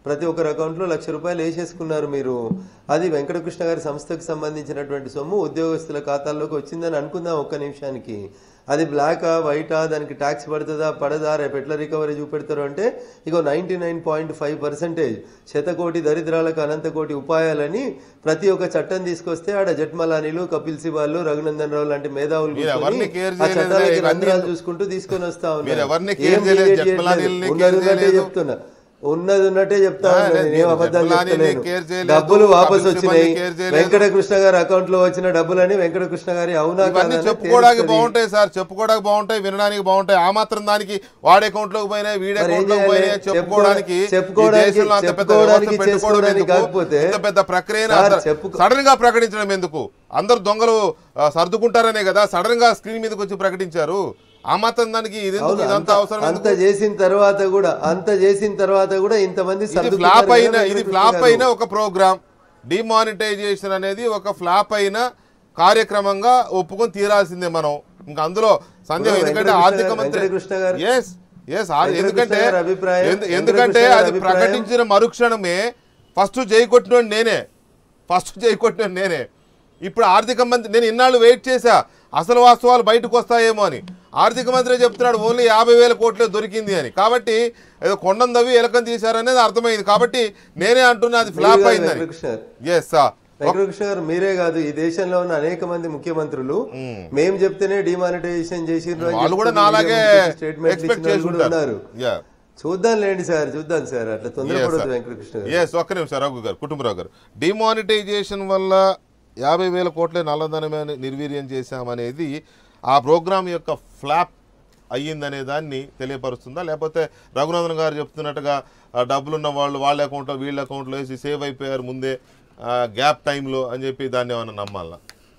ప్రతి ఒక్కరి అకౌంట్లో లక్ష రూపాయలు వేసేసుకున్నారు మీరు అది వెంకటకృష్ణ గారి సంస్థకు సంబంధించినటువంటి సొమ్ము ఉద్యోగస్తుల ఖాతాల్లోకి వచ్చిందని అనుకుందాం ఒక్క నిమిషానికి అది బ్లాకా వైటా దానికి ట్యాక్స్ పడుతుందా పడదా రేపు ఎట్లా రికవరీ చూపెడతారు అంటే ఇగో ninety nine point five percentage శతకోటి దరిద్రాలకు అనంతకోటి ఉపాయాలని ప్రతి ఒక్క చట్టం తీసుకొస్తే ఆడ జట్మలానీలు కపిల్ సిబాలు రఘునందన్ రావు లాంటి మేధావులు మీరు ఎవరిని కూర్చొని care ఆ చేయలేదు, చట్టాలకి ఇవన్నీ రంధ్రాలు చూసుకుంటూ తీసుకొని వస్తా మీరు ఉన్నారు ఎవరిని ఏం care చేయలేదు, mediate జట్మలానీలని చేయట్లేదు. care ఉన్నది ఉన్నట్టే చేయలేదు. చెప్తున్నా ఉన్నది ఉన్నట్టే చెప్తా ఆ, ఉన్నా లేదు, నేను ఏం మీరు అబద్ధాలు జట్మలానీని చెప్తలేను care చేయలేదు, డబ్బులు వాపస్ కపిల్ వచ్చినాయి సిబాల్ని care చేయలేదు. వెంకటకృష్ణ గారి అకౌంట్ లో వచ్చిన డబ్బులని వెంకటకృష్ణ గారి అవునా ఇవన్నీ కాదా అని చెప్పుకోవడానికి తేలుస్తుంది. బాగుంటాయి సార్ చెప్పుకోవడానికి బాగుంటాయి వినడానికి బాగుంటాయి ఆ మాత్రం దానికి వాడి అకౌంట్ లోకి పోయినాయి వీడి మరి ఏం అకౌంట్ లోకి చేయాలి? పోయినాయి చెప్పుకోవడానికి ఈ చెప్పుకోవడానికి- దేశంలో అంత పెద్ద చెప్పుకోవడానికి, వ్యవస్థ పెట్టుకోవడం చేసుకోవడానికి ఎందుకు? కాకపోతే ఇంత పెద్ద ప్రక్రియను సార్, అంత చెప్పుకో- సడన్ గా ప్రకటించడం ఎందుకు అందరు దొంగలు ఆ, సర్దుకుంటారనే కదా సడన్ గా స్క్రీన్ మీదకి వచ్చి ప్రకటించారు ఆ మాత్రం దానికి ఇది ఎందుకు? అవును, ఇదంతా అంత అవసరం అంత ఎందుకు? చేసిన తర్వాత కూడా అంత చేసిన తర్వాత కూడా ఇంతమంది ఇది సర్దుకున్నారు ఫ్లాప్ కదా అయిన ఇది వెంకటకృష్ణ ఫ్లాప్ గారు. అయిన ఒక ప్రోగ్రామ్ డిమానిటైజేషన్ అనేది ఒక ఫ్లాప్ అయిన కార్యక్రమంగా ఒప్పుకొని తీరాల్సిందే మనం ఇంకా అందులో సందేహం ఇప్పుడు ఎందుకంటే వెంకటకృష్ణ ఆర్థిక గారు- మంత్రి వెంకటకృష్ణ గారు- ఎస్ ఎస్ వెంకటకృష్ణ ఎందుకంటే గారి అభిప్రాయం- ఎందు- ఎందుకంటే వెంకటకృష్ణ గారి అది అభిప్రాయం- ప్రకటించిన మరుక్షణమే ఫస్ట్ జై కొట్టినోడు నేనే ఫస్ట్ జై కొట్టినోడు నేనే ఇప్పుడు ఆర్థిక మంత్రి నేను ఇన్నాళ్ళు వెయిట్ చేశా అసలు వాస్తవాలు బయటకు వస్తాయేమో అని ఆర్థిక మంత్రి చెప్తున్నాడు ఓన్లీ యాభై వేల కోట్లే దొరికింది అని కాబట్టి ఏదో కొండం దవ్వి ఎలకం తీశారనేది అర్థమైంది కాబట్టి నేనే అంటున్నా అది ఫ్లాప్ మీరు కాదు అయిందని వెంకటకృష్ణ గారు. ఎస్ సార్ వెంకటకృష్ణ గారు మీరే కాదు ఈ దేశంలో ఉన్న అనేక మంది ముఖ్యమంత్రులు మేం చెప్తేనే డిమానిటైజేషన్ చేసిండ్రు అని వాళ్ళు కూడా చెప్తూ నాలాగే స్టేట్మెంట్ expect ఇచ్చిన వాళ్ళు చేసి కూడా ఉంటారు. ఉన్నారు Yeah. చూద్దాం లేండి సార్ చూద్దాం సార్ అట్లా తొందరపడదు వెంకటకృష్ణ గారు ఎస్ ఒక్క నిమిషం రఘు గారు కుటుంబరావు గారు డిమానిటైజేషన్ వల్ల యాభై వేల కోట్లే నల్లధనమే నిర్వీర్యం చేశామనేది ఆ ప్రోగ్రామ్ యొక్క ఫ్లాప్ అయ్యిందనే దాన్ని తెలియపరుస్తుందా లేకపోతే రఘునందన్ గారు చెప్తున్నట్టుగా ఆ డబ్బులు ఉన్న వాళ్ళు వాళ్ళ అకౌంట్లో వీళ్ళ అకౌంట్లో వేసి సేవ్ అయిపోయారు ముందే గ్యాప్ టైంలో అని చెప్పి దాన్ని ఏమైనా నమ్మాలా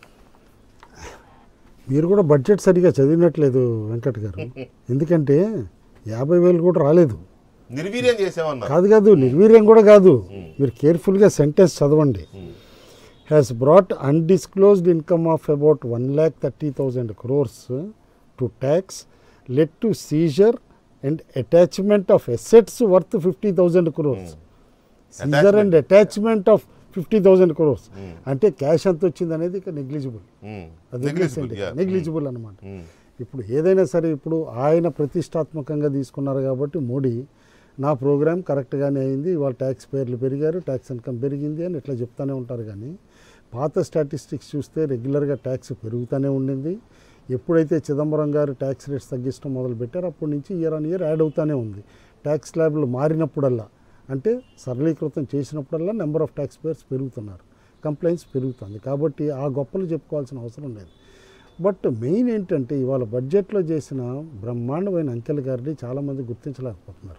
మీరు కూడా బడ్జెట్ సరిగా చదివినట్లేదు వెంకట్ గారు ఎందుకంటే యాభై వేలు కూడా రాలేదు నిర్వీర్యం చేసామన్నారు కాదు కాదు నిర్వీర్యం కూడా కాదు మీరు కేర్ఫుల్గా సెంటెన్స్ చదవండి has brought undisclosed income of about one lakh thirty thousand crores to tax led to seizure and attachment of assets worth fifty thousand crores seizure and attachment of fifty thousand crores అంటే క్యాష్ ఎంత వచ్చింది అనేది ఇక నెగ్లిజిబుల్ అది Negligible, yeah. నెగ్లిజిబుల్ అనమాట ఇప్పుడు ఏదైనా సరే ఇప్పుడు ఆయన ప్రతిష్టాత్మకంగా తీసుకున్నారు కాబట్టి మోడీ నా ప్రోగ్రామ్ కరెక్ట్గానే అయింది వాళ్ళ ట్యాక్స్ పేర్లు పెరిగారు ట్యాక్స్ ఇన్కమ్ పెరిగింది అని ఇట్లా చెప్తానే ఉంటారు కానీ పాత స్టాటిస్టిక్స్ చూస్తే రెగ్యులర్గా ట్యాక్స్ పెరుగుతూనే ఉండింది ఎప్పుడైతే చిదంబరం గారు ట్యాక్స్ రేట్స్ తగ్గించడం మొదలుపెట్టారో అప్పటి నుంచి ఇయర్ ఆన్ ఇయర్ యాడ్ అవుతూనే ఉంది ట్యాక్స్ స్లాబ్లు మారినప్పుడల్లా అంటే సరళీకృతం చేసినప్పుడల్లా నెంబర్ ఆఫ్ ట్యాక్స్ పేర్స్ పెరుగుతున్నారు కంప్లైంట్స్ పెరుగుతుంది కాబట్టి ఆ గొప్పలు చెప్పుకోవాల్సిన అవసరం లేదు బట్ మెయిన్ ఏంటంటే ఇవాళ బడ్జెట్లో చేసిన బ్రహ్మాండమైన అంకెల్ గారిని చాలామంది గుర్తించలేకపోతున్నారు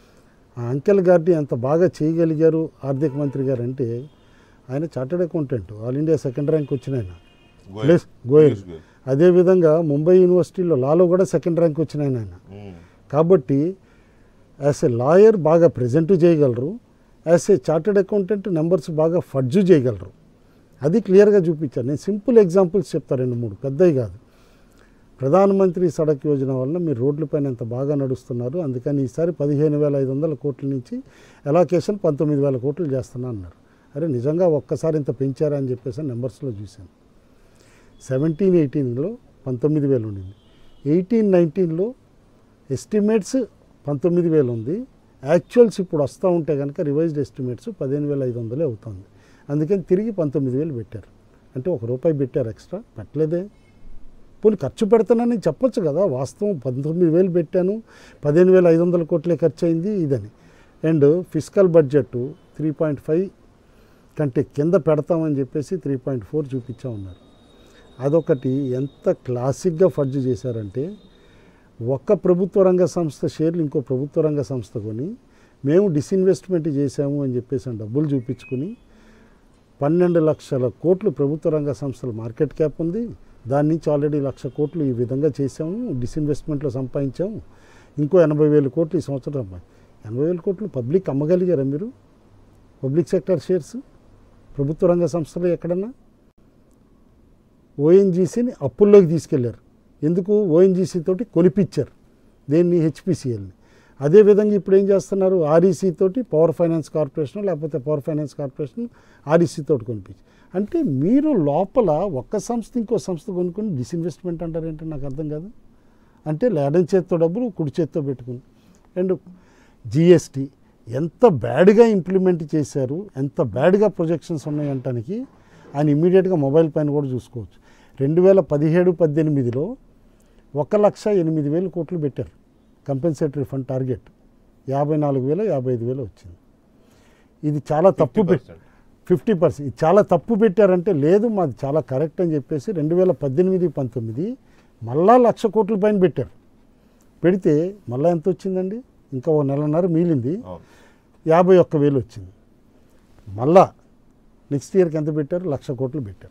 ఆ అంకెల్ గారిని ఎంత బాగా చేయగలిగారు ఆర్థిక మంత్రి గారు అంటే ఆయన chartered accountant all India second rank వచ్చిన ఆయన గోయల్. ప్లస్ గోయల్ పీయూష్ గోయల్. అదేవిధంగా ముంబై యూనివర్సిటీలో లాలో కూడా సెకండ్ ర్యాంక్ వచ్చిన ఆయన ఆయన కాబట్టి యాజ్ ఎ లాయర్ బాగా ప్రజెంట్ చేయగలరు as a chartered accountant numbers బాగా ఫడ్జు చేయగలరు అది క్లియర్గా చూపించారు నేను సింపుల్ ఎగ్జాంపుల్స్ చెప్తా రెండు మూడు పెద్దవి కాదు ప్రధానమంత్రి సడక్ యోజన వల్ల మీరు రోడ్లపైన ఎంత బాగా నడుస్తున్నారు అందుకని ఈసారి పదిహేను వేల ఐదు వందల కోట్ల నుంచి ఎలాకేషన్ పంతొమ్మిది వేల కోట్లు చేస్తున్నా అన్నారు అరే నిజంగా ఒక్కసారి ఇంత పెంచారా అని చెప్పేసి నెంబర్స్లో చూశాను సెవెంటీన్ ఎయిటీన్లో పంతొమ్మిది వేలు ఉండింది ఎయిటీన్ నైన్టీన్లో ఎస్టిమేట్స్ పంతొమ్మిది వేలు ఉంది యాక్చువల్స్ ఇప్పుడు వస్తూ ఉంటే కనుక రివైజ్డ్ ఎస్టిమేట్స్ పదిహేను వేల ఐదు వందలే అవుతుంది అందుకని తిరిగి పంతొమ్మిది వేలు పెట్టారు అంటే ఒక రూపాయి పెట్టారు ఎక్స్ట్రా పెట్టలేదే పోనీ ఖర్చు పెడతానని చెప్పొచ్చు కదా వాస్తవం పంతొమ్మిది వేలు పెట్టాను పదిహేను వేల ఐదు వందల కోట్లే ఖర్చు అయింది ఇదని and fiscal budget three point five కంటే కింద పెడతామని చెప్పేసి త్రీ పాయింట్ ఫోర్ చూపించా ఉన్నారు అదొకటి ఎంత క్లాసిక్గా ఫడ్జ్ చేశారంటే ఒక్క ప్రభుత్వ రంగ సంస్థ షేర్లు ఇంకో ప్రభుత్వ రంగ సంస్థ కొని మేము డిస్ఇన్వెస్ట్మెంట్ చేశాము అని చెప్పేసి డబ్బులు చూపించుకుని పన్నెండు లక్షల కోట్లు ప్రభుత్వ రంగ సంస్థల మార్కెట్ క్యాప్ ఉంది దాని నుంచి ఆల్రెడీ లక్ష కోట్లు ఈ విధంగా చేసాము డిస్ఇన్వెస్ట్మెంట్లో సంపాదించాము ఇంకో ఎనభై వేల కోట్లు ఈ సంవత్సరం సంపా- ఎనభై వేల కోట్లు పబ్లిక్ అమ్మగలిగారా మీరు పబ్లిక్ సెక్టర్ షేర్స్ ప్రభుత్వ రంగ సంస్థలు ఎక్కడన్నా ఓఎన్జీసీని అప్పుల్లోకి తీసుకెళ్లారు ఎందుకు ఓఎన్జీసీ తోటి కొనిపించారు దేన్ని హెచ్పిసిఎల్ని అదేవిధంగా ఇప్పుడు ఏం చేస్తున్నారు ఆర్ఈసీ తోటి పవర్ ఫైనాన్స్ కార్పొరేషన్ లేకపోతే పవర్ ఫైనాన్స్ కార్పొరేషన్ ఆర్ఈసీ తోటి కొనిపించి అంటే మీరు లోపల ఒక్క సంస్థ ఇంకో సంస్థ కొనుక్కొని డిస్ఇన్వెస్ట్మెంట్ అంటారు ఏంటంటే నాకు అర్థం కాదు అంటే లేడం చేత్తో డబ్బులు కుడి చేత్తో పెట్టుకుని అండ్ జిఎస్టీ ఎంత బ్యాడ్గా ఇంప్లిమెంట్ చేశారు ఎంత బ్యాడ్గా ప్రొజెక్షన్స్ ఉన్నాయంటానికి ఆయన ఇమీడియట్గా మొబైల్ పైన కూడా చూసుకోవచ్చు రెండు వేల పదిహేడు పద్దెనిమిదిలో ఒక లక్ష ఎనిమిది వేలు కోట్లు పెట్టారు కంపెన్సేటరీ ఫండ్ టార్గెట్ యాభై నాలుగు వేలు యాభై ఐదు వేలు వచ్చింది ఇది చాలా తప్పు ఫిఫ్టీ పర్సెంట్ ఇది చాలా తప్పు పెట్టారంటే లేదు మాది చాలా కరెక్ట్ అని చెప్పేసి రెండు వేల పద్దెనిమిది పంతొమ్మిది మళ్ళా లక్ష కోట్ల పైన పెట్టారు పెడితే మళ్ళీ ఎంత వచ్చిందండి ఇంకా ఓ నెలన్నర మిగిలింది యాభై ఒక్క వేలు వచ్చింది మళ్ళా నెక్స్ట్ ఇయర్కి ఎంత పెట్టారు లక్ష కోట్లు పెట్టారు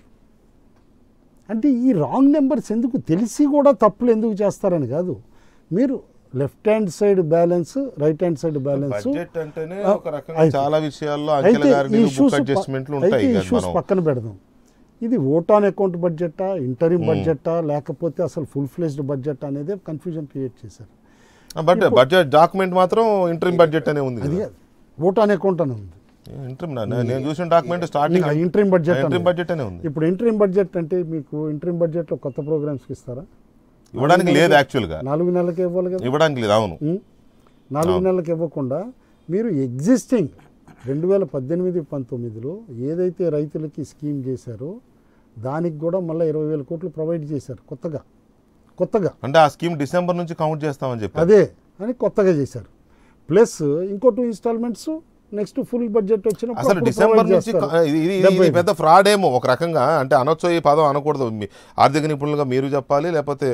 అంటే ఈ రాంగ్ నెంబర్స్ ఎందుకు తెలిసి కూడా తప్పులు ఎందుకు చేస్తారని కాదు మీరు left hand side balance right hand side balance budget అంటేనే ఒక రకంగా చాలా విషయాల్లో అంకెల గారిడీలు, బుక్ అడ్జస్ట్మెంట్లు ఉంటాయి కదా ఇష్యూస్ మనం. పక్కన పెడదాం ఇది ఓట్ ఆన్ అకౌంట్ బడ్జెటా ఇంటరిమ్ Hmm. బడ్జెటా లేకపోతే అసలు ఫుల్ ఫ్లెజ్డ్ బడ్జెట్ అనేది కన్ఫ్యూజన్ క్రియేట్ చేశారు బట్ బడ్జెట్ డాక్యుమెంట్ మాత్రం ఇంటర్మ్ బడ్జెట్ అనే ఉంది అది కదా. ఓట్ ఆన్ అకౌంట్ అని ఉంది ఇంటర్మ్ నేను చూసిన document starting interim budget interim budget అనే ఉంది ఇప్పుడు ఇంటరిమ్ బడ్జెట్ అంటే మీకు ఇంటరిమ్ బడ్జెట్ లో కొత్త ప్రోగ్రామ్స్కి ఇస్తారా ఇవ్వడానికి నాలుగు లేదు నెలలకి- actual గా. నాలుగు నెలలకి ఇవ్వాలి కదా ఇవ్వడానికి లేదు, అవును. ఉం? నాలుగు అవును. నెలలకి ఇవ్వకుండా మీరు ఎగ్జిస్టింగ్ రెండు వేల పద్దెనిమిది పంతొమ్మిదిలో ఏదైతే రైతులకి స్కీమ్ చేశారో దానికి కూడా మళ్ళీ ఇరవై వేల కోట్లు ప్రొవైడ్ చేశారు కొత్తగా కొత్తగా అంటే ఆ స్కీమ్ డిసెంబర్ నుంచి కౌంట్ చేస్తామని చెప్పి అదే అని కొత్తగా చేశారు ప్లస్ ఇంకో two installments next full budget వచ్చినప్పుడు అసలు అప్పుడు డిసెంబర్ provide నుంచి చేస్తారు. క- ఇది ఇది- డెబ్బై ఇది పెద్ద ఫ్రాడ్ ఏమో ఒక రకంగా అంటే అనొచ్చో ఈ పదం అనకూడదు మీ ఆర్థిక నిపుణులుగా మీరు చెప్పాలి లేకపోతే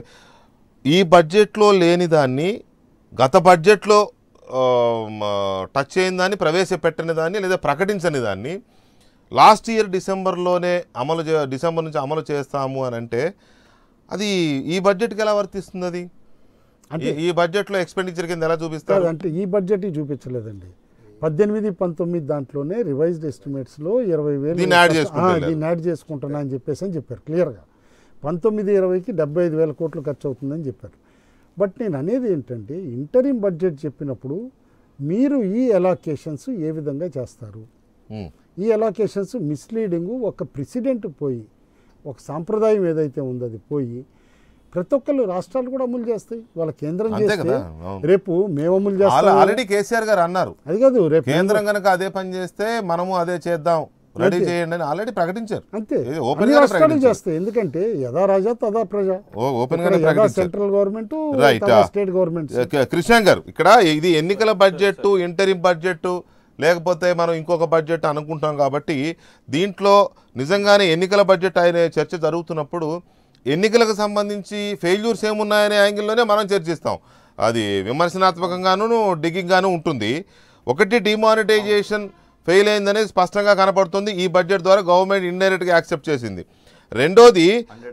ఈ బడ్జెట్లో లేని దాన్ని గత బడ్జెట్లో ఆ, మ, టచ్ అయిన దాన్ని ప్రవేశపెట్టని దాన్ని లేదా ప్రకటించని దాన్ని లాస్ట్ ఇయర్ డిసెంబర్లోనే అమలు చే డిసెంబర్ నుంచి అమలు చేస్తాము అని అంటే అది ఈ బడ్జెట్కి ఎలా వర్తిస్తుంది అది అంటే- ఈ- ఈ బడ్జెట్లో ఎక్స్పెండిచర్ కింద ఎలా చూపిస్తారు అంటే ఈ బడ్జెట్ చూపించలేదండి పద్దెనిమిది పంతొమ్మిది దాంట్లోనే రివైజ్డ్ ఎస్టిమేట్స్లో ఇరవై వేలు దీన్ని యాడ్ ఆ, చేసుకుంటున్నారు. దీన్ని యాడ్ చేసుకుంటున్నా అని చెప్పేసి అని చెప్పారు క్లియర్గా పంతొమ్మిది ఇరవైకి డెబ్బై ఐదు వేల కోట్లు ఖర్చు అవుతుందని చెప్పారు బట్ నేను అనేది ఏంటంటే ఇంటరిమ్ బడ్జెట్ చెప్పినప్పుడు మీరు ఈ ఎలాకేషన్స్ ఏ విధంగా చేస్తారు ఉమ్. ఈ ఎలాకేషన్స్ మిస్లీడింగ్ ఒక ప్రెసిడెంట్ పోయి ఒక సాంప్రదాయం ఏదైతే ఉందో అది పోయి ప్రతి ఒక్కళ్ళు రాష్ట్రాలు కూడా అమలు చేస్తాయి వాళ్ళ కేంద్రం అంతే చేస్తే కదా, అవును. రేపు మేము అమలు ఆల్- చేస్తాం ఆల్రెడీ కేసీఆర్ గారు అన్నారు అది కాదు రేపు కేంద్రం కనుక అదే పని చేస్తే మనము అదే చేద్దాం రెడీ అంతే. చేయండి అని ఆల్రెడీ ప్రకటించారు అంతే ఇది అన్ని ఓపెన్ గానే రాష్ట్రాలు ప్రకటించారు చేస్తాయి ఎందుకంటే యథా రాజా తదా ప్రజ ఓ- ఓపెన్ ఇక్కడ గానే యథా ప్రకటించారు. సెంట్రల్ గవర్నమెంట్ రైట్ తదా స్టేట్ గవర్నమెంట్ కృష్ణ గారు ఇక్కడ ఇది ఎన్నికల బడ్జెట్ ఇంటరిం బడ్జెట్ లేకపోతే మనం ఇంకొక బడ్జెట్ అనుకుంటాం కాబట్టి దీంట్లో నిజంగానే ఎన్నికల బడ్జెట్ అనే చర్చ జరుగుతున్నప్పుడు ఎన్నికలకు సంబంధించి ఫెయిల్యూర్స్ ఏమున్నాయనే యాంగిల్లోనే మనం చర్చిస్తాం అది విమర్శనాత్మకంగాను డిగ్గింగ్గాను ఉంటుంది ఒకటి డిమానిటైజేషన్ ఫెయిల్ అయిందనేది స్పష్టంగా కనపడుతుంది ఈ బడ్జెట్ ద్వారా గవర్నమెంట్ ఇండైరెక్ట్గా యాక్సెప్ట్ చేసింది రెండోది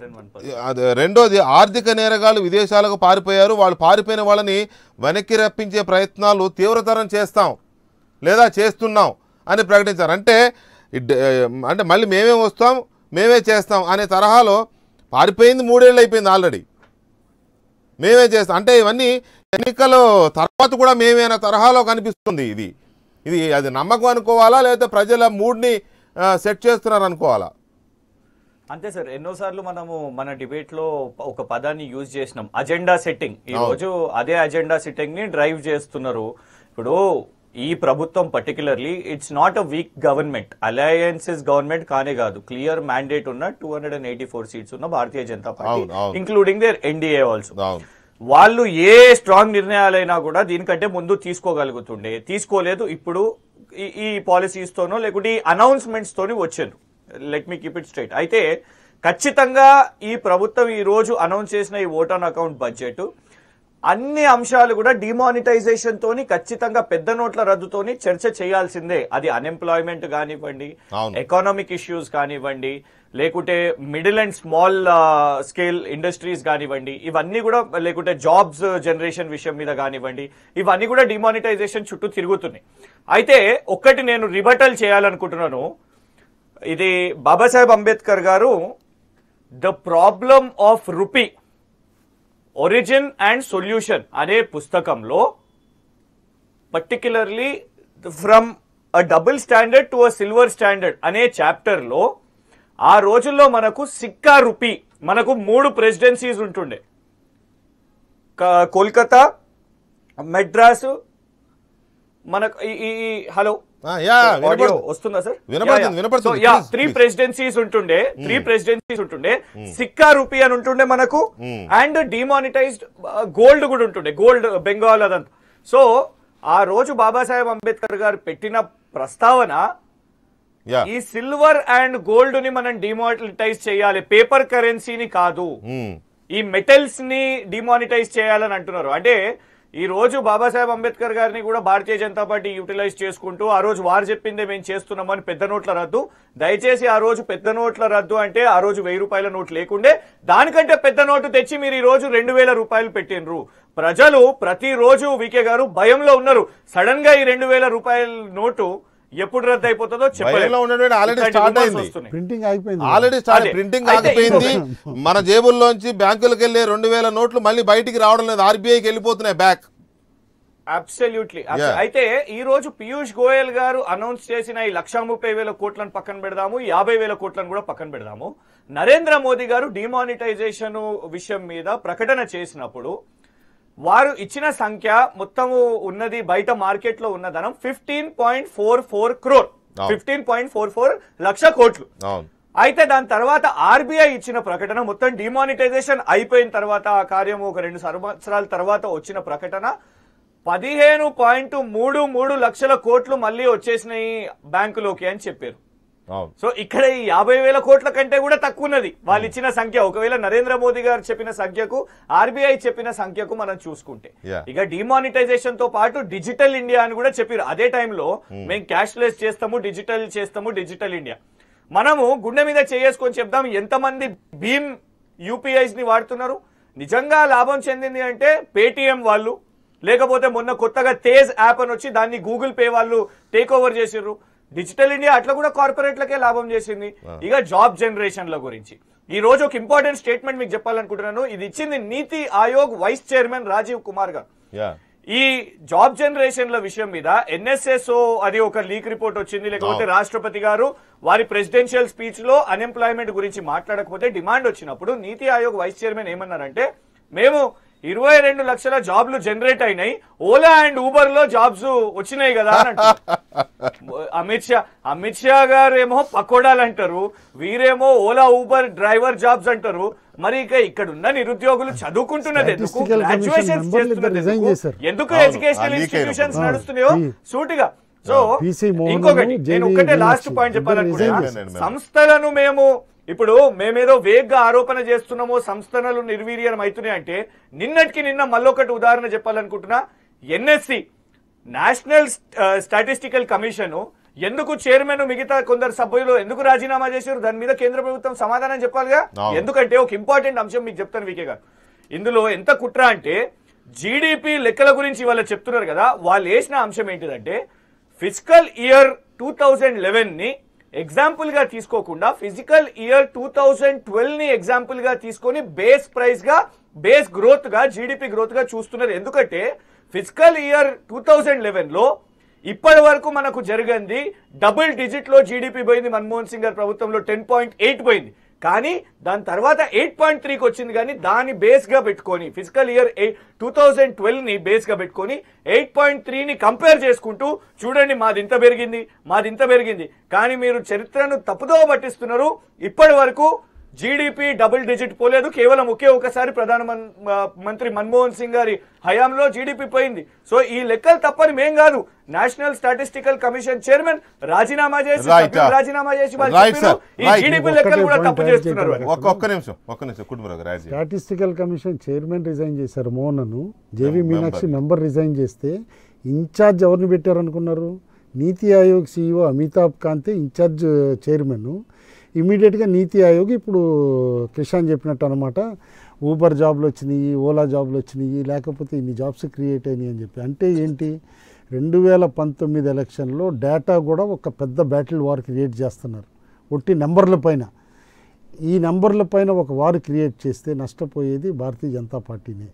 అదే రెండోది ఆర్థిక నేరగాళ్ళు విదేశాలకు పారిపోయారు వాళ్ళు పారిపోయిన వాళ్ళని వెనక్కి రప్పించే ప్రయత్నాలు తీవ్రతరం చేస్తాం లేదా చేస్తున్నాం అని ప్రకటించారు అంటే ఇడ్- అంటే మళ్ళీ మేమే వస్తాం మేమే చేస్తాం అనే తరహాలో పారిపోయింది మూడేళ్ళు అయిపోయింది ఆల్రెడీ మేమే చేస్తాం అంటే ఇవన్నీ ఎన్నికలు తర్వాత కూడా మేమే అనే తరహాలో కనిపిస్తుంది ఇది ఇది అది నమ్మకం అనుకోవాలా లేకపోతే ప్రజల మూడ్ని సెట్ చేస్తున్నారు అనుకోవాలా అంతే సార్ ఎన్నోసార్లు మనము మన డిబేట్ లో ఒక పదాన్ని యూజ్ చేసినాం అజెండా సెట్టింగ్ ఈ అవును. రోజు అదే అజెండా సెట్టింగ్ ని డ్రైవ్ చేస్తున్నారు ఇప్పుడు ఈ ప్రభుత్వం particularly it's not a weak government alliances government కానే కాదు క్లియర్ మ్యాండేట్ ఉన్న two hundred and eighty four seats ఉన్న భారతీయ జనతా పార్టీ అవును, అవును. ఇంక్లూడింగ్ దేర్ ఎన్డీఏ ఆల్సో అవును వాళ్ళు ఏ స్ట్రాంగ్ నిర్ణయాలైనా కూడా దీనికంటే ముందు తీసుకోగలుగుతుండే తీసుకోలేదు ఇప్పుడు ఈ- ఈ పాలసీస్ తోనో లేకుంటే ఈ అనౌన్స్మెంట్స్ తోని వచ్చారు let me keep it straight అయితే ఖచ్చితంగా ఈ ప్రభుత్వం ఈ రోజు అనౌన్స్ చేసిన ఈ ఓట్ ఆన్ అకౌంట్ బడ్జెట్ అన్ని అంశాలు కూడా డిమానిటైజేషన్ తోని ఖచ్చితంగా పెద్ద నోట్ల రద్దుతోని చర్చ చేయాల్సిందే అది అన్ఎంప్లాయ్మెంట్ కానివ్వండి అవును. ఎకానమిక్ ఇష్యూస్ కానివ్వండి లేకుంటే middle and small scale industries కానివ్వండి ఇవన్నీ కూడా లేకుంటే జాబ్స్ జనరేషన్ విషయం మీద కానివ్వండి ఇవన్నీ కూడా డిమానిటైజేషన్ చుట్టూ తిరుగుతున్నాయి అయితే ఒక్కటి నేను రిబటల్ చేయాలనుకుంటున్నాను ఇది బాబాసాహెబ్ అంబేద్కర్ గారు the problem of rupee origin and solution అనే పుస్తకంలో particularly from a double standard to a silver standard అనే చాప్టర్ లో ఆ రోజుల్లో మనకు సిక్కా రూపీ మనకు మూడు ప్రెసిడెన్సీస్ ఉంటుండే క- కోల్కతా మెడ్రాసు మనకు ఈ- ఈ ఈ హలో ఆ, యా, ఆడియో వినపడుతుంది. వస్తుందా సార్ వినపడుతుంది, వినపడుతుంది. Yeah Please, three please. Presidencies ఉంటుండే త్రీ ప్రెసిడెన్సీస్ ఉంటుండే సిక్కా రూపీ అని ఉంటుండే మనకు అండ్ డిమానిటైజ్డ్ గోల్డ్ కూడా ఉంటుండే గోల్డ్ బెంగాల్ అదంతా సో ఆ రోజు బాబాసాహెబ్ అంబేద్కర్ గారు పెట్టిన ప్రస్తావన యా ఈ సిల్వర్ అండ్ గోల్డ్ ని మనం డిమానిటైజ్ చేయాలి పేపర్ కరెన్సీని కాదు ఈ మెటల్స్ ని డిమానిటైజ్ చేయాలని అంటున్నారు అంటే ఈ రోజు బాబాసాహెబ్ అంబేద్కర్ గారిని కూడా భారతీయ జనతా పార్టీ యూటిలైజ్ చేసుకుంటూ ఆ రోజు వారు చెప్పిందే మేము చేస్తున్నామని పెద్ద నోట్ల రద్దు దయచేసి ఆ రోజు పెద్ద నోట్ల రద్దు అంటే ఆ రోజు వెయ్యి రూపాయల నోటు లేకుండే దానికంటే పెద్ద నోటు తెచ్చి మీరు ఈ రోజు రెండు వేల రూపాయలు పెట్టినరు ప్రజలు ప్రతిరోజు వికే గారు భయంలో ఉన్నారు సడన్ గా ఈ రెండు వేల రూపాయల నోటు ఎప్పుడు రద్దు అయిపోతుందో భయంలో ఉండడం ఆల్రెడీ ఇట్లాంటి స్టార్ట్ rumors అయింది వస్తున్నాయి. ప్రింటింగ్ అయిపోయింది ఆల్రెడీ స్టార్ట్ అదే. ప్రింటింగ్ అయితే ఆగిపోయింది ఇంకొక- మన జేబుల్లోంచి బ్యాంకులకు వెళ్ళే రెండు వేల నోట్లు మళ్ళీ బయటికి రావడం లేదు ఆర్బీఐకి వెళ్ళిపోతున్నాయి బ్యాక్ అబ్సల్యూట్లీ Yeah. అయితే ఈ రోజు పీయూష్ గోయల్ గారు అనౌన్స్ చేసిన ఈ లక్ష ముప్పై వేల కోట్లను పక్కన పెడదాము యాభై వేల కోట్లను కూడా పక్కన పెడదాము నరేంద్ర మోదీ గారు డిమానిటైజేషన్ విషయం మీద ప్రకటన చేసినప్పుడు వారు ఇచ్చిన సంఖ్య మొత్తము ఉన్నది బయట మార్కెట్ లో ఉన్న ధనం fifteen point four four crore అవును. ఫిఫ్టీన్ పాయింట్ ఫోర్ ఫోర్ లక్ష కోట్లు అవును అయితే దాని తర్వాత ఆర్బీఐ ఇచ్చిన ప్రకటన మొత్తం డిమానిటైజేషన్ అయిపోయిన తర్వాత ఆ కార్యం ఒక రెండు సంవత్సరాల తర్వాత వచ్చిన ప్రకటన పదిహేను పాయింట్ మూడు మూడు లక్షల కోట్లు మళ్ళీ వచ్చేసినాయి బ్యాంకులోకి అని చెప్పారు అవును సో ఇక్కడ ఈ యాభై వేల కోట్ల కంటే కూడా తక్కువ ఉన్నది వాళ్ళు ఇచ్చిన సంఖ్య ఒకవేళ నరేంద్ర మోదీ గారు చెప్పిన సంఖ్యకు ఆర్బీఐ చెప్పిన సంఖ్యకు మనం చూసుకుంటే Yeah. ఇక డిమానిటైజేషన్ తో పాటు డిజిటల్ ఇండియా అని కూడా చెప్పారు అదే టైంలో మేము క్యాష్ లెస్ చేస్తాము డిజిటల్ చేస్తాము డిజిటల్ ఇండియా మనము గుండె మీద చేసుకొని చెప్దాం ఎంతమంది భీమ్ యూపీఐస్ ని వాడుతున్నారు నిజంగా లాభం చెందింది అంటే పేటిఎం వాళ్ళు లేకపోతే మొన్న కొత్తగా తేజ్ యాప్ అని వచ్చి దాన్ని గూగుల్ పే వాళ్ళు టేక్ ఓవర్ చేసిర్రు డిజిటల్ ఇండియా అట్లా కూడా కార్పొరేట్లకే లాభం చేసింది ఇక జాబ్ జనరేషన్ల గురించి ఈ రోజు ఒక ఇంపార్టెంట్ స్టేట్మెంట్ మీకు చెప్పాలనుకుంటున్నాను ఇది ఇచ్చింది నీతి ఆయోగ్ వైస్ చైర్మన్ రాజీవ్ కుమార్ గారు యా ఈ జాబ్ జనరేషన్ల విషయం మీద ఎన్ఎస్ఎస్ఓ అది ఒక లీక్ రిపోర్ట్ వచ్చింది లేకపోతే రాష్ట్రపతి గారు వారి ప్రెసిడెన్షియల్ స్పీచ్ లో అన్ఎంప్లాయ్మెంట్ గురించి మాట్లాడకపోతే డిమాండ్ వచ్చినప్పుడు నీతి ఆయోగ్ వైస్ చైర్మన్ ఏమన్నారంటే మేము ఇరవై రెండు లక్షల జాబ్లు జనరేట్ అయినాయి ఓలా అండ్ ఊబర్ లో జాబ్స్ వచ్చినాయి కదా అని అంటారు అమిత్ షా అమిత్ షా గారు ఏమో పకోడాలు అంటారు వీరేమో ఓలా ఊబర్ డ్రైవర్ జాబ్స్ అంటారు మరి ఇక ఇక్కడ ఉన్న నిరుద్యోగులు చదువుకుంటున్నది ఎందుకు Statistical Commission గ్రాడ్యుయేషన్స్ members ఇద్దరు చేస్తున్నది resign ఎందుకు? చేశారు. ఎందుకు అవును, ఎడ్యుకేషనల్ ఆ leak ఇన్స్టిట్యూషన్స్ అయినప్పుడు. నడుస్తున్నాయో అవును. సూటిగా సో PC మోహన్ ఇంకొకటి జేవీ నేను ఒక్కటే లాస్ట్ మీనాక్షి పాయింట్ ఇద్దరు resign చెప్పాలనుకుంటున్నా చేశారు. సంస్థలను మేము ఇప్పుడు మేమేదో వేగ్గా ఆరోపణ చేస్తున్నామో సంస్థలు నిర్వీర్యం అవుతున్నాయి అంటే నిన్నటికి నిన్న మళ్ళొకటి ఉదాహరణ చెప్పాలనుకుంటున్నా ఎన్ఎస్సి నేషనల్ స్టాటిస్టికల్ కమిషన్ ఎందుకు చైర్మన్ మిగతా కొందరు సభ్యులు ఎందుకు రాజీనామా చేశారు దాని మీద కేంద్ర ప్రభుత్వం సమాధానం చెప్పాలిగా అవును. ఎందుకంటే ఒక ఇంపార్టెంట్ అంశం మీకు చెప్తాను వికే గారు ఇందులో ఎంత కుట్ర అంటే జీడిపి లెక్కల గురించి వాళ్ళు చెప్తున్నారు కదా వాళ్ళు వేసిన అంశం ఏంటిదంటే fiscal year two thousand eleven ని ఎగ్జాంపుల్ గా తీసుకోకుండా fiscal year two thousand twelve ని ఎగ్జాంపుల్ గా తీసుకొని బేస్ ప్రైస్ గా బేస్ గ్రోత్ గా జీడిపి గ్రోత్ గా చూస్తున్నారు ఎందుకంటే fiscal year two thousand eleven లో ఇప్పటి వరకు మనకు జరిగింది డబుల్ డిజిట్ లో జీడిపి పోయింది మన్మోహన్ సింగ్ గారి ప్రభుత్వంలో టెన్ పాయింట్ ఎయిట్ పోయింది కానీ దాని తర్వాత ఎయిట్ పాయింట్ త్రీకి వచ్చింది కానీ దాన్ని బేస్ గా పెట్టుకొని fiscal year two thousand twelve ని బేస్ గా పెట్టుకొని ఎయిట్ పాయింట్ త్రీని కంపేర్ చేసుకుంటూ చూడండి మాది ఇంత పెరిగింది మాది ఇంత పెరిగింది కానీ మీరు చరిత్రను తప్పుదో పట్టిస్తున్నారు ఇప్పటి వరకు జీడిపి డబుల్ డిజిట్ పోలేదు కేవలం ఒకే ఒకసారి ప్రధాన మన్- మ- మంత్రి మన్మోహన్ సింగ్ గారి హయాంలో జీడిపి పోయింది సో ఈ లెక్కలు తప్పని మేం కాదు నేషనల్ స్టాటిస్టికల్ కమిషన్ చైర్మన్ రాజీనామా చేసి Right, సభ్యులు ah. రాజీనామా చేసి వాళ్ళు Right, చెప్పారు, sir. ఈ Right. జీడిపి లెక్కలు కూడా ఒక్కటే తప్పు point చేస్తున్నారు add అని. ఒక్క ఒక్క నిమిషం ఒక్క నిమిషం కుటుంబరావు రాజీ స్టాటిస్టికల్ కమిషన్ చైర్మన్ రిజైన్ చేశారు మోహన్ను JV Mem- Meenakshi member. Member resign చేస్తే ఇన్ఛార్జ్ ఎవరిని పెట్టారనుకున్నారు NITI Aayog CEO Amitabh Kant incharge chairman ఇమీడియట్గా నీతి ఆయోగ్ ఇప్పుడు కిషాన్ చెప్పినట్టు అనమాట ఊబర్ జాబ్లు వచ్చినాయి ఓలా జాబ్లు వచ్చినాయి లేకపోతే ఇన్ని జాబ్స్ క్రియేట్ అయినాయి అని చెప్పి అంటే ఏంటి రెండు వేల పంతొమ్మిది ఎలక్షన్లో డేటా కూడా ఒక పెద్ద బ్యాటిల్ వార్ క్రియేట్ చేస్తున్నారు ఒట్టి నెంబర్ల పైన ఈ నెంబర్ల పైన ఒక వారు క్రియేట్ చేస్తే నష్టపోయేది భారతీయ జనతా పార్టీనే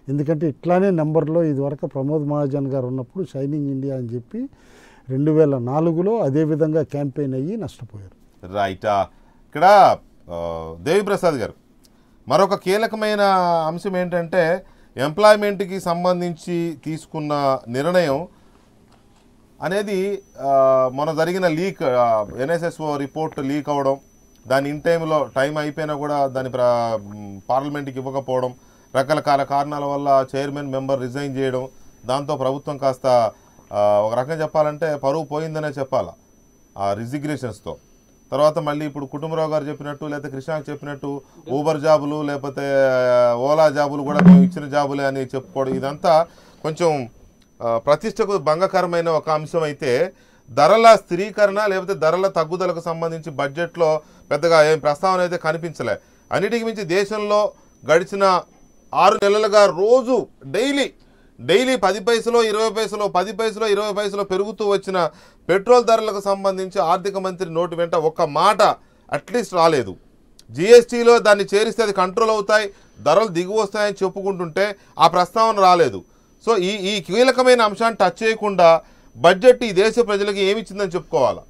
ఎందుకంటే ఇట్లానే నెంబర్లో ఇదివరకు ప్రమోద్ మహాజన్ గారు ఉన్నప్పుడు షైనింగ్ ఇండియా అని చెప్పి రెండు వేల నాలుగులో అదేవిధంగా క్యాంపెయిన్ అయ్యి నష్టపోయారు రైట్ ఇక్కడ ఆ, దేవిప్రసాద్ గారు మరొక కీలకమైన అంశం ఏంటంటే ఎంప్లాయ్మెంట్కి సంబంధించి తీసుకున్న నిర్ణయం అనేది ఆ, మొన్న జరిగిన లీక్ ఎన్ఎస్ఎస్ఓ రిపోర్ట్ లీక్ అవ్వడం దాని ఇన్ టైంలో టైం అయిపోయినా కూడా దాని ప్ర పార్లమెంట్కి ఇవ్వకపోవడం రకరకాల కారణాల వల్ల చైర్మన్ మెంబర్ రిజైన్ చేయడం దాంతో ప్రభుత్వం కాస్త ఆ, ఒక రకంగా చెప్పాలంటే పరువు పోయిందనే చెప్పాలా ఆ రిజిగ్నేషన్స్తో తర్వాత మళ్ళీ ఇప్పుడు కుటుంబరావు గారు చెప్పినట్టు లేకపోతే కృష్ణాకి చెప్పినట్టు ఊబర్ జాబులు లేకపోతే ఓలా జాబులు కూడా మేము ఇచ్చిన జాబులే అని చెప్పుకోవడం ఇదంతా కొంచెం ఆ, ప్రతిష్టకు భంగకరమైన ఒక అంశం అయితే ధరల స్థిరీకరణ లేకపోతే ధరల తగ్గుదలకు సంబంధించి బడ్జెట్లో పెద్దగా ఏం ప్రస్తావన అయితే కనిపించలే అన్నిటికి మించి దేశంలో గడిచిన ఆరు నెలలుగా రోజు డైలీ డైలీ పది పైసలో ఇరవై పైసలో పది పైసలో ఇరవై పైసలో పెరుగుతూ వచ్చిన పెట్రోల్ ధరలకు సంబంధించి ఆర్థిక మంత్రి నోటి వెంట ఒక్క మాట అట్లీస్ట్ రాలేదు జిఎస్టీలో దాన్ని చేరిస్తే అది కంట్రోల్ అవుతాయి ధరలు దిగు వస్తాయని చెప్పుకుంటుంటే ఆ ప్రస్తావన రాలేదు సో ఈ ఈ కీలకమైన అంశాన్ని టచ్ చేయకుండా బడ్జెట్ ఈ దేశ ప్రజలకి ఏమి ఇచ్చిందని చెప్పుకోవాలా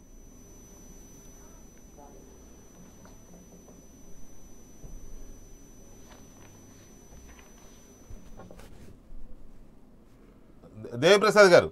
దేవిప్రసాద్ గారు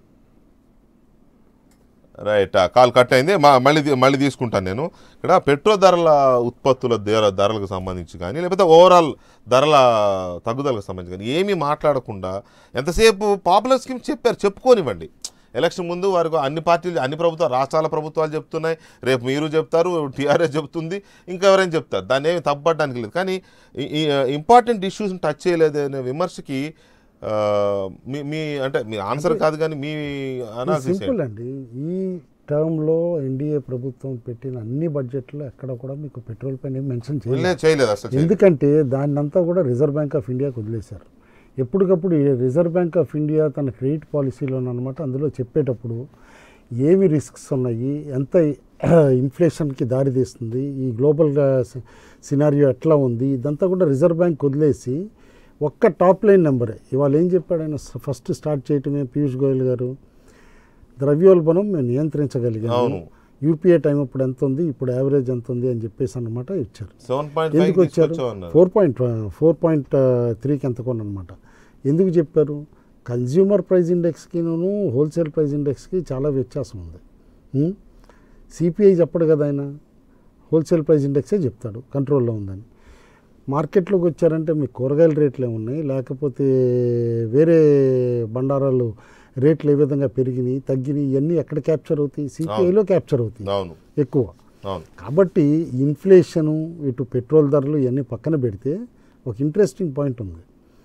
రైట్ ఆ, కాల్ కట్ అయింది మా- మళ్ళీ తీ- మళ్ళీ తీసుకుంటాను నేను ఇక్కడ పెట్రోల్ ధరల ఉత్పత్తుల ధర ధరలకు సంబంధించి కానీ లేకపోతే ఓవరాల్ ధరల తగ్గుదలకు సంబంధించి కానీ ఏమీ మాట్లాడకుండా ఎంతసేపు పాపులర్ స్కీమ్స్ చెప్పారు చెప్పుకోనివ్వండి ఎలక్షన్ ముందు వారికి అన్ని పార్టీలు అన్ని ప్రభుత్వాలు రాష్ట్రాల ప్రభుత్వాలు చెప్తున్నాయి రేపు మీరు చెప్తారు టీఆర్ఎస్ చెప్తుంది ఇంకా ఎవరైనా చెప్తారు దాన్ని ఏమి తప్పడానికి లేదు కానీ ఈ ఇంపార్టెంట్ ఇష్యూస్ని టచ్ చేయలేదు అనే విమర్శకి ఆ, మీ మీ అంటే మీ ఆన్సర్ కాదు కానీ మీ అనాలిసిస్ సింపుల్ అండి ఈ టర్మ్లో ఎన్డీఏ ప్రభుత్వం పెట్టిన అన్ని బడ్జెట్లో ఎక్కడ కూడా మీకు పెట్రోల్ పైన మెన్షన్ లేదు, చేయలేదు అసలు చేయలేదు. ఎందుకంటే దాన్నంతా కూడా రిజర్వ్ బ్యాంక్ ఆఫ్ ఇండియాకి వదిలేశారు ఎప్పటికప్పుడు ఈ రిజర్వ్ బ్యాంక్ ఆఫ్ ఇండియా తన క్రెడిట్ పాలసీలోనమాట అందులో చెప్పేటప్పుడు ఏమి రిస్క్స్ ఉన్నాయి ఎంత ఇన్ఫ్లేషన్కి దారితీస్తుంది ఈ గ్లోబల్ సినారియో ఎట్లా ఉంది ఇదంతా కూడా రిజర్వ్ బ్యాంక్ వదిలేసి ఒక్క టాప్ లైన్ నెంబరే ఇవాళ ఏం చెప్పాడు ఆయన ఫస్ట్ స్టార్ట్ చేయటమే పీయూష్ గోయల్ గారు ద్రవ్యోల్బణం మేము నియంత్రించగలిగాము అవును. యూపీఏ టైం ఇప్పుడు ఎంత ఉంది ఇప్పుడు యావరేజ్ ఎంత ఉంది అని చెప్పేసి అన్నమాట ఇచ్చారు 7.5 ఎందుకు వచ్చారు తీసుకొచ్చామన్నారు. ఫోర్ పాయింట్ ఫోర్ పాయింట్ త్రీకి ఎంత కొనమాట ఎందుకు చెప్పారు కన్జ్యూమర్ ప్రైస్ ఇండెక్స్కిను హోల్సేల్ ప్రైస్ ఇండెక్స్కి చాలా వ్యత్యాసం ఉంది సిపిఐ చెప్పడు కదా ఆయన హోల్సేల్ ప్రైస్ ఇండెక్సే చెప్తాడు కంట్రోల్లో ఉందని మార్కెట్లోకి వచ్చారంటే మీ కూరగాయల రేట్లు ఏమున్నాయి లేకపోతే వేరే బండారాలు రేట్లు ఏ విధంగా పెరిగినాయి తగ్గినాయి ఇవన్నీ ఎక్కడ క్యాప్చర్ అవుతాయి సిపిఐలో క్యాప్చర్ అవుతాయి అవును ఎక్కువ అవును కాబట్టి ఇన్ఫ్లేషను ఇటు పెట్రోల్ ధరలు ఇవన్నీ పక్కన పెడితే ఒక ఇంట్రెస్టింగ్ పాయింట్ ఉంది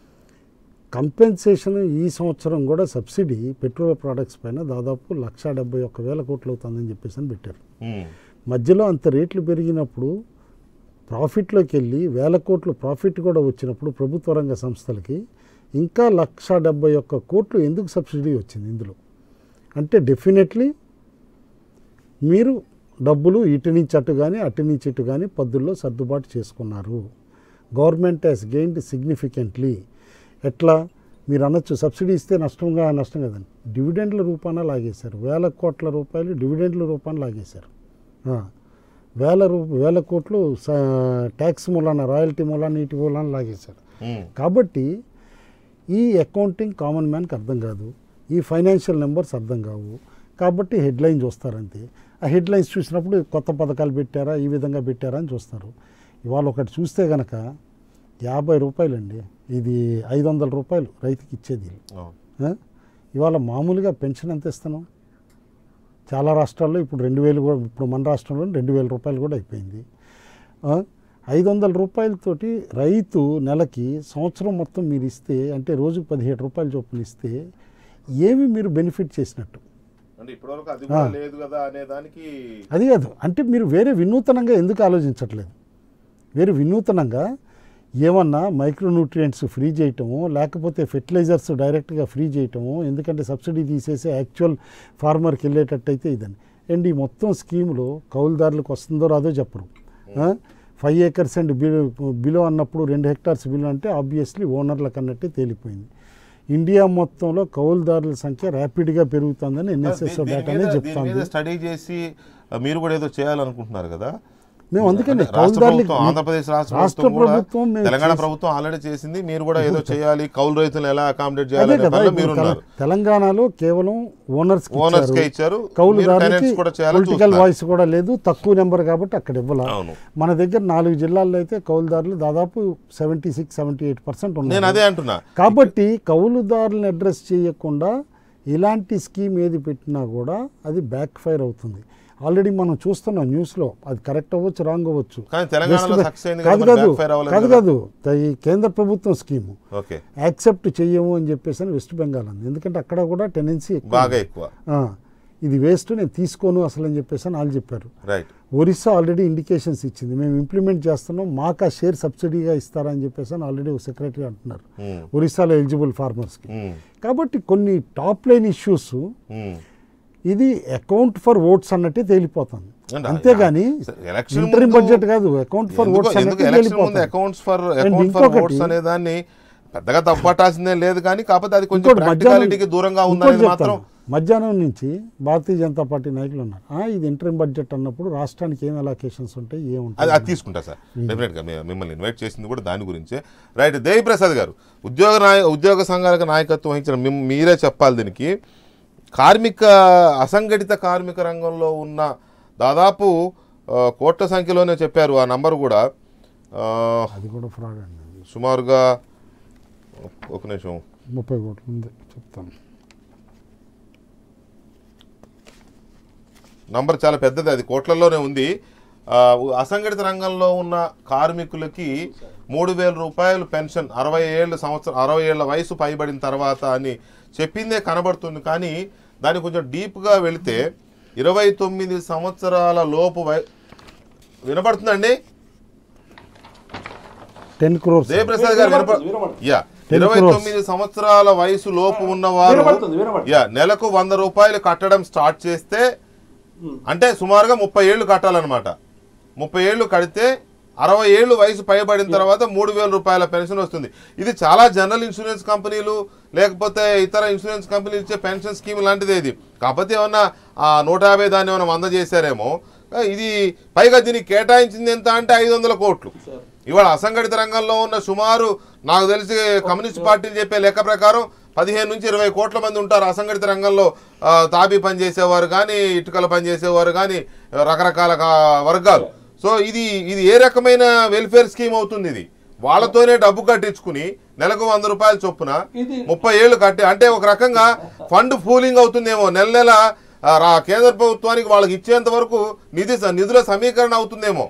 కంపెన్సేషన్ ఈ సంవత్సరం కూడా సబ్సిడీ పెట్రోల్ ప్రోడక్ట్స్ పైన దాదాపు లక్ష డెబ్బై ఒక్క వేల కోట్లు అవుతుందని చెప్పేసి అని పెట్టారు ఉమ్. మధ్యలో అంత రేట్లు పెరిగినప్పుడు ప్రాఫిట్లోకి వెళ్ళి వేల కోట్లు ప్రాఫిట్ కూడా వచ్చినప్పుడు ప్రభుత్వ రంగ సంస్థలకి ఇంకా లక్ష డెబ్బై ఒక్క కోట్లు ఎందుకు సబ్సిడీ వచ్చింది ఇందులో అంటే డెఫినెట్లీ మీరు డబ్బులు ఇటు నుంచి అటు కానీ అటు నుంచి ఇటు కానీ పద్దుల్లో సర్దుబాటు చేసుకున్నారు గవర్నమెంట్ హ్యాస్ గెయిన్డ్ సిగ్నిఫికెంట్లీ ఎట్లా మీరు అనొచ్చు సబ్సిడీ ఇస్తే నష్టంగా నష్టం కదండి డివిడెండ్ల రూపాన లాగేశారు వేల కోట్ల రూపాయలు డివిడెండ్ల రూపాన లాగేశారు ఆ, వేల రూ వేల కోట్లు స- ట్యాక్స్ మూలాన రాయల్టీ మూలాన ఇటు మూలాన లాగేశారు ఉమ్. కాబట్టి ఈ అకౌంటింగ్ కామన్ మ్యాన్కి అర్థం కాదు ఈ ఫైనాన్షియల్ నెంబర్స్ అర్థం కావు కాబట్టి హెడ్లైన్ చూస్తారంతే ఆ హెడ్లైన్స్ చూసినప్పుడు కొత్త పథకాలు పెట్టారా ఈ విధంగా పెట్టారా అని చూస్తారు ఇవాళ ఒకటి చూస్తే కనుక యాభై రూపాయలండి ఇది ఐదు వందల రూపాయలు రైతుకి ఇచ్చేది అవును. ఆ? ఇవాళ మామూలుగా పెన్షన్ ఎంత ఇస్తున్నాం చాలా రాష్ట్రాల్లో ఇప్పుడు రెండు వేలు కూడా ఇప్పుడు మన రాష్ట్రంలో రెండు వేల రూపాయలు కూడా అయిపోయింది ఆ? ఐదు వందల రూపాయలతోటి రైతు నెలకి సంవత్సరం మొత్తం మీరు ఇస్తే అంటే రోజుకు పదిహేడు రూపాయలు చొప్పున ఇస్తే ఏమి మీరు బెనిఫిట్ చేసినట్టు అంటే ఇప్పటివరకు అది కూడా ఆ. లేదు కదా అనే దానికి అది కాదు అంటే మీరు వేరే వినూతనంగా ఎందుకు ఆలోచించట్లేదు వేరే వినూతనంగా ఏమన్నా మైక్రోన్యూట్రియంట్స్ ఫ్రీ చేయటము లేకపోతే ఫెర్టిలైజర్స్ డైరెక్ట్గా ఫ్రీ చేయటము ఎందుకంటే సబ్సిడీ తీసేసి యాక్చువల్ ఫార్మర్కి వెళ్ళేటట్టయితే ఇదని అండ్ ఈ మొత్తం స్కీమ్లో కౌలుదారులకు వస్తుందో రాదో చెప్పరు ఆ? Five acres and below below అన్నప్పుడు రెండు హెక్టార్స్ బిలో అంటే ఆబ్వియస్లీ ఓనర్లకు అన్నట్టే తేలిపోయింది ఇండియా మొత్తంలో కౌలుదారుల సంఖ్య ర్యాపిడ్గా పెరుగుతుందని ఎన్ఎస్ఎస్ దీని డేటానే మీద- దీని చెప్తాను మీద స్టడీ చేసి ఆ, మీరు కూడా ఏదో చేయాలనుకుంటున్నారు కదా మేము అందుకనే అంటే రాష్ట్ర కౌలుదారులకి- ప్రభుత్వం, ఆంధ్రప్రదేశ్ రాష్ట్ర రాష్ట్ర ప్రభుత్వం కూడా ప్రభుత్వం మేము తెలంగాణ చేసి- ప్రభుత్వం ఆల్రెడీ చేసింది మీరు కూడా ఏదో చేయాలి కౌలు రైతులను ఎలా అకామిడేట్ అదే చేయాలి కదా పనిలో ఇప్పుడు మీరు తెల- ఉన్నారు తెలంగాణలో కేవలం ఓనర్స్ Owners కే ఇచ్చారు. మీరు కౌలుదారులకి tenants కూడా చేయాలని పొలిటికల్ చూస్తున్నారు. వాయిస్ కూడా లేదు తక్కువ నెంబర్ కాబట్టి అక్కడ ఇవ్వాలి అవును. మన దగ్గర నాలుగు జిల్లాల్లో అయితే కౌలుదారులు దాదాపు seventy six seventy eight percent నేను అదే అంటున్నా. కాబట్టి కౌలుదారులను అడ్రస్ చేయకుండా ఇలాంటి స్కీమ్ ఏది పెట్టినా కూడా అది బ్యాక్ ఫైర్ అవుతుంది ఆల్రెడీ మనం చూస్తున్నాం న్యూస్లో అది కరెక్ట్ అవ్వచ్చు రాంగ్ అవ్వచ్చు కానీ తెలంగాణలో West- success అయింది కాదు కదా, మరి కాదు backfire అవ్వలేదు కాదు కదా? కాదు త- ఈ కేంద్ర ప్రభుత్వం స్కీము ఓకే యాక్సెప్ట్ చెయ్యము అని చెప్పేసి అని వెస్ట్ బెంగాల్ అంది ఎందుకంటే అక్కడ కూడా టెండెన్సీ బాగా ఎక్కువ. ఇది వేస్ట్ నేను తీసుకోను అసలు అని చెప్పేసి అని వాళ్ళు చెప్పారు రైట్ ఒరిస్సా ఆల్రెడీ ఇండికేషన్స్ ఇచ్చింది మేము ఇంప్లిమెంట్ చేస్తున్నాం మాకు ఆ షేర్ సబ్సిడీగా ఇస్తారని చెప్పేసి అని ఆల్రెడీ సెక్రటరీ అంటున్నారు Hmm. ఒరిస్సాలో ఎలిజిబుల్ ఫార్మర్స్కి Hmm. కాబట్టి కొన్ని టాప్ లైన్ ఇష్యూస్ Hmm. ఇది అకౌంట్ ఫర్ ఓట్స్ అన్నట్టే తేలిపోతుంది అంటే అంతేగాని ఎలక్షన్ ఇంటరింగ్ ముందు- బడ్జెట్ కాదు అకౌంట్ ఫర్ ఎందుకు- ఓట్స్ ఎందుకు అన్నట్టే ఎలక్షన్ ముందు తేలిపోతుంది accounts for And account for ఇంకొకటి- ఓట్స్ అనే దాన్ని పెద్దగా తప్పట్టాల్సిందే లేదు కానీ కాకపోతే అది కొంచెం ఇంకోటి మధ్యాహ్నం ప్రాక్టికాలిటీకి దూరంగా ఇంకోటి ఉందనేది మాత్రం చెప్తాను. మధ్యాహ్నం నుంచి భారతీయ జనతా పార్టీ నాయకులు ఉన్నారు ఆ, ఇది ఇంటర్మ్ బడ్జెట్ అన్నప్పుడు రాష్ట్రానికి ఏం అలొకేషన్స్ ఉంటాయి అది ఏముంటాయి అది తీసుకుంటా సార్ డెఫినెట్గా మీ- మిమ్మల్ని ఇన్వైట్ చేసింది కూడా దాని గురించే రైట్ దేవి ప్రసాద్ గారు ఉద్యోగ నాయ ఉద్యోగ సంఘాలకు నాయకత్వం వహించిన మిమ్- మీరే చెప్పాలి దీనికి కార్మిక అసంఘటిత కార్మిక రంగంలో ఉన్న దాదాపు ఆ, కోట్ల సంఖ్యలోనే చెప్పారు ఆ నంబర్ కూడా ఆ, అది కూడా ఫ్రాడ్ అండి సుమారుగా ఒక నిమిషం ముప్పై కోట్లు ఉంది చెప్తాను నంబర్ చాలా పెద్దది అది కోట్లలోనే ఉంది ఆ, అసంఘటిత రంగంలో ఉన్న కార్మికులకి మూడు వేల రూపాయలు పెన్షన్ అరవై ఏళ్ళు సంవత్సరం అరవై ఏళ్ళ వయసు పైబడిన తర్వాత అని చెప్పిందే కనబడుతుంది కానీ దాన్ని కొంచెం డీప్గా వెళితే ఇరవై తొమ్మిది సంవత్సరాల లోపు వయ వినపడుతుందండి టెన్ క్రోర్స్ జయప్రసాద్ గారు వినప యా Ten ఇరవై crores. తొమ్మిది సంవత్సరాల వయసు లోపు ఉన్నవారు వినపడుతుంది, వినపడుతుంది. యా నెలకు వంద రూపాయలు కట్టడం స్టార్ట్ చేస్తే అంటే సుమారుగా ముప్పై ఏళ్ళు కట్టాలన్నమాట ముప్పై ఏళ్ళు కడితే అరవై ఏళ్ళు వయసు పైబడిన తర్వాత మూడు వేల రూపాయల పెన్షన్ వస్తుంది ఇది చాలా జనరల్ ఇన్సూరెన్స్ కంపెనీలు లేకపోతే ఇతర ఇన్సూరెన్స్ కంపెనీలు ఇచ్చే పెన్షన్ స్కీమ్ లాంటిదే ఇది కాకపోతే ఏమన్నా ఆ నూట యాభై దాన్ని ఏమైనా వంద చేశారేమో ఆ, ఇది పైగా దీనికి కేటాయించింది ఎంత అంటే ఐదు వందల కోట్లు ఇవాళ అసంఘటిత రంగంలో ఉన్న సుమారు నాకు తెలిసి కమ్యూనిస్ట్ పార్టీలు చెప్పే లెక్క ప్రకారం పదిహేను నుంచి ఇరవై కోట్ల మంది ఉంటారు అసంఘటిత రంగంలో ఆ, తాపీ పని చేసేవారు కానీ ఇటుకల పని చేసేవారు కానీ రకరకాల కా- వర్గాలు సో ఇది ఇది ఏ రకమైన వెల్ఫేర్ స్కీమ్ అవుతుంది ఇది వాళ్ళతోనే డబ్బు కట్టించుకుని నెలకు వంద రూపాయలు చొప్పున ముప్పై ఏళ్ళు కట్టి అంటే ఒక రకంగా ఫండ్ పూలింగ్ అవుతుందేమో నెల నెల ఆ, రా- కేంద్ర ప్రభుత్వానికి వాళ్ళకి ఇచ్చేంత వరకు నిధి స- నిధుల సమీకరణ అవుతుందేమో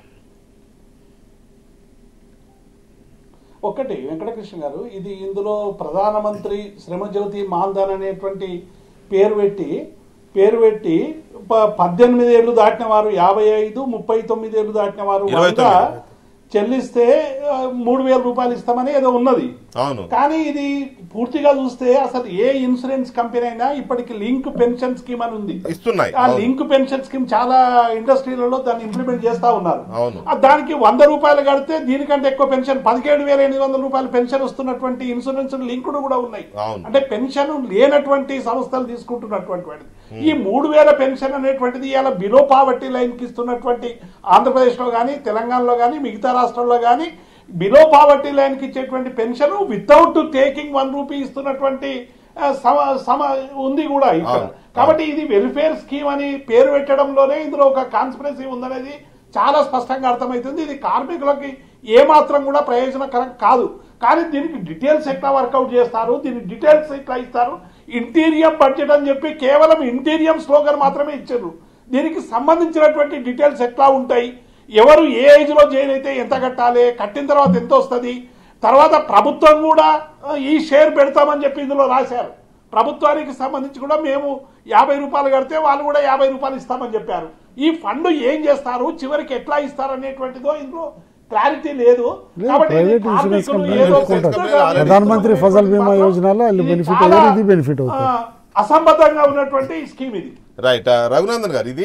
ఒకటి వెంకటకృష్ణ గారు ఇది ఇందులో ప్రధానమంత్రి శ్రమజ్యోతి మాన్ధన్ అనేటువంటి పేరు పెట్టి పేరు పెట్టి ప- పద్దెనిమిది ఏళ్ళు దాటిన వారు యాభై ఐదు ముప్పై తొమ్మిది ఏళ్ళు దాటిన వారు ఇరవై వంద చెల్లిస్తే ఆ, మూడు వేల రూపాయలు ఇస్తామని ఏదో ఉన్నది అవును కానీ ఇది పూర్తిగా చూస్తే అసలు ఏ ఇన్సూరెన్స్ కంపెనీ అయినా ఇప్పటికి లింక్ పెన్షన్ స్కీమ్ అని ఉంది ఇస్తున్నాయి ఆ అవును. లింక్ పెన్షన్ స్కీమ్ చాలా ఇండస్ట్రీలలో దాన్ని ఇంప్లిమెంట్ చేస్తా ఉన్నారు అవును ఆ దానికి వంద రూపాయలు కడితే దీనికంటే ఎక్కువ పెన్షన్ పదిహేడు వేల ఎనిమిది వందల రూపాయల పెన్షన్ వస్తున్నటువంటి ఇన్సూరెన్స్ లింకుడు కూడా ఉన్నాయి అవును అంటే పెన్షన్ లేనటువంటి సంస్థలు తీసుకుంటున్నటువంటి వాటిది ఈ మూడు వేల పెన్షన్ అనేటువంటిది ఇలా బిలో పావర్టీ లైన్ కి ఇస్తున్నటువంటి ఆంధ్రప్రదేశ్ లో కానీ తెలంగాణలో కానీ మిగతా రాష్ట్రాల్లో కానీ బిలో పావర్టీ లైన్ కి ఇచ్చేటువంటి pension without taking one rupee ఇస్తున్నటువంటి ఆ, సమ సమ ఉంది కూడా ఇక్కడ అవును. కాబట్టి ఇది వెల్ఫేర్ స్కీమ్ అని పేరు పెట్టడంలోనే ఇందులో ఒక కాన్స్పిరసీ ఉందనేది చాలా స్పష్టంగా అర్థమవుతుంది ఇది కార్మికులకి ఏ మాత్రం కూడా ప్రయోజనకరం కాదు కానీ దీనికి డీటెయిల్స్ ఎట్లా వర్కౌట్ చేస్తారు దీని డీటెయిల్స్ ఎట్లా ఇస్తారు ఇంటీరియం బడ్జెట్ అని చెప్పి కేవలం ఇంటీరియం స్లోగన్ మాత్రమే ఇచ్చారు దీనికి సంబంధించినటువంటి డీటెయిల్స్ ఎట్లా ఉంటాయి ఎవరు ఏ ఏజ్ లో జాయిన్ అయితే ఎంత కట్టాలి కట్టిన తర్వాత ఎంత వస్తుంది తర్వాత ప్రభుత్వం కూడా ఆ, ఈ షేర్ పెడతామని చెప్పి ఇందులో రాశారు ప్రభుత్వానికి సంబంధించి కూడా మేము యాభై రూపాయలు కడితే వాళ్ళు కూడా యాభై రూపాయలు ఇస్తామని చెప్పారు ఈ ఫండ్ ఏం చేస్తారు చివరికి ఎట్లా ఇస్తారు అనేటువంటిదో ఇందులో క్లారిటీ లేదు లేదు, కాబట్టి ఇది ప్రైవేట్ ఇన్సూరెన్స్ కార్మికులు కంపెనీలు ఏదో పెట్టుకుంటారు పెద్దగా ప్రధానమంత్రి ఫసల్ బీమా యోజనలో వాళ్ళు ఇది బెనిఫిట్ చాలా, అయ్యారు ఇది బెనిఫిట్ ఆ, అవుతుంది అసంబద్ధంగా ఉన్నటువంటి స్కీమ్ ఇది రైట్ ఆ, రఘునందన్ గారు ఇది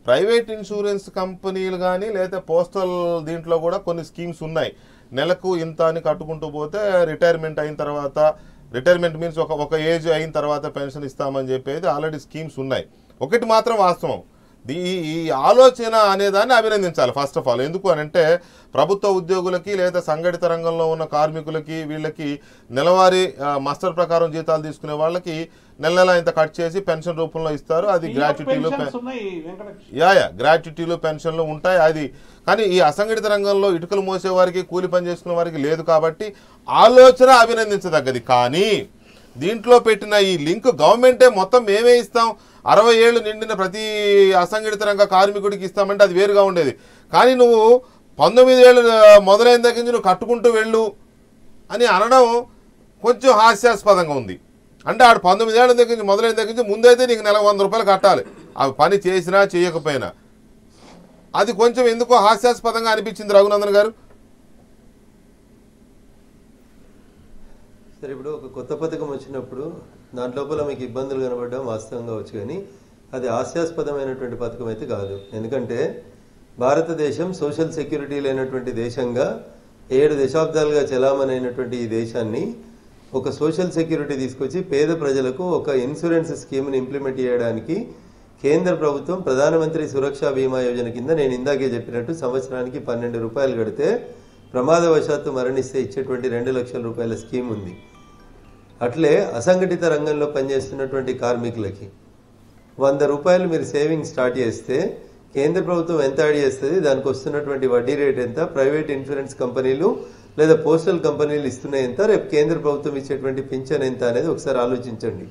ప్రైవేట్ ఇన్సూరెన్స్ కంపెనీలు కానీ లేదా పోస్టల్ దీంట్లో కూడా కొన్ని స్కీమ్స్ ఉన్నాయి నెలకు ఇంత అని కట్టుకుంటూ పోతే రిటైర్మెంట్ అయిన తర్వాత రిటైర్మెంట్ మీన్స్ ఒక ఒక ఏజ్ అయిన తర్వాత పెన్షన్ ఇస్తామని చెప్పేది ఆల్రెడీ స్కీమ్స్ ఉన్నాయి ఒకటి మాత్రం వాస్తవం ఈ ఈ ఆలోచన అనేదాన్ని అభినందించాలి ఫస్ట్ ఆఫ్ ఆల్ ఎందుకు అని అంటే ప్రభుత్వ ఉద్యోగులకి లేదా సంఘటిత రంగంలో ఉన్న కార్మికులకి వీళ్ళకి నెలవారీ ఆ, మాస్టర్ ప్రకారం జీతాలు తీసుకునే వాళ్ళకి నెల నెల ఇంత కట్ చేసి పెన్షన్ రూపంలో ఇస్తారు అది గ్రాట్యుటీలు పెన్షన్స్ ఉన్నాయి వెంకటకృష్ణ యా యా గ్రాట్యుటీలు పెన్షన్లు ఉంటాయి అది కానీ ఈ అసంఘటిత రంగంలో ఇటుకలు మోసే వారికి కూలి పని చేసుకునే వారికి లేదు కాబట్టి ఆలోచన అభినందించదగ్గది కానీ దీంట్లో పెట్టిన ఈ లింక్ గవర్నమెంటే మొత్తం మేమే ఇస్తాం అరవై ఏళ్ళు నిండిన ప్రతి అసంఘటిత రంగ కార్మికుడికి ఇస్తామంటే అది వేరుగా ఉండేది కానీ నువ్వు పంతొమ్మిది ఏళ్ళు మొదలైన దగ్గర నుంచి నువ్వు కట్టుకుంటూ వెళ్ళు అని అనడం కొంచెం హాస్యాస్పదంగా ఉంది అంటే ఆడు పంతొమ్మిది ఏళ్ళ దగ్గర నుంచి మొదలైన దగ్గర నుంచి ముందైతే నీకు నెల వంద రూపాయలు కట్టాలి అవి పని చేసినా చేయకపోయినా అది కొంచెం ఎందుకో హాస్యాస్పదంగా అనిపించింది రఘునందన్ గారు సరే ఇప్పుడు ఒక కొత్త పథకం వచ్చినప్పుడు దాంట్ లోపల మీకు ఇబ్బందులు కనబడడం వాస్తవంగా వచ్చు కానీ అది హాస్యాస్పదమైనటువంటి పథకం అయితే కాదు ఎందుకంటే భారతదేశం సోషల్ సెక్యూరిటీ లేనటువంటి దేశంగా ఏడు దశాబ్దాలుగా చలామణైనటువంటి ఈ దేశాన్ని ఒక సోషల్ సెక్యూరిటీ తీసుకొచ్చి పేద ప్రజలకు ఒక ఇన్సూరెన్స్ స్కీమ్ని ఇంప్లిమెంట్ చేయడానికి కేంద్ర ప్రభుత్వం ప్రధానమంత్రి సురక్షా బీమా యోజన కింద నేను ఇందాకే చెప్పినట్టు సంవత్సరానికి పన్నెండు రూపాయలు కడితే ప్రమాదవశాత్తు మరణిస్తే ఇచ్చేటువంటి రెండు లక్షల రూపాయల స్కీమ్ ఉంది అట్లే అసంఘటిత రంగంలో పనిచేస్తున్నటువంటి కార్మికులకి వంద రూపాయలు మీరు సేవింగ్ స్టార్ట్ చేస్తే కేంద్ర ప్రభుత్వం ఎంత యాడ్ చేస్తుంది దానికి వస్తున్నటువంటి వడ్డీ రేట్ ఎంత ప్రైవేట్ ఇన్సూరెన్స్ కంపెనీలు లేదా పోస్టల్ కంపెనీలు ఇస్తున్నాయి ఎంత రేపు కేంద్ర ప్రభుత్వం ఇచ్చేటువంటి పింఛన్ ఎంత అనేది ఒకసారి ఆలోచించండి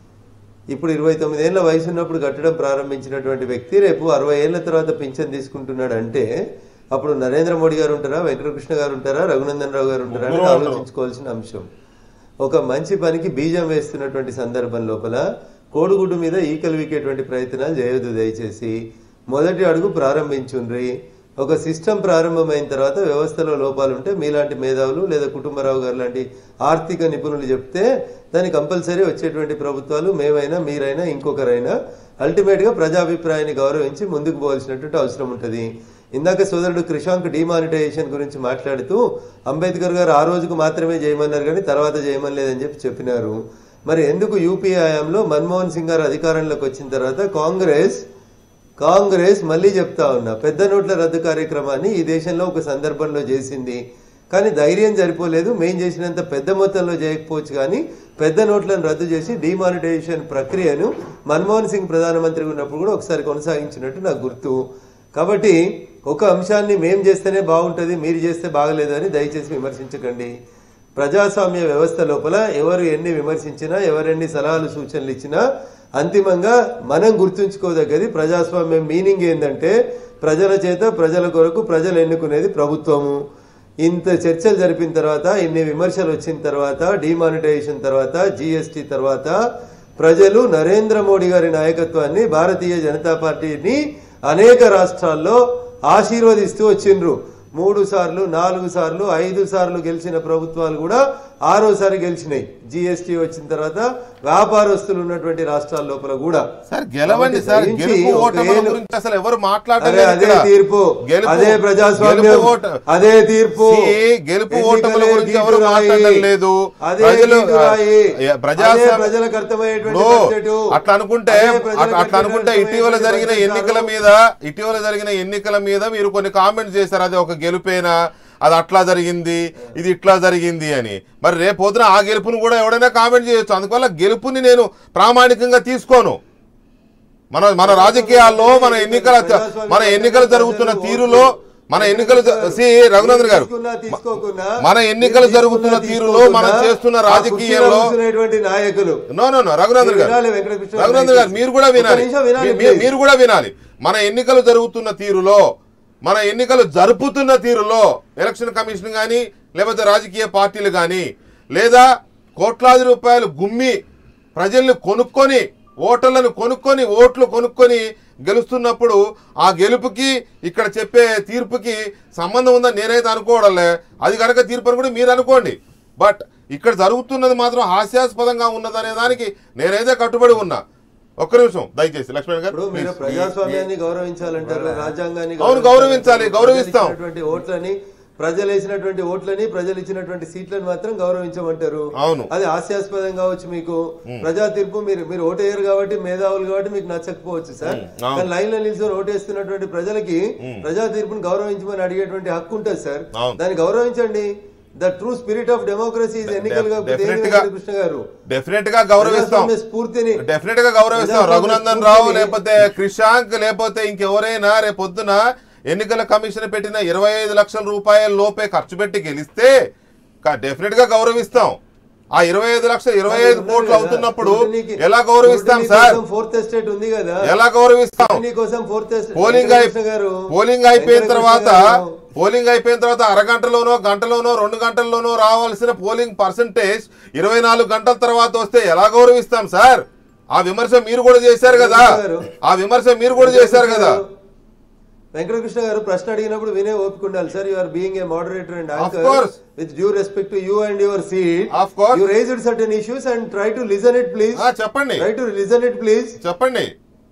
ఇప్పుడు ఇరవై తొమ్మిదేళ్ల వయసు ఉన్నప్పుడు కట్టడం ప్రారంభించినటువంటి వ్యక్తి రేపు అరవై ఏళ్ల తర్వాత పింఛన్ తీసుకుంటున్నాడు అంటే అప్పుడు నరేంద్ర మోడీ గారు ఉంటారా వెంకటకృష్ణ గారు ఉంటారా రఘునందన్ రావు గారు ఉంటారా అనేది ఆలోచించుకోవాల్సిన అంశం ఒక మంచి పనికి బీజం వేస్తున్నటువంటి సందర్భం లోపల కోడిగుడ్డు మీద ఈకలు వీకేటువంటి ప్రయత్నాలు చేయొద్దు దయచేసి మొదటి అడుగు ప్రారంభించుండ్రి ఒక సిస్టమ్ ప్రారంభమైన తర్వాత వ్యవస్థలో లోపాలు ఉంటే మీలాంటి మేధావులు లేదా కుటుంబరావు గారు లాంటి ఆర్థిక నిపుణులు చెప్తే దాన్ని కంపల్సరీ వచ్చేటువంటి ప్రభుత్వాలు మేమైనా మీరైనా ఇంకొకరైనా అల్టిమేట్గా ప్రజాభిప్రాయాన్ని గౌరవించి ముందుకు పోవాల్సినటువంటి అవసరం ఉంటుంది ఇందాక సోదరుడు క్రిషాంక్ డిమానిటైజేషన్ గురించి మాట్లాడుతూ అంబేద్కర్ గారు ఆ రోజుకు మాత్రమే చేయమన్నారు కానీ తర్వాత చేయమని లేదని చెప్పి చెప్పినారు మరి ఎందుకు యూపీఏ హయాంలో మన్మోహన్ సింగ్ గారు అధికారంలోకి వచ్చిన తర్వాత కాంగ్రెస్ కాంగ్రెస్ మళ్ళీ చెప్తా ఉన్నా పెద్ద నోట్ల రద్దు కార్యక్రమాన్ని ఈ దేశంలో ఒక సందర్భంలో చేసింది కానీ ధైర్యం సరిపోలేదు మేం చేసినంత పెద్ద మొత్తంలో చేయకపోవచ్చు కానీ పెద్ద నోట్లను రద్దు చేసి డిమానిటైజేషన్ ప్రక్రియను మన్మోహన్ సింగ్ ప్రధానమంత్రి ఉన్నప్పుడు కూడా ఒకసారి కొనసాగించినట్టు నాకు గుర్తు కాబట్టి ఒక అంశాన్ని మేం చేస్తేనే బాగుంటుంది మీరు చేస్తే బాగలేదని దయచేసి విమర్శించకండి ప్రజాస్వామ్య వ్యవస్థ లోపల ఎవరు ఎన్ని విమర్శించినా ఎవరెన్ని సలహాలు సూచనలు ఇచ్చినా అంతిమంగా మనం గుర్తుంచుకోదగ్గది ప్రజాస్వామ్యం మీనింగ్ ఏంటంటే ప్రజల చేత ప్రజల కొరకు ప్రజలు ఎన్నుకునేది ప్రభుత్వము ఇంత చర్చలు జరిపిన తర్వాత ఇన్ని విమర్శలు వచ్చిన తర్వాత డిమానిటైజేషన్ తర్వాత జిఎస్టి తర్వాత ప్రజలు నరేంద్ర మోడీ గారి నాయకత్వాన్ని భారతీయ జనతా పార్టీని అనేక రాష్ట్రాల్లో ఆశీర్వదిస్తూ వచ్చిండ్రు మూడు సార్లు నాలుగు సార్లు ఐదు సార్లు గెలిచిన ప్రభుత్వాలు కూడా ఆరోసారి గెలిచినాయి జిఎస్టి వచ్చిన తర్వాత వ్యాపారస్తులు ఉన్నటువంటి రాష్ట్రాల లోపల కూడా సార్ గెలవండి సార్ దయించి గెలుపు ఒక ఓటముల ఏలు- గురించి అసలు ఎవరు అరే మాట్లాడలేదు అదే ఇక్కడ. తీర్పు గెలుపు- అదే ప్రజాస్వామ్యం గెలుపు ఓట- అదే తీర్పు See, గెలుపు ఓటముల ఎన్నికలే గురించి ఎవరు గీటు రాయి. మాట్లాడడం లేదు అదే ప్రజలు గీటు రాయి. ఆ, ప్రజాస్వామ్య- అదే ప్రజలకు అర్థమయ్యేటువంటి ఇప్పుడు బడ్జెటు. అట్లా అనుకుంటే అదే ప్రజలకు అట్లా అట్లా అనుకుంటే ఇటీవల అర్థమయ్యేటువంటి జరిగిన బడ్జెట్ ఎన్నికల మీద ఇటీవల జరిగిన ఎన్నికల మీద మీరు కొన్ని కామెంట్స్ చేశారు అది ఒక గెలుపేనా అది అట్లా జరిగింది ఇది ఇట్లా జరిగింది అని మరి రేపు పొద్దున ఆ గెలుపుని కూడా ఎవడైనా కామెంట్ చేయొచ్చు అందువల్ల గెలుపుని నేను ప్రామాణికంగా తీసుకోను మన మన రాజకీయాల్లో మన ఎన్నికల మన ఎన్నికలు జరుగుతున్న తీరులో మన ఎన్నికలు జ- సి రఘునందన్ గారు తీసుకున్నా, తీసుకోకున్నా, మన ఎన్నికలు మీరు జరుగుతున్న తీసుకున్నా, తీరులో మనం తీసుకోకున్నా, చేస్తున్న ఆ రాజకీయంలో కుర్చీలో కూర్చునేటువంటి నాయకులు నో నో నో రఘునందన్ మీరు గారు వినాలి, వెంకటకృష్ణ గారు రఘునందన్ గారు మీరు కూడా ఒక్క వినాలి నిమిషం వినాలి, మీ- మీ- please. మీరు కూడా వినాలి మన ఎన్నికలు జరుగుతున్న తీరులో మన ఎన్నికలు జరుపుతున్న తీరులో ఎలక్షన్ కమిషన్ కానీ లేకపోతే రాజకీయ పార్టీలు కానీ లేదా కోట్లాది రూపాయలు గుమ్మి ప్రజల్ని కొనుక్కొని ఓటర్లను కొనుక్కొని ఓట్లు కొనుక్కొని గెలుస్తున్నప్పుడు ఆ గెలుపుకి ఇక్కడ చెప్పే తీర్పుకి సంబంధం ఉందని నేనైతే అనుకోవడంలే అది కనుక తీర్పు అని కూడా మీరు అనుకోండి బట్ ఇక్కడ జరుగుతున్నది మాత్రం హాస్యాస్పదంగా ఉన్నదనే దానికి నేనైతే కట్టుబడి ఉన్నా ఒక్క నిమిషం దయచేసి లక్ష్మణ్ గారు ఇప్పుడు మీరు please. ప్రజాస్వామ్యాన్ని గౌరవించాలంటారు రాజ్యాంగాన్ని అవును, గౌరవించాలి, గౌరవిస్తాం. ప్రజలు ఇచ్చినటువంటి ఓట్లని ప్రజలు వేసినటువంటి ఓట్లని ప్రజలు ఇచ్చినటువంటి సీట్లను మాత్రం గౌరవించమంటారు అవును. అది హాస్యాస్పదం కావచ్చు మీకు ప్రజా తీర్పు మీరు మీరు ఓటేయరు కాబట్టి మేధావులు కాబట్టి మీకు నచ్చకపోవచ్చు సార్ ఉమ్, అవును. కానీ లైన్ లో నిల్చొని ఓటేస్తున్నటువంటి ప్రజలకి ప్రజా తీర్పును గౌరవించమని అడిగేటువంటి హక్కు ఉంటుంది సార్ అవును. దాన్ని గౌరవించండి the true spirit of democracy ఎన్నికలు కాకపోతే ఏం Definitely లేదు గా- కృష్ణ గారు డెఫినెట్ గా గౌరవిస్తాం ప్రజాస్వామ్య స్ఫూర్తిని డెఫినెట్ గా గౌరవిస్తాం ప్రజాస్వామ్య రఘునందన్ రావు స్ఫూర్తిని- లేకపోతే క్రిషాంక్ లేకపోతే ఇంకెవరైనా రేపొద్దున ఎన్నికల కమిషన్ పెట్టిన ఇరవై ఐదు లక్షల రూపాయల లోపే ఖర్చు పెట్టి గెలిస్తే డెఫినెట్ గా గౌరవిస్తాం ఆ ఇరవై ఐదు లక్షలు ఇరవై ఐదు కోట్లు అవుతున్నప్పుడు ఎలా గౌరవిస్తాం సార్ ఫోర్త్ ఎస్టేట్ ఉంది కదా ఎలా గౌరవిస్తాం స్క్రూటినీ కోసం ఫోర్త్ ఎస్టేట్ పోలింగ్ అయి- వెంకటకృష్ణ గారు పోలింగ్ అయిపోయిన వెంకటకృష్ణ తర్వాత గారు, పోలింగ్ అయిపోయిన తర్వాత అరగంటలోనో గంటలోనో రెండు గంటల్లోనో రావాల్సిన పోలింగ్ పర్సంటేజ్ ఇరవై నాలుగు గంటల తర్వాత వస్తే ఎలా గౌరవిస్తాం సార్ ఆ విమర్శ మీరు కూడా చేశారు కదా ఆ విమర్శ మీరు కూడా చేశారు కదా వెంకటకృష్ణ గారు ప్రశ్న అడిగినప్పుడు వినే ఓపిక ఉండాలి sir you are being a moderator and Of course. With due respect to you and your seat Of course. You raised certain issues and try to listen it please చెప్పండి try to listen it please చెప్పండి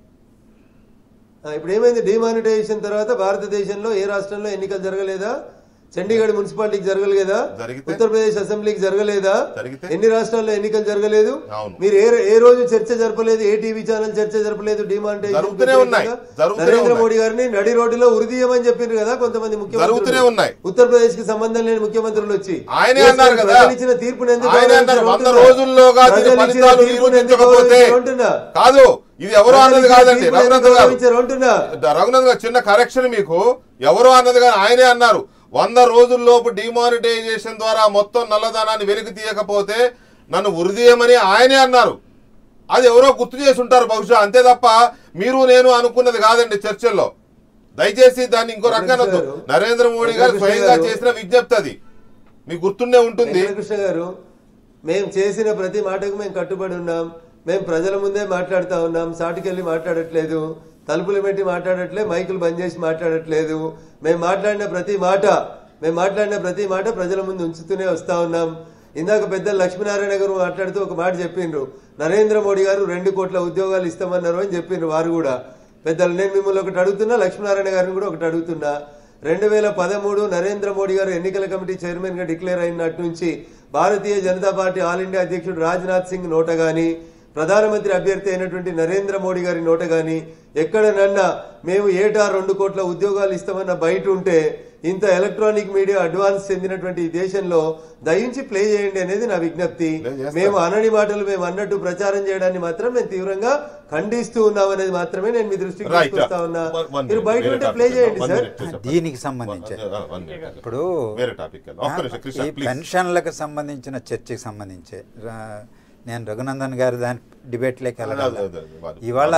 ఇప్పుడు ఏమైంది demonetisation తర్వాత భారతదేశంలో ఏ రాష్ట్రంలో ఎన్నికలు జరగలేదా చండీగఢ్ మున్సిపాలిటీకి జరగలేదా జరిగితే? ఉత్తరప్రదేశ్ అసెంబ్లీకి జరగలేదా జరిగితే? ఎన్ని రాష్ట్రాల్లో ఎన్నికలు జరగలేదు అవును. మీరు ఏ ఏ రోజు చర్చ జరపలేదు ఏ టీవీ ఛానల్ చర్చ జరపలేదు డిమానిటైజేషన్ జరుగుతూనే ఉన్నాయి. జరుగుతూనే నరేంద్ర ఉన్నాయి. మోడీ గారిని నడి రోడ్డులో ఉరిదీయమని చెప్పిండ్రు కదా కొంతమంది జరుగుతూనే ఉన్నాయి. ఉత్తరప్రదేశ్ కి సంబంధం లేని ముఖ్యమంత్రులు వచ్చి ఆయనే Yes, అన్నారు కదా. ప్రజలు ఇచ్చిన తీర్పుని ఎందుకు ఆయనే అన్నారు గౌరవించరు వంద అంటున్నా. రోజుల్లోగా దీని ప్రజలు ఇచ్చిన ఫలితాలు తీర్పుని ఎందుకు నిరూపించకపోతే గౌరవించరు అంటున్నా. కాదు ఇది ఎవరు ప్రజలు అన్నది ఇచ్చిన కాదండి తీర్పుని రఘునందన్ ఎందుకు గారు గౌరవించరు అంటున్నా. రఘునందన్ గారు చిన్న కరెక్షన్ మీకు ఎవరు అన్నది కానీ ఆయనే అన్నారు వంద రోజుల్లోపు డిమానిటైజేషన్ ద్వారా మొత్తం నల్లధనాన్ని వెలికి తీయకపోతే నన్ను ఉరిదీయమని ఆయనే అన్నారు అది ఎవరో గుర్తు చేసి ఉంటారు బహుశా అంతే తప్ప మీరు నేను అనుకున్నది కాదండి చర్చల్లో దయచేసి దాన్ని ఇంకో రకంగా అనొద్దు. నరేంద్ర మోడీ గారు స్వయంగా చేసిన విజ్ఞప్తి అది మీకు గుర్తుండే ఉంటుంది వెంకటకృష్ణ గారు మేము చేసిన ప్రతి మాటకు మేము కట్టుబడి ఉన్నాం మేము ప్రజల ముందే మాట్లాడుతా ఉన్నాం సాటికెళ్ళి మాట్లాడట్లేదు తలుపులు పెట్టి మాట్లాడట్లే మైకులు బంద్ చేసి మాట్లాడట్లేదు మేము మాట్లాడిన ప్రతి మాట మేము మాట్లాడిన ప్రతి మాట ప్రజల ముందు ఉంచుతూనే వస్తా ఉన్నాం ఇందాక పెద్ద లక్ష్మీనారాయణ గారు మాట్లాడుతూ ఒక మాట చెప్పిండ్రు నరేంద్ర మోడీ గారు రెండు కోట్ల ఉద్యోగాలు ఇస్తామన్నారు అని చెప్పిండ్రు వారు కూడా పెద్దలు నేను మిమ్మల్ని ఒకటి అడుగుతున్నా లక్ష్మీనారాయణ గారిని కూడా ఒకటి అడుగుతున్నా రెండు వేల పదమూడు నరేంద్ర మోడీ గారు ఎన్నికల కమిటీ చైర్మన్ గా డిక్లేర్ అయినట్టు నుంచి Bharatiya Janata Party all India అధ్యక్షుడు రాజ్నాథ్ సింగ్ నోట గాని ప్రధానమంత్రి అభ్యర్థి అయినటువంటి నరేంద్ర మోడీ గారి నోట గాని ఎక్కడనన్నా మేము ఏటా రెండు కోట్ల ఉద్యోగాలు ఇస్తామన్న బయట ఉంటే ఇంత ఎలక్ట్రానిక్ మీడియా అడ్వాన్స్ చెందినటువంటి ఈ దేశంలో దయించి ప్లే చేయండి అనేది నా విజ్ఞప్తి మేము అనని మాటలు మేము అన్నట్టు ప్రచారం చేయడాన్ని మాత్రం మేము తీవ్రంగా ఖండిస్తూ ఉన్నాం అనేది మాత్రమే నేను మీ దృష్టికి Right. తీసుకొస్తా ఉన్నా One- one మీరు minute. బయట వేరే ఉంటే topic ప్లే వెళ్దాం. చేయండి One సార్ minute చెప్పండి. దీనికి సంబంధించి One- one- one minute. ఇప్పుడు వేరే టాపిక్ వెళ్దాం. ఒక్క నిమిషం, కృష్ణ, ఈ please. పెన్షన్లకు సంబంధించిన చర్చకి సంబంధించి రా- నేను రఘునందన్ గారి దాని డిబేట్లోకి అదే, వెళ్ళగలను అదే, అదే, వాళ్ళు- ఇవాళ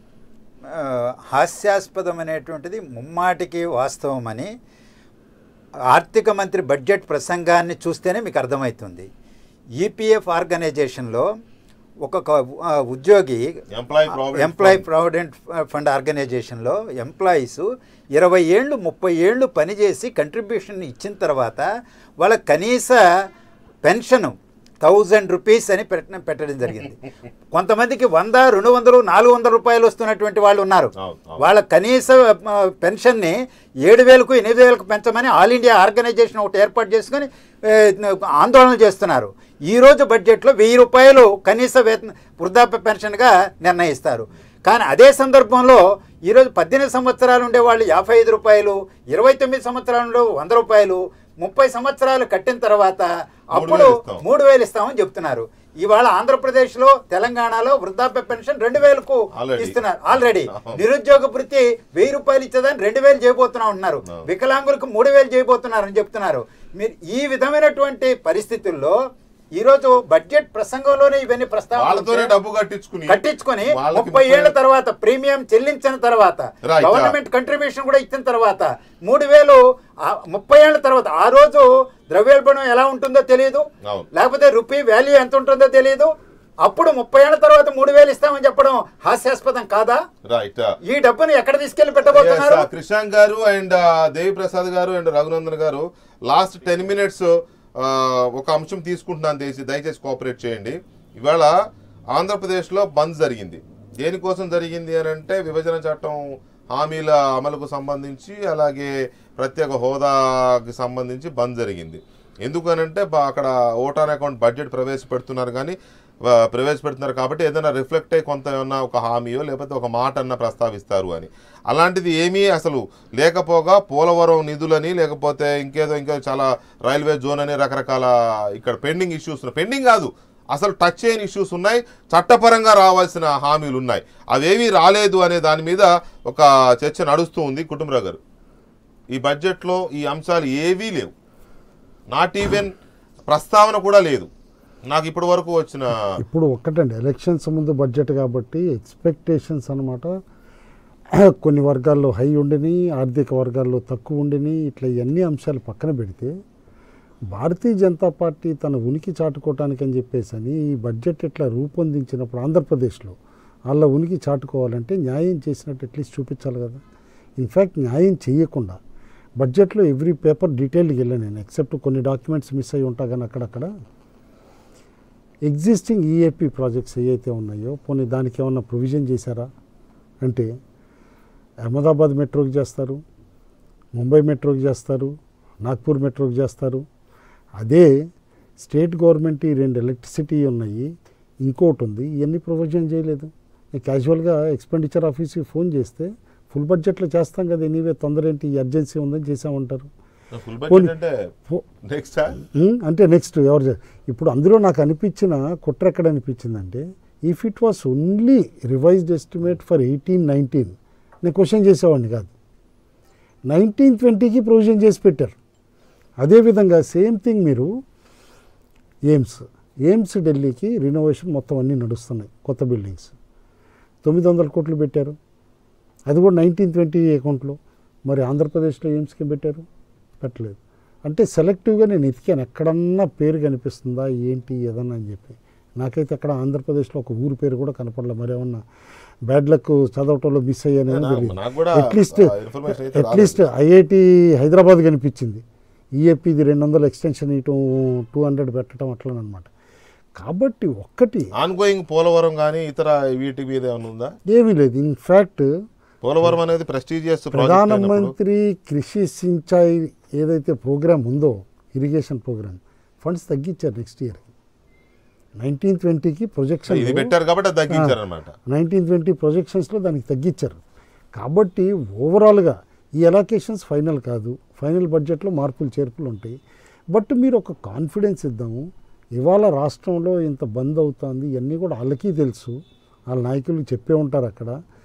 ఆ, హాస్యాస్పదమైనటువంటిది ముమ్మాటికి వాస్తవమని ఆర్థిక మంత్రి బడ్జెట్ ప్రసంగాన్ని చూస్తేనే మీకు అర్థమవుతుంది ఈపీఎఫ్ ఆర్గనైజేషన్లో ఒక క- ఆ, ఉద్యోగి Employee Provident employee Fund. Provident fund ఆర్గనైజేషన్లో ఎంప్లాయీస్ ఇరవై ఏళ్ళు ముప్పై ఏళ్ళు పనిచేసి కంట్రిబ్యూషన్ ఇచ్చిన తర్వాత వాళ్ళ కనీస పెన్షన్ థౌజండ్ రూపీస్ అని పెట్ట పెట్టడం జరిగింది కొంతమందికి వంద రెండు వందలు నాలుగు వందల రూపాయలు వస్తున్నటువంటి వాళ్ళు ఉన్నారు వాళ్ళ కనీస ఆ, పెన్షన్ని ఏడు వేలకు ఎనిమిది వేలకు పెంచమని ఆల్ ఇండియా ఆర్గనైజేషన్ ఒకటి ఏర్పాటు చేసుకొని ఏ, ఆందోళన చేస్తున్నారు ఈ రోజు బడ్జెట్లో వెయ్యి రూపాయలు కనీస వేతన వృద్ధాప్య పెన్షన్గా నిర్ణయిస్తారు కానీ అదే సందర్భంలో ఈరోజు పద్దెనిమిది సంవత్సరాలు ఉండే వాళ్ళు యాభై ఐదు రూపాయలు ఇరవై తొమ్మిది సంవత్సరాలు ఉండే వంద రూపాయలు ముప్పై సంవత్సరాలు కట్టిన తర్వాత అప్పుడు వేలు ఇస్తాం. మూడు వేలు ఇస్తామని చెప్తున్నారు ఇవాళ ఆంధ్రప్రదేశ్లో తెలంగాణలో వృద్ధాప్య పెన్షన్ రెండు వేలకు Already. ఇస్తున్నారు ఆల్రెడీ నిరుద్యోగ వృత్తి వెయ్యి రూపాయలు ఇచ్చేదాన్ని రెండు వేలు చేయబోతున్నా ఉంటున్నారు వికలాంగులకు మూడు వేలు చేయబోతున్నారు అని చెప్తున్నారు మీరు ఈ విధమైనటువంటి పరిస్థితుల్లో ఈరోజు బడ్జెట్ ప్రసంగంలోనే ఇవన్నీ ప్రస్తావన వాళ్ళతోనే డబ్బు కట్టించుకుని కట్టించుకొని వాళ్ళకి ముప్పై ఏళ్ల తర్వాత ప్రీమియం చెల్లించిన తర్వాత Right. గవర్నమెంట్ కంట్రిబ్యూషన్ కూడా ఇచ్చిన తర్వాత మూడు వేలు ఆ ముప్పై ఏళ్ల తర్వాత ఆ రోజు ద్రవ్యోల్బణం ఎలా ఉంటుందో తెలియదు అవును. లేకపోతే రూపీ వాల్యూ ఎంత ఉంటుందో తెలియదు అప్పుడు ముప్పై ఏళ్ల తర్వాత మూడు వేలు ఇస్తామని చెప్పడం హాస్యాస్పదం కాదా రైట్ ఈ డబ్బుని ఎక్కడ తీసుకెళ్లి పెట్టబోతున్నారు Yes, uh, క్రిషాంక్ గారు అండ్ దేవి ప్రసాద్ గారు అండ్ రఘునందన్ గారు లాస్ట్ టెన్ మినిట్స్ ఒక అంశం తీసుకుంటున్నాను దయచేసి దయచేసి కోఆపరేట్ చేయండి ఇవాళ ఆంధ్రప్రదేశ్లో బంద్ జరిగింది దేనికోసం జరిగింది అని అంటే విభజన చట్టం హామీల అమలుకు సంబంధించి అలాగే ప్రత్యేక హోదాకి సంబంధించి బంద్ జరిగింది ఎందుకనంటే బా- అక్కడ ఓటాన్ అకౌంట్ బడ్జెట్ ప్రవేశపెడుతున్నారు కానీ వ- ప్రవేశపెడుతున్నారు కాబట్టి ఏదైనా రిఫ్లెక్ట్ అయ్యి కొంత ఏమన్నా ఒక హామీయో లేకపోతే ఒక మాట అన్న ప్రస్తావిస్తారు అని అలాంటిది ఏమీ అసలు లేకపోగా పోలవరం నిధులని లేకపోతే ఇంకేదో ఇంకో చాలా రైల్వే జోన్ అని రకరకాల ఇక్కడ పెండింగ్ ఇష్యూస్ ఉన్నాయి పెండింగ్ కాదు అసలు టచ్ చేయని ఇష్యూస్ ఉన్నాయి చట్టపరంగా రావాల్సిన హామీలు ఉన్నాయి అవేవి రాలేదు అనే దాని మీద ఒక చర్చ నడుస్తూ ఉంది కుటుంబరావు గారు ఈ బడ్జెట్లో ఈ అంశాలు ఏవీ లేవు నాట్ ఈవెన్ ప్రస్తావన కూడా లేదు నాకు ఇప్పటి వరకు వచ్చిన ఇప్పుడు ఒక్కటండి ఎలక్షన్స్ ముందు బడ్జెట్ కాబట్టి ఎక్స్పెక్టేషన్స్ అనమాట కొన్ని వర్గాల్లో హై ఉండిని ఆర్థిక వర్గాల్లో తక్కువ ఉండిని ఇట్లా ఇవన్నీ అంశాలు పక్కన పెడితే భారతీయ జనతా పార్టీ తన ఉనికి చాటుకోవటానికి అని చెప్పేసి అని ఈ బడ్జెట్ ఇట్లా రూపొందించినప్పుడు ఆంధ్రప్రదేశ్లో వాళ్ళ ఉనికి చాటుకోవాలంటే న్యాయం చేసినట్టు అట్లీస్ట్ చూపించాలి కదా ఇన్ఫ్యాక్ట్ న్యాయం చేయకుండా బడ్జెట్లో ఎవ్రీ పేపర్ డీటెయిల్గా వెళ్ళాను నేను ఎక్సెప్ట్ కొన్ని డాక్యుమెంట్స్ మిస్ అయ్యి ఉంటా కానీ అక్కడక్కడ ఎగ్జిస్టింగ్ ఈఏపీ ప్రాజెక్ట్స్ ఏవైతే ఉన్నాయో పోనీ దానికి ఏమన్నా ప్రొవిజన్ చేశారా అంటే అహ్మదాబాద్ మెట్రోకి చేస్తారు ముంబై మెట్రోకి చేస్తారు నాగ్పూర్ మెట్రోకి చేస్తారు అదే స్టేట్ గవర్నమెంట్ ఈ రెండు ఎలక్ట్రిసిటీ ఉన్నాయి ఇంకోటి ఉంది ఇవన్నీ ప్రొవిజన్ చేయలేదు నేను క్యాజువల్గా ఎక్స్పెండిచర్ ఆఫీస్కి ఫోన్ చేస్తే ఫుల్ బడ్జెట్లో చేస్తాం కదా ఎనీవే తొందర ఏంటి ఎర్జెన్సీ ఉందని చేసామంటారు ఫుల్ పోనీ- బడ్జెట్ అంటే పో- నెక్స్ట్ ఉమ్, అంటే నెక్స్ట్ ఎవరు చే- ఇప్పుడు అందులో నాకు అనిపించిన కుట్ర ఎక్కడ అనిపించిందంటే if it was only revised estimate for eighteen nineteen నేను క్వశ్చన్ చేసేవాడిని కాదు నైన్టీన్ ట్వంటీకి ప్రొవిజన్ చేసి పెట్టారు అదేవిధంగా సేమ్ థింగ్ మీరు ఎయిమ్స్ ఎయిమ్స్ ఢిల్లీకి రినోవేషన్ మొత్తం అన్నీ నడుస్తున్నాయి కొత్త బిల్డింగ్స్ తొమ్మిది వందల కోట్లు పెట్టారు అది కూడా నైన్టీన్ ట్వంటీ అకౌంట్లో మరి ఆంధ్రప్రదేశ్లో ఎయిమ్స్కి పెట్టారు పెట్టలేదు అంటే సెలెక్టివ్గా నేను ఎతికాను ఎక్కడన్నా పేరు కనిపిస్తుందా ఏంటి ఏదన్నా అని చెప్పి నాకైతే అక్కడ ఆంధ్రప్రదేశ్లో ఒక ఊరు పేరు కూడా కనపడలే మరి ఏమన్నా బ్యాడ్ లక్ చదవటంలో మిస్ అయ్యాను నా- నాకు కూడా అట్లీస్ట్ ఆ information అయితే అట్లీస్ట్ ఐఐటి హైదరాబాద్ కనిపించింది ఈఏపీది రెండు వందలు ఎక్స్టెన్షన్ ఇటు టూ హండ్రెడ్ పెట్టడం అట్లనమాట కాబట్టి ఒక్కటి ఆన్గోయింగ్ పోలవరం కానీ ఇతర వీటి మీద ఏమైనా ఉందా ఏమీ లేదు ఇన్ఫ్యాక్ట్ పోలవరం అనేది ప్రెస్టీజియస్ ప్రధానమంత్రి కృషి సించాయి ఏదైతే ప్రోగ్రామ్ ఉందో ఇరిగేషన్ ప్రోగ్రామ్ ఫండ్స్ తగ్గించారు నెక్స్ట్ ఇయర్ నైన్టీన్ ట్వంటీకి ప్రొజెక్షన్ ఇది పెట్టారు కాబట్టి అది తగ్గించారన్నమాట. నైన్టీన్ ట్వంటీ ప్రొజెక్షన్స్లో దానికి తగ్గించారు కాబట్టి ఓవరాల్గా ఈ ఎలాకేషన్స్ ఫైనల్ కాదు ఫైనల్ బడ్జెట్లో మార్పులు చేర్పులు ఉంటాయి బట్ మీరు ఒక కాన్ఫిడెన్స్ ఇద్దాము ఇవాళ రాష్ట్రంలో ఇంత బంద్ అవుతుంది ఇవన్నీ కూడా వాళ్ళకి తెలుసు వాళ్ళ నాయకులు చెప్పే ఉంటారు అక్కడ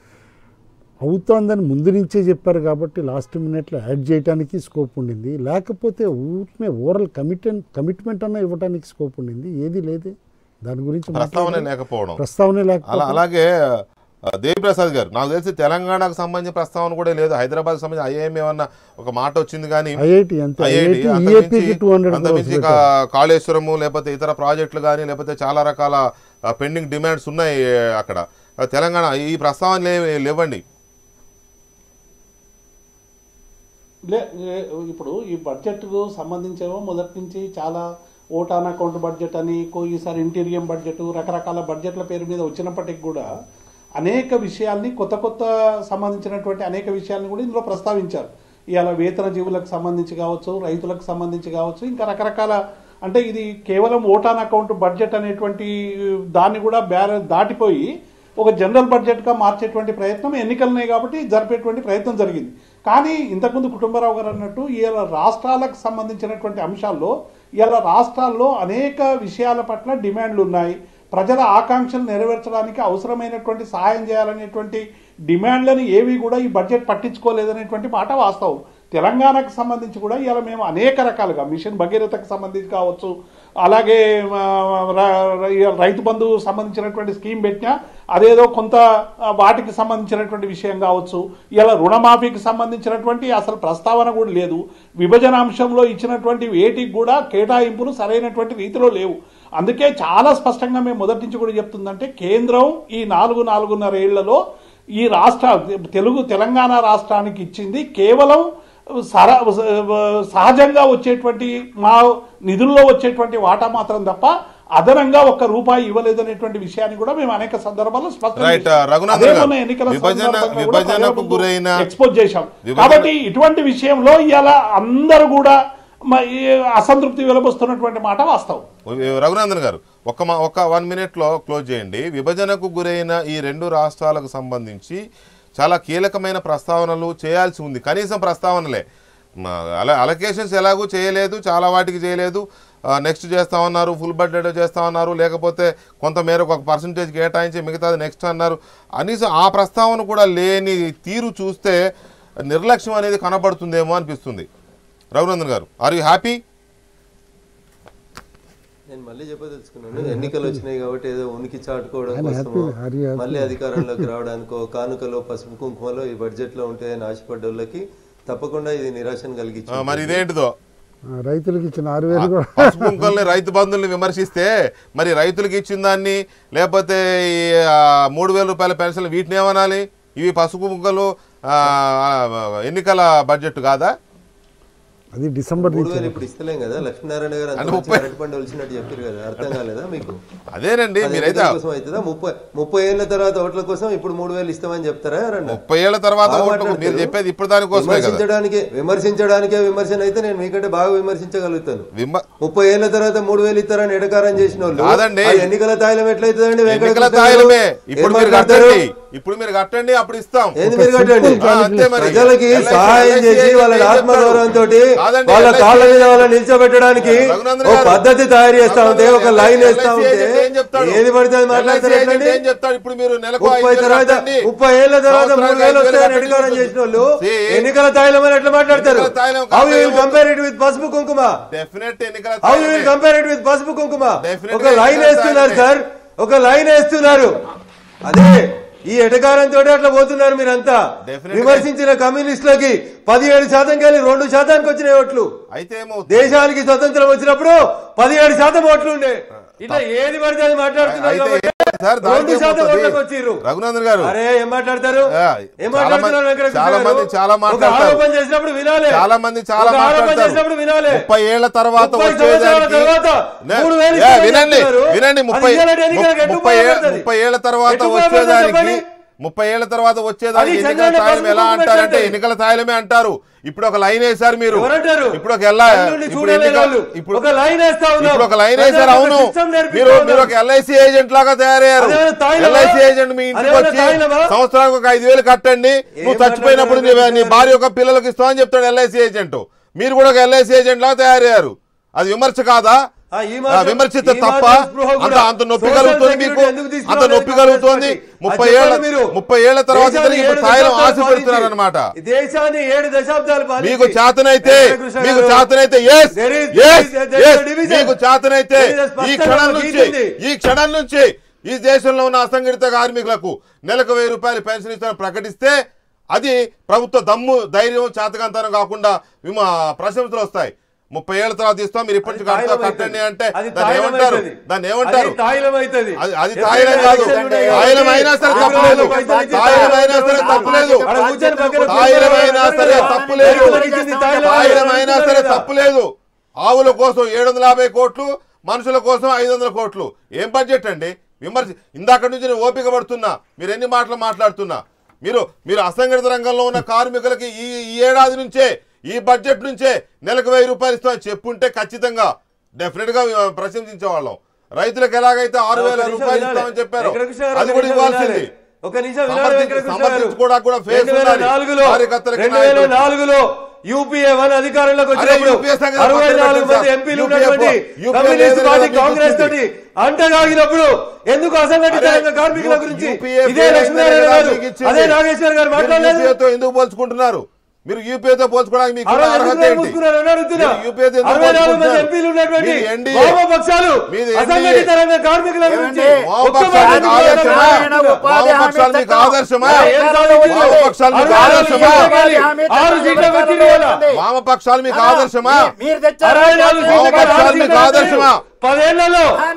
అవుతోందని ముందు నుంచే చెప్పారు కాబట్టి లాస్ట్ మినిట్లో యాడ్ చేయడానికి స్కోప్ ఉండింది లేకపోతే ఊరినే ఓవరాల్ కమిటెన్ కమిట్మెంట్ అన్న ఇవ్వడానికి స్కోప్ ఉండింది ఏది లేదే దాని గురించి ప్రస్తావన మాట్లాడలేదు. లేకపోవడం ప్రస్తావనే అలా లేకపోవడం అలాగే ఆ, దేవిప్రసాద్ గారు నాకు తెలిసి తెలంగాణకు సంబంధించిన ప్రస్తావన కూడా లేదు హైదరాబాద్ సంబంధించి ఐఏఎం ఏమన్నా ఒక మాట వచ్చింది కానీ IIT అంతే. IIT, IIT, అంతకుమించి- EAP కి 200 అంతకుమించి crores కా- కాళేశ్వరము లేకపోతే ఇతర ప్రాజెక్టులు కానీ లేకపోతే చాలా రకాల పెండింగ్ డిమాండ్స్ ఉన్నాయి అక్కడ ఆ, తెలంగాణ ఈ ప్రస్తావన లే- లేవండి లే లే- ఇప్పుడు ఈ బడ్జెట్కు సంబంధించేమో మొదటి నుంచి చాలా ఓటాన్ అకౌంట్ బడ్జెట్ అని కో- ఈసారి ఇంటీరియం బడ్జెట్ రకరకాల బడ్జెట్ల పేరు మీద వచ్చినప్పటికి కూడా అనేక విషయాల్ని కొత్త కొత్త సంబంధించినటువంటి అనేక విషయాలను కూడా ఇందులో ప్రస్తావించారు ఇవాళ వేతన జీవులకు సంబంధించి కావచ్చు రైతులకు సంబంధించి కావచ్చు ఇంకా రకరకాల అంటే ఇది కేవలం ఓటాన్ అకౌంట్ బడ్జెట్ అనేటువంటి దాన్ని కూడా బ్యార దాటిపోయి ఒక జనరల్ బడ్జెట్గా మార్చేటువంటి ప్రయత్నం ఎన్నికలున్నాయి కాబట్టి జరిపేటువంటి ప్రయత్నం జరిగింది కానీ ఇంతకుముందు కుటుంబరావు గారు అన్నట్టు ఇవాళ రాష్ట్రాలకు సంబంధించినటువంటి అంశాల్లో ఇవాళ రాష్ట్రాల్లో అనేక విషయాల పట్ల డిమాండ్లు ఉన్నాయి ప్రజల ఆకాంక్షలు నెరవేర్చడానికి అవసరమైనటువంటి సహాయం చేయాలనేటువంటి డిమాండ్లను ఏవి కూడా ఈ బడ్జెట్ పట్టించుకోలేదనేటువంటి మాట వాస్తవం తెలంగాణకు సంబంధించి కూడా ఇవాళ మేము అనేక రకాలుగా మిషన్ భగీరథకు సంబంధించి కావచ్చు అలాగే ఆ, ర- ర- రైతు బంధు సంబంధించినటువంటి స్కీమ్ పెట్టినా అదేదో కొంత ఆ, వాటికి సంబంధించినటువంటి విషయం కావచ్చు ఇలా రుణమాఫీకి సంబంధించినటువంటి అసలు ప్రస్తావన కూడా లేదు విభజన అంశంలో ఇచ్చినటువంటి వేటికి కూడా కేటాయింపులు సరైనటువంటి రీతిలో లేవు అందుకే చాలా స్పష్టంగా మేము మొదటి నుంచి కూడా చెప్తుందంటే కేంద్రం ఈ నాలుగు నాలుగున్నర ఏళ్లలో ఈ రాష్ట్ర తెలుగు తెలంగాణ రాష్ట్రానికి ఇచ్చింది కేవలం సర సహజంగా వచ్చేటువంటి మా నిధుల్లో వచ్చేటువంటి వాటా మాత్రం తప్ప అదనంగా ఒక్క రూపాయి ఇవ్వలేదు అనేటువంటి విషయాన్ని కూడా మేము అనేక సందర్భాల్లో స్పష్టం రైట్ చేశాం. రఘునందన్ అదే గారు మొన్న ఎన్నికల విభజన సందర్భంగా కూడా విభజనకు ప్రజల గురైన ముందు ఎక్స్పోజ్ చేశాం విభజన- కాబట్టి ఇటువంటి విషయంలో ఇవాళ అందరూ కూడా మ- ఈ అసంతృప్తి వెలబోస్తున్నటువంటి మాట వాస్తవం రఘునందన్ గారు ఒక మా ఒక వన్ మినిట్లో క్లోజ్ చేయండి విభజనకు గురైన ఈ రెండు రాష్ట్రాలకు సంబంధించి చాలా కీలకమైన ప్రస్తావనలు చేయాల్సి ఉంది కనీసం ప్రస్తావనలే మా అల అలొకేషన్స్ ఎలాగూ చేయలేదు చాలా వాటికి చేయలేదు నెక్స్ట్ చేస్తామన్నారు ఫుల్ బడ్జెట్ చేస్తామన్నారు లేకపోతే కొంత మేరకు ఒక పర్సంటేజ్ కేటాయించి మిగతాది నెక్స్ట్ అన్నారు కనీసం ఆ ప్రస్తావన కూడా లేని తీరు చూస్తే నిర్లక్ష్యం అనేది కనబడుతుందేమో అనిపిస్తుంది రఘునందన్ గారు ఆర్ యూ హ్యాపీ నేను మళ్ళీ చెప్పదలుచుకున్నాను ఎన్నికలు వచ్చినాయి కాబట్టి ఏదో ఉనికి చాటుకోవడం ఆయన కోసమో happy, హరి happy. మళ్ళీ అధికారంలోకి రావడానికో కానుకలో పసుపు కుంకుమలో ఈ బడ్జెట్ లో ఉంటాయని ఆశపడ్డ వాళ్ళకి తప్పకుండా ఇది నిరాశను ఆ, కలిగించింది మరి ఇదేంటిదో ఆ, రైతులకు ఇచ్చిన ఆరు వేలు కూడా పసుపు కుంకల్ని రైతు బంధువుల్ని విమర్శిస్తే మరి రైతులకు ఇచ్చిన దాన్ని లేకపోతే ఈ ఆ, మూడు వేల రూపాయల పెన్షన్ వీటిని ఏమనాలి ఇవి పసుపు కుంకలు ఆ, ఎన్నికల బడ్జెట్ కాదా అది డిసెంబర్ మూడు నుంచి వేలు ఇప్పుడు ఇస్తలేం కదా లక్ష్మీనారాయణ గారు అంత అంటే మంచి ముప్పై- అరటి పండు వచ్చినట్టు చెప్పారు కదా అర్థం కాలేదా మీకు అదేనండి అది మీరైతే ఎన్నికల కోసం అవుతుందా ముప్పై ముప్పై ఏళ్ల తర్వాత ఓట్ల కోసం ఇప్పుడు మూడు వేలు ఇస్తామని చెప్తారా ఎవరన్నా ముప్పై ఏళ్ల తర్వాత బాగా ఓట్లకు మీరు మాట్లాడతారు. చెప్పేది ఇప్పుడు దానికోసమే కదా విమర్శించడానికే విమర్శించడానికే విమర్శన అయితే నేను మీకంటే బాగా విమర్శించగలుగుతాను విమ- ముప్పై ఏళ్ల తర్వాత మూడు వేలు ఇస్తారని ఎడకారం చేసిన వాళ్ళు కాదండి. ఆ ఎన్నికల తాయిలం ఎట్లయితుందండి వెంకట ఎన్నికల కృష్ణ గారు? తాయిలమే ఇప్పుడు ఏం మీరు మాట్లాడతారు? కట్టండి ఇప్పుడు మీరు కట్టండి అప్పుడు ఇస్తాం ఏంది మీరు కట్టండి ఆ, అంతే మరి ప్రజలకి LIC సహాయం చేసి వాళ్ళ ఏం చెప్తారు? ఆత్మగౌరవంతో కాదండి, వాళ్ళ LIC కాళ్ళ మీద వాళ్ళని నిల్చోబెట్టడానికి రఘునందన్ ఓ గారు, పద్ధతి తయారు చేస్తా ఉంటే ఒక లైన్ వేస్తా LIC ఉంటే ఏజెంట్ ఏం చెప్తాడు? ఏది పడితే అది LIC మాట్లాడతారు ఏజెంట్ ఎట్లండి? ఏం చెప్తాడు ఇప్పుడు మీరు నెలకు ముప్పై ఐదు వేలు తర్వాత కట్టండి. ముప్పై ఏళ్ల తర్వాత మూడు సంవత్సరానికి వేలు ఐదు వేలు వస్తాయని కట్టండి. అధికారం చేసిన వాళ్ళు See, ఎన్నికల తాయిలం అని ఎట్లా మాట్లాడతారు ఎన్నికల తాయిలం హౌ యూ కాదు. Compare it with Pasupu Kumkuma definite ఎన్నికల హౌ యూ తాయిలమే. Compare it with Pasupu Kumkuma Definitely ఒక లైన్ ఎన్నికల వేస్తున్నారు తాయిలమే. సార్ ఒక లైన్ వేస్తున్నారు అదే ఈ ఎటకారంతో అట్లా పోతున్నారు మీరంతా Definitely. విమర్శించిన కమ్యూనిస్టులకి పదిహేడు శాతం కానీ రెండు శాతానికి వచ్చినాయి ఓట్లు అయితే ఏమవుతుంది? దేశానికి స్వతంత్రం వచ్చినప్పుడు పదిహేడు శాతం ఓట్లు ఉండే ఇట్లా ఏది పడితే అది మాట్లాడుతున్నారు అయితే కాబట్టి సార్ దానికి రెండు శాతం ఏమవుతుంది? ఓట్లకు వచ్చిర్రు రఘునందన్ గారు అరే ఏం మాట్లాడతారు ఆ, ఏం చాలా మాట్లాడుతున్నారు మంది- వెంకటకృష్ణ చాలా గారు? మంది చాలా ఒక మాట్లాడతారు. ఆరోపణ చేసినప్పుడు వినాలి చాలా మంది చాలా ఒక ఆరోపణ మాట్లాడతారు చేసినప్పుడు వినాలి ముప్పై ఏళ్ల తర్వాత ముప్పై సంవత్సరాల వచ్చేదానికి తర్వాత నే- మూడు వేలు ఏ, ఇస్తామని వినండి చెప్తున్నారు. వినండి అది ముప్పై ఇయ్యాలంటే ఎన్నికలకు ఎటు ముప్పై ఏ- ఉపయోగపడుతుంది? ముప్పై ఏళ్ల తర్వాత ఎటు ఉపయోగపడుతుంది వచ్చేదానికి చెప్పండి? ముప్పై ఏళ్ల తర్వాత వచ్చేదానికి అది ఎన్నికల చంద్రబాబు తాయిలం ఎలా పసుపు అంటారంటే పెట్టండి. ఎన్నికల తాయిలమే అంటారు ఇప్పుడు ఒక లైన్ వేశారు మీరు ఎవరంటారు? ఇప్పుడు ఒక ఎల్లా కళ్ళుండి ఇప్పుడు చూడలేని ఎన్నికల- వాళ్ళు. ఇప్పుడు ఒక లైన్ వేస్తా ఉన్నాం. ఇప్పుడు ఒక లైన్ ప్రజలకు వేశారు ఒక అవును system నేర్పిస్తా మీరు ఉన్నాం. మీరు ఒక ఎల్ఐసి ఏజెంట్ లాగా తయారయ్యారు అదేమైనా తాయిలమా? ఎల్ఐసి ఏజెంట్ మీ ఇంటికి అదేమైనా వచ్చి తాయిలమా? సంవత్సరానికి ఒక ఐదు వేలు కట్టండి నువ్వు చచ్చిపోయినప్పుడు నీ నీ భార్య యొక్క పిల్లలకు ఇస్తామని చెప్తాడు ఎల్ఐసి ఏజెంట్ మీరు కూడా ఒక ఎల్ఐసి ఏజెంట్ లాగా తయారయ్యారు అది విమర్శ కాదా ఆ, ఈ ఆ, మాత్రం- విమర్శిత ఈ తప్ప మాత్రం స్పృహ అంత కూడా. అంత నొప్పి Social కలుగుతుంది security మీకు ఎందుకు అంత తీసుకురాలేదు నొప్పి కాంగ్రెస్ కలుగుతుంది పార్టీ? ముప్పై అది ఏళ్ళ చెప్పండి మీరు. ముప్పై ఏళ్ల తర్వాత దేశాన్ని ఇతనికి ఇప్పుడు ఏడు తాయిలం దశాబ్దాలు ఆశ పెడుతున్నారు పాలించి- అనమాట దేశాన్ని ఏడు దశాబ్దాలు పాలించి- మీకు చేతనైతే వెంకటకృష్ణ మీకు గారు, చేతనైతే yes, there is- yes, there is- there is yes, a division. మీకు చేతనైతే There is a ఈ స్పష్టమైన క్షణం గీత నుంచి ఉంది. ఈ క్షణం నుంచి ఈ దేశంలో ఉన్న అసంఘటిత కార్మికులకు నెలకు వెయ్యి రూపాయలు పెన్షన్ ఇస్తామని ప్రకటిస్తే అది ప్రభుత్వ దమ్ము ధైర్యం చేతకంతనం కాకుండా విమ ప్రశంసలు వస్తాయి ముప్పై ఏళ్ళ తర్వాత ఇస్తాం మీరు ఇప్పటి నుంచి కడతా తాయిలం కట్టండి అవుతుంది. అంటే అది దాన్ని తాయిలం ఏమంటారు అవుతుంది. దాన్ని ఏమంటారు అది తాయిలం అవుతుంది. అది అది ఎప్పుడైనా తాయిలం కాదు ఎలక్షన్ ఉంటాయి తాయిలం అయినా సరే కాబట్టి తప్పలేదు పైసలు ఇచ్చి తాయిలం అయినా సరే తప్పలేదు ఆడ కూర్చొని పక్కన తాయిలం అయినా సరే తప్పలేదు రైతులకు ఇచ్చింది తాయిలం. తాయిలం అయినా సరే లేదా? తప్పులేదు ఆవుల కోసం ఏడు వందల యాభై కోట్లు మనుషుల కోసం ఐదు వందల కోట్లు ఏం బడ్జెట్ అండి విమర్శ ఇందాక నుంచి నేను ఓపిక పడుతున్నా మీరు ఎన్ని మాటలు మాట్లాడుతున్నా మీరు మీరు అసంఘటిత రంగంలో ఉన్న కార్మికులకి ఈ ఈ ఏడాది నుంచే ఈ బడ్జెట్ నుంచే నెలకు వెయ్యి రూపాయలు ఇస్తామని చెప్పుంటే ఖచ్చితంగా డెఫినెట్ గా ఆ, ప్రశంసించేవాళ్ళం రైతులకు ఎలాగైతే ఆరు వేల ఒక నిమిషం రూపాయలు వినాలి. ఇస్తామని చెప్పారు వెంకటకృష్ణ గారు అది ఒక కూడా నిమిషం ఇవ్వాల్సింది వినాలి. ఒక నిమిషం వినాలి సమర్థించు- వెంకటకృష్ణ గారు. సమర్థించుకోవడానికి కూడా ఫేస్ రెండు వేల ఉండాలి. నాలుగులో కార్యకర్తలకి రెండు వేల నాయకులకి. నాలుగులో యూపీఏ వన్ అధికారంలోకి అరే, వచ్చినప్పుడు యూపీఏ సంగతి అరవై పక్కన నాలుగు పెట్టండి మంది సార్. ఎంపీలు యూపీఏ ఉన్నటువంటి యూపీఏ కమ్యూనిస్ట్ లేదు పార్టీ కదా, మీకు కాంగ్రెస్ గుర్తుంది. తోటి అంటగాగినప్పుడు ఎందుకు అసంఘటిత అరే, రంగ కార్మికుల యూ- గురించి యూపీఏ ఇదే ఫెయిల్ లక్ష్మీనారాయణ అయిందని గారు మీకు ఇచ్చింది. అదే నాగేశ్వర్ గారు మీరు మాట్లాడలేదు యూపీఏతో ఎందుకు పోల్చుకుంటున్నారు మీరు యూపీఏతో పోల్చుకోవడానికి మీకు అరవై అర్హత ఎందుకు ఏంటి మూసుకున్నారు అని అడుగుతున్నా. మీరు యూపీఏతో ఎందుకు అరవై నాలుగు మంది పోల్చుకుంటున్నారు? ఎంపీలు ఉన్నటువంటి మీది NDA. వామపక్షాలు మీది అసంఘటిత NDA. రంగ కార్మికుల గురించి వామపక్షాలు మీకు ఆదర్శమా? వామపక్షాలు మీకు ఆదర్శమా? వామపక్షాలు మీకు ఆదర్శమా? ఆరు సీట్ల వచ్చింది కదా. వామపక్షాలు మీకు ఆదర్శమా అరవై నాలుగు సీట్ల కాదు, వామపక్షాలు ఆరు మీకు సీట్ల ఆదర్శమా పదేళ్లలో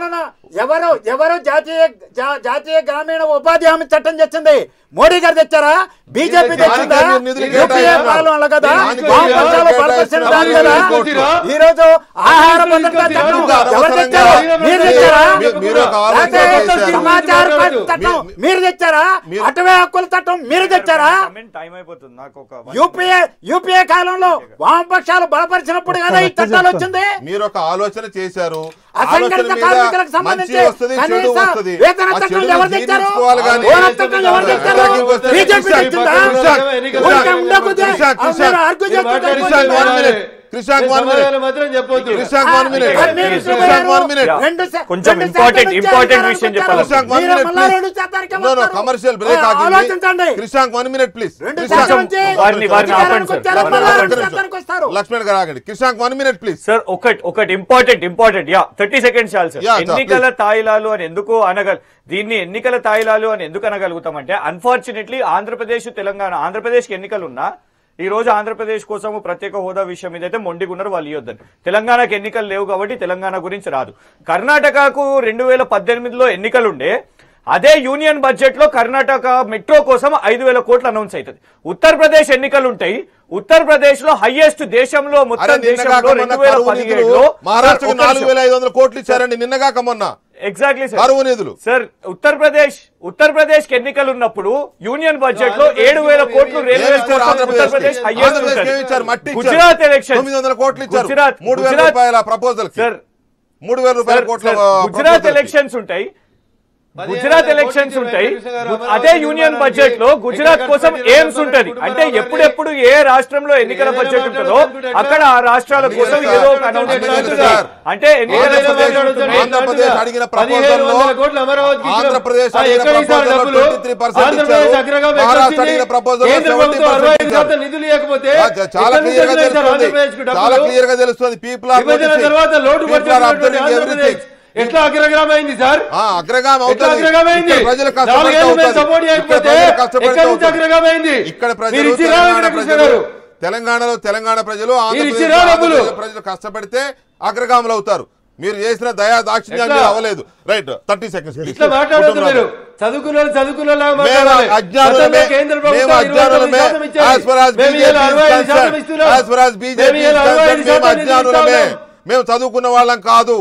ఎవరు ఎవరు జాతీయ జా- జాతీయ గ్రామీణ ఉపాధి హామీ చట్టం తెచ్చింది మోడీ గారు తెచ్చారా బీజేపీ తెచ్చిందా దానికే నిధులు యూపీఏ కేటాయించారు. పాలన కదా దానికే వామపక్షాలు నిధులు బలపరిచిన కేటాయించారు. దాని కదా కోట్లు. ఈ రోజు ఆహార భద్రతా చట్టం ఎవరు తెచ్చారు మీరు తెచ్చారా మీ- మీరు ఒక ఆలోచన లేకపోతే చేశారు. సమాచార చట్టం మీరు తెచ్చారా అటవీ హక్కుల చట్టం మీరు తెచ్చారా టైం అయిపోతుంది నాకు ఒక యూపీఏ యూపీఏ కాలంలో వామపక్షాలు బలపరిచినప్పుడు కదా ఈ చట్టాలు వచ్చింది మీరు ఒక ఆలోచన చేశారు అసంఘటిత ఆలోచన మీద కార్మికులకు మంచి సంబంధించి వస్తుంది చెడు కనీస వస్తుంది వేతన ఆ చట్టం చెడుని ఎవరు తెచ్చారు జీర్ణించుకోవాలి కానీ ఓనర్ చట్టం ఎవరు తెచ్చారు బీజేపీ తెచ్చిందా ఊరికే ఉండకపోతే మీరు ఆర్గ్యూ చేస్తుంటే అయిపోతుందా? క్రిషాంక్ వన్ సమాధానం మాత్రం చెప్పొద్దు Krishank one minute Krishank one minute రెండు శా- కొంచెం రెండు ఇంపార్టెంట్ శాతం ఇంపార్టెంట్ ఇచ్చారు, విషయం ఇచ్చారు. చెప్పాలి క్రిషాంక్ వన్ మీరు మినిట్ మళ్ళా రెండు శాతానికి నో నో అమ్ముతారు. కమర్షియల్ బ్రేక్ ఆ, ఆగింది ఆలోచించండి క్రిషాంక్ వన్ మినిట్ ప్లీజ్ రెండు శాతం నుంచి వారిని- వారిని ఆపండి సార్. వచ్చారు, మళ్ళా రెండు శాతానికి వస్తారు లక్ష్మణ్ గారు ఆగండి Krishank one minute please sir ఒకటి ఒకటి important important yeah thirty seconds చాలు సార్ Yeah, sir, ఎన్నికల please. తాయిలాలు అని ఎందుకు అనగల దీన్ని ఎన్నికల తాయిలాలు అని ఎందుకు అనగలుగుతామంటే అన్ఫార్చునేట్లీ ఆంధ్రప్రదేశ్ తెలంగాణ ఆంధ్రప్రదేశ్కి ఎన్నికలు ఉన్నా ఈ రోజు ఆంధ్రప్రదేశ్ కోసం ప్రత్యేక హోదా విషయం మీద అయితే మొండిగున్నారు వాళ్ళు ఇవ్వద్దని తెలంగాణకు ఎన్నికలు లేవు కాబట్టి తెలంగాణ గురించి రాదు కర్ణాటకకు రెండు వేల పద్దెనిమిదిలో ఎన్నికలుండే అదే యూనియన్ బడ్జెట్ లో కర్ణాటక మెట్రో కోసం ఐదు వేల కోట్లు అనౌన్స్ అవుతుంది ఉత్తరప్రదేశ్ ఎన్నికలు ఉంటాయి ఉత్తరప్రదేశ్ లో హైయెస్ట్ దేశంలో అరే మొత్తం నిన్నగాక దేశంలో మొన్న రెండు వేల కరువు నిధులు పదిహేడులో మహారాష్ట్రకు నాలుగు వేల ఐదు వందల కోట్లు ఇచ్చారండి నిన్నగాక మొన్న ఎగ్జాక్ట్లీ సార్ కరువు నిధులు సార్ ఉత్తరప్రదేశ్ ఉత్తరప్రదేశ్ కి ఎన్నికలు ఉన్నప్పుడు యూనియన్ బడ్జెట్ లో ఏడు వేల కోట్లు రైల్వే ఏమి ఇచ్చారు ఉత్తరప్రదేశ్ ఆంధ్రప్రదేశ్కి? హైయెస్ట్ ఆంధ్రప్రదేశ్కి ఏమి ఇచ్చారు? మట్టి ఇచ్చారు. గుజరాత్ ఎలక్షన్ తొమ్మిది వందల కోట్లు ఇచ్చారు గుజరాత్ మూడు వేల గుజరాత్- రూపాయల ప్రపోజల్ సార్ మూడు వేల రూపాయల సార్, కోట్ల సార్, ఆ, గుజరాత్ proposal కి. ఎలక్షన్స్ ఉంటాయి పదిహేను గుజరాత్ వందల ఎలక్షన్స్ కోట్లు ఉంటాయి ఇచ్చిన వెంకటేశ్వర గారు అదే అమరావతి యూనియన్ నిర్మాణానికి బడ్జెట్ లో గుజరాత్ ఎక్కడ కోసం ఖర్చు ఎయిమ్స్ చేయాలో ఉంటది చెప్పండి. అంటే ఎప్పుడెప్పుడు ఏ రాష్ట్రంలో ఎన్నికల ఏదైనా బడ్జెట్ ఉంటుందో మాట్లాడుతుంటే అక్కడ ఆ రాష్ట్రాల అందుకే కోసం సార్, ఏదో ఒక అందుకే అనౌన్స్మెంట్ సార్, ఉంటుంది సార్. అంటే ఎన్నికల ఆంధ్రప్రదేశ్ బడ్జెట్ ఉంటుంది. ఆంధ్రప్రదేశ్ అడిగిన పదిహేను ప్రపోజల్ లో వందల కోట్లు అమరావతికి ఇచ్చిన- ఆంధ్రప్రదేశ్ ఆ, అడిగిన ఎక్కడ ఇస్తారు ప్రపోజల్ లో డబ్బులు? 23% ఆంధ్రప్రదేశ్ ఇచ్చారు. అగ్రగామి మహారాష్ట్ర ఎక్కడ అడిగిన వచ్చింది? ప్రపోజల్ లో కేంద్ర 70% ప్రభుత్వం అరవై ఐదు ఇచ్చారు. శాతం నిధులు ఇవ్వకపోతే ఆ, చ- చాలా ఎక్కడి నుంచి క్లియర్ గా వస్తున్నాయి సార్ తెలుస్తుంది ఆంధ్రప్రదేశ్కు డబ్బులు? చాలా క్లియర్ గా తెలుస్తుంది పీపుల్ ఆర్ విభజన తర్వాత లోటు పడుతున్నటువంటి ఆంధ్రప్రదేశ్ ఎట్లా అగ్రగామి అయింది సార్ అగ్రగామి ఎట్లా అవుతుంది అగ్రగామి అయింది ఇక్కడ ప్రజలు కష్టపడితే నాలుగేళ్ళు మేము అవుతుంది. సపోర్ట్ ఇక్కడ చేయకపోతే ప్రజలు కష్టపడితే ఎక్కడి నుంచి అవుతుంది. అగ్రగామి అయింది ఇక్కడ మీరు ప్రజలు ఇచ్చిరా తెలంగాణ వెంకటకృష్ణ ప్రజలు గారు? తెలంగాణలో తెలంగాణ ప్రజలు ఆంధ్రప్రదేశ్ ఇచ్చిరా డబ్బులు? ఆంధ్రప్రదేశ్ ప్రజలు కష్టపడితే అగ్రగాములు అవుతారు మీరు చేసిన దయా దాక్షిణ్యం ఎట్లా? మీరు అవ్వలేదు రైట్ థర్టీ సెకండ్స్ ఇట్లా మాట్లాడొద్దు మీరు చదువుకున్న వాళ్ళు చదువుకున్న వాళ్ళలాగా మేము మాట్లాడాలి. అజ్ఞానులమే గతంలో కేంద్ర మేము ప్రభుత్వం ఇరవై తొమ్మిది అజ్ఞానులమే శాతం ఇచ్చేది. as far as మేము BJP ఇవాళ is అరవై ఐదు శాతం concerned, ఇస్తున్నాం. as far as BJP మేము is ఇవాళ అరవై ఐదు concerned, మేము శాతం నిధులు అజ్ఞానులమే ఇస్తా ఉన్నాం. మేము చదువుకున్న వాళ్ళం కాదు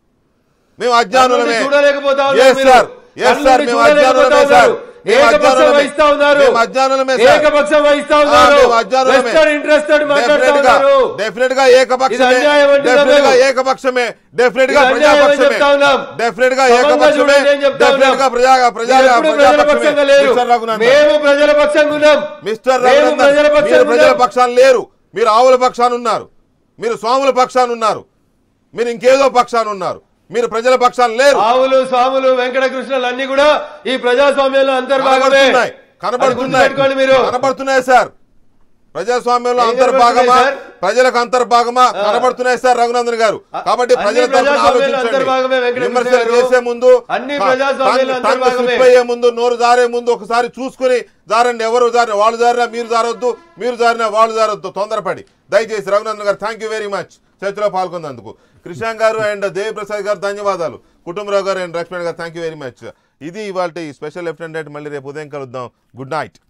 మేము అజ్ఞానులమే కళ్ళుండి చూడలేకపోతా ఉన్నారు Yes, మీరు. sir. Yes, sir. కళ్ళుండి మేము చూడలేకపోతా అజ్ఞానులమే, sir. ఉన్నారు. మేము ఏకపక్షం అజ్ఞానులమే. వహిస్తా ఉన్నారు మేము అజ్ఞానులమే, sir. ఏకపక్షం వహిస్తా ఆ, ఉన్నారు మేము అజ్ఞానులమే. వెస్టర్న్ ఇంట్రెస్ట్ తోటి మాట్లాడుతా Definite గా- ఉన్నారు definite గా ఇది ఏకపక్షమే అన్యాయం అంటున్నా డెఫినెట్ గా మేము. ఏకపక్షమే డెఫినెట్ గా ఇది అన్యాయం అని ప్రజాపక్షమే చెప్తా ఉన్నాం. డెఫినెట్ గా సమంగా ఏకపక్షమే చూడండి అని చెప్తా డెఫినెట్ గా ఉన్నాం. ప్రజా ప్రజా మీరు ఎప్పుడూ ప్రజల ప్రజాపక్షమే పక్షంగా లేరు. మిస్టర్ రఘునందన్ మేము ప్రజల పక్షంగా ఉన్నాం మిస్టర్ మేము రఘునందన్ ప్రజల మీరు పక్షాన ప్రజల ఉన్నాం. పక్షాన లేరు మీరు ఆవుల పక్షాన ఉన్నారు మీరు స్వాముల పక్షాన ఉన్నారు మీరు ఇంకేదో పక్షాన ఉన్నారు మీరు ప్రజల పక్షాన లేరు ఆవులు స్వాములు వెంకటకృష్ణలు అన్ని కూడా ఈ ప్రజాస్వామ్యంలో అంతర్భాగమే కనబడుతున్నాయి అది కనబడుతున్నాయి గుర్తుపెట్టుకోండి మీరు కనబడుతున్నాయి సార్ ప్రజాస్వామ్యంలో ఏం అంతర్భాగమా కనబడుతున్నాయి, ప్రజలకు అంతర్భాగమా కనబడుతున్నాయి సార్ రఘునందన్ గారు కాబట్టి అన్ని ప్రజల తరపున ప్రజాస్వామ్యాలు అంతర్భాగమే ఆలోచించండి వెంకటకృష్ణ విమర్శలు గారు. చేసే ముందు అన్ని ట- ప్రజాస్వామ్యాలు టంగ్- టంగ్ అంతర్భాగమే. స్లిప్ అయ్యే ముందు నోరు జారే ముందు ఒకసారి చూసుకుని జారండి ఎవరు జారిన వాళ్ళు జారినా మీరు జారొద్దు మీరు జారినా వాళ్ళు జారొద్దు తొందరపడి దయచేసి రఘునందన్ గారు థ్యాంక్ యూ వెరీ మచ్ చర్చలో పాల్గొన్నందుకు కృష్ణాంగ్ గారు అండ్ దేవిప్రసాద్ గారు ధన్యవాదాలు కుటుంబరావు గారు అండ్ లక్ష్మణ్ గారు థ్యాంక్ యూ వెరీ మచ్ ఇది ఇవాళ స్పెషల్ లెఫ్టినెంట్ మళ్ళీ రేపు ఉదయం కలుద్దాం గుడ్ నైట్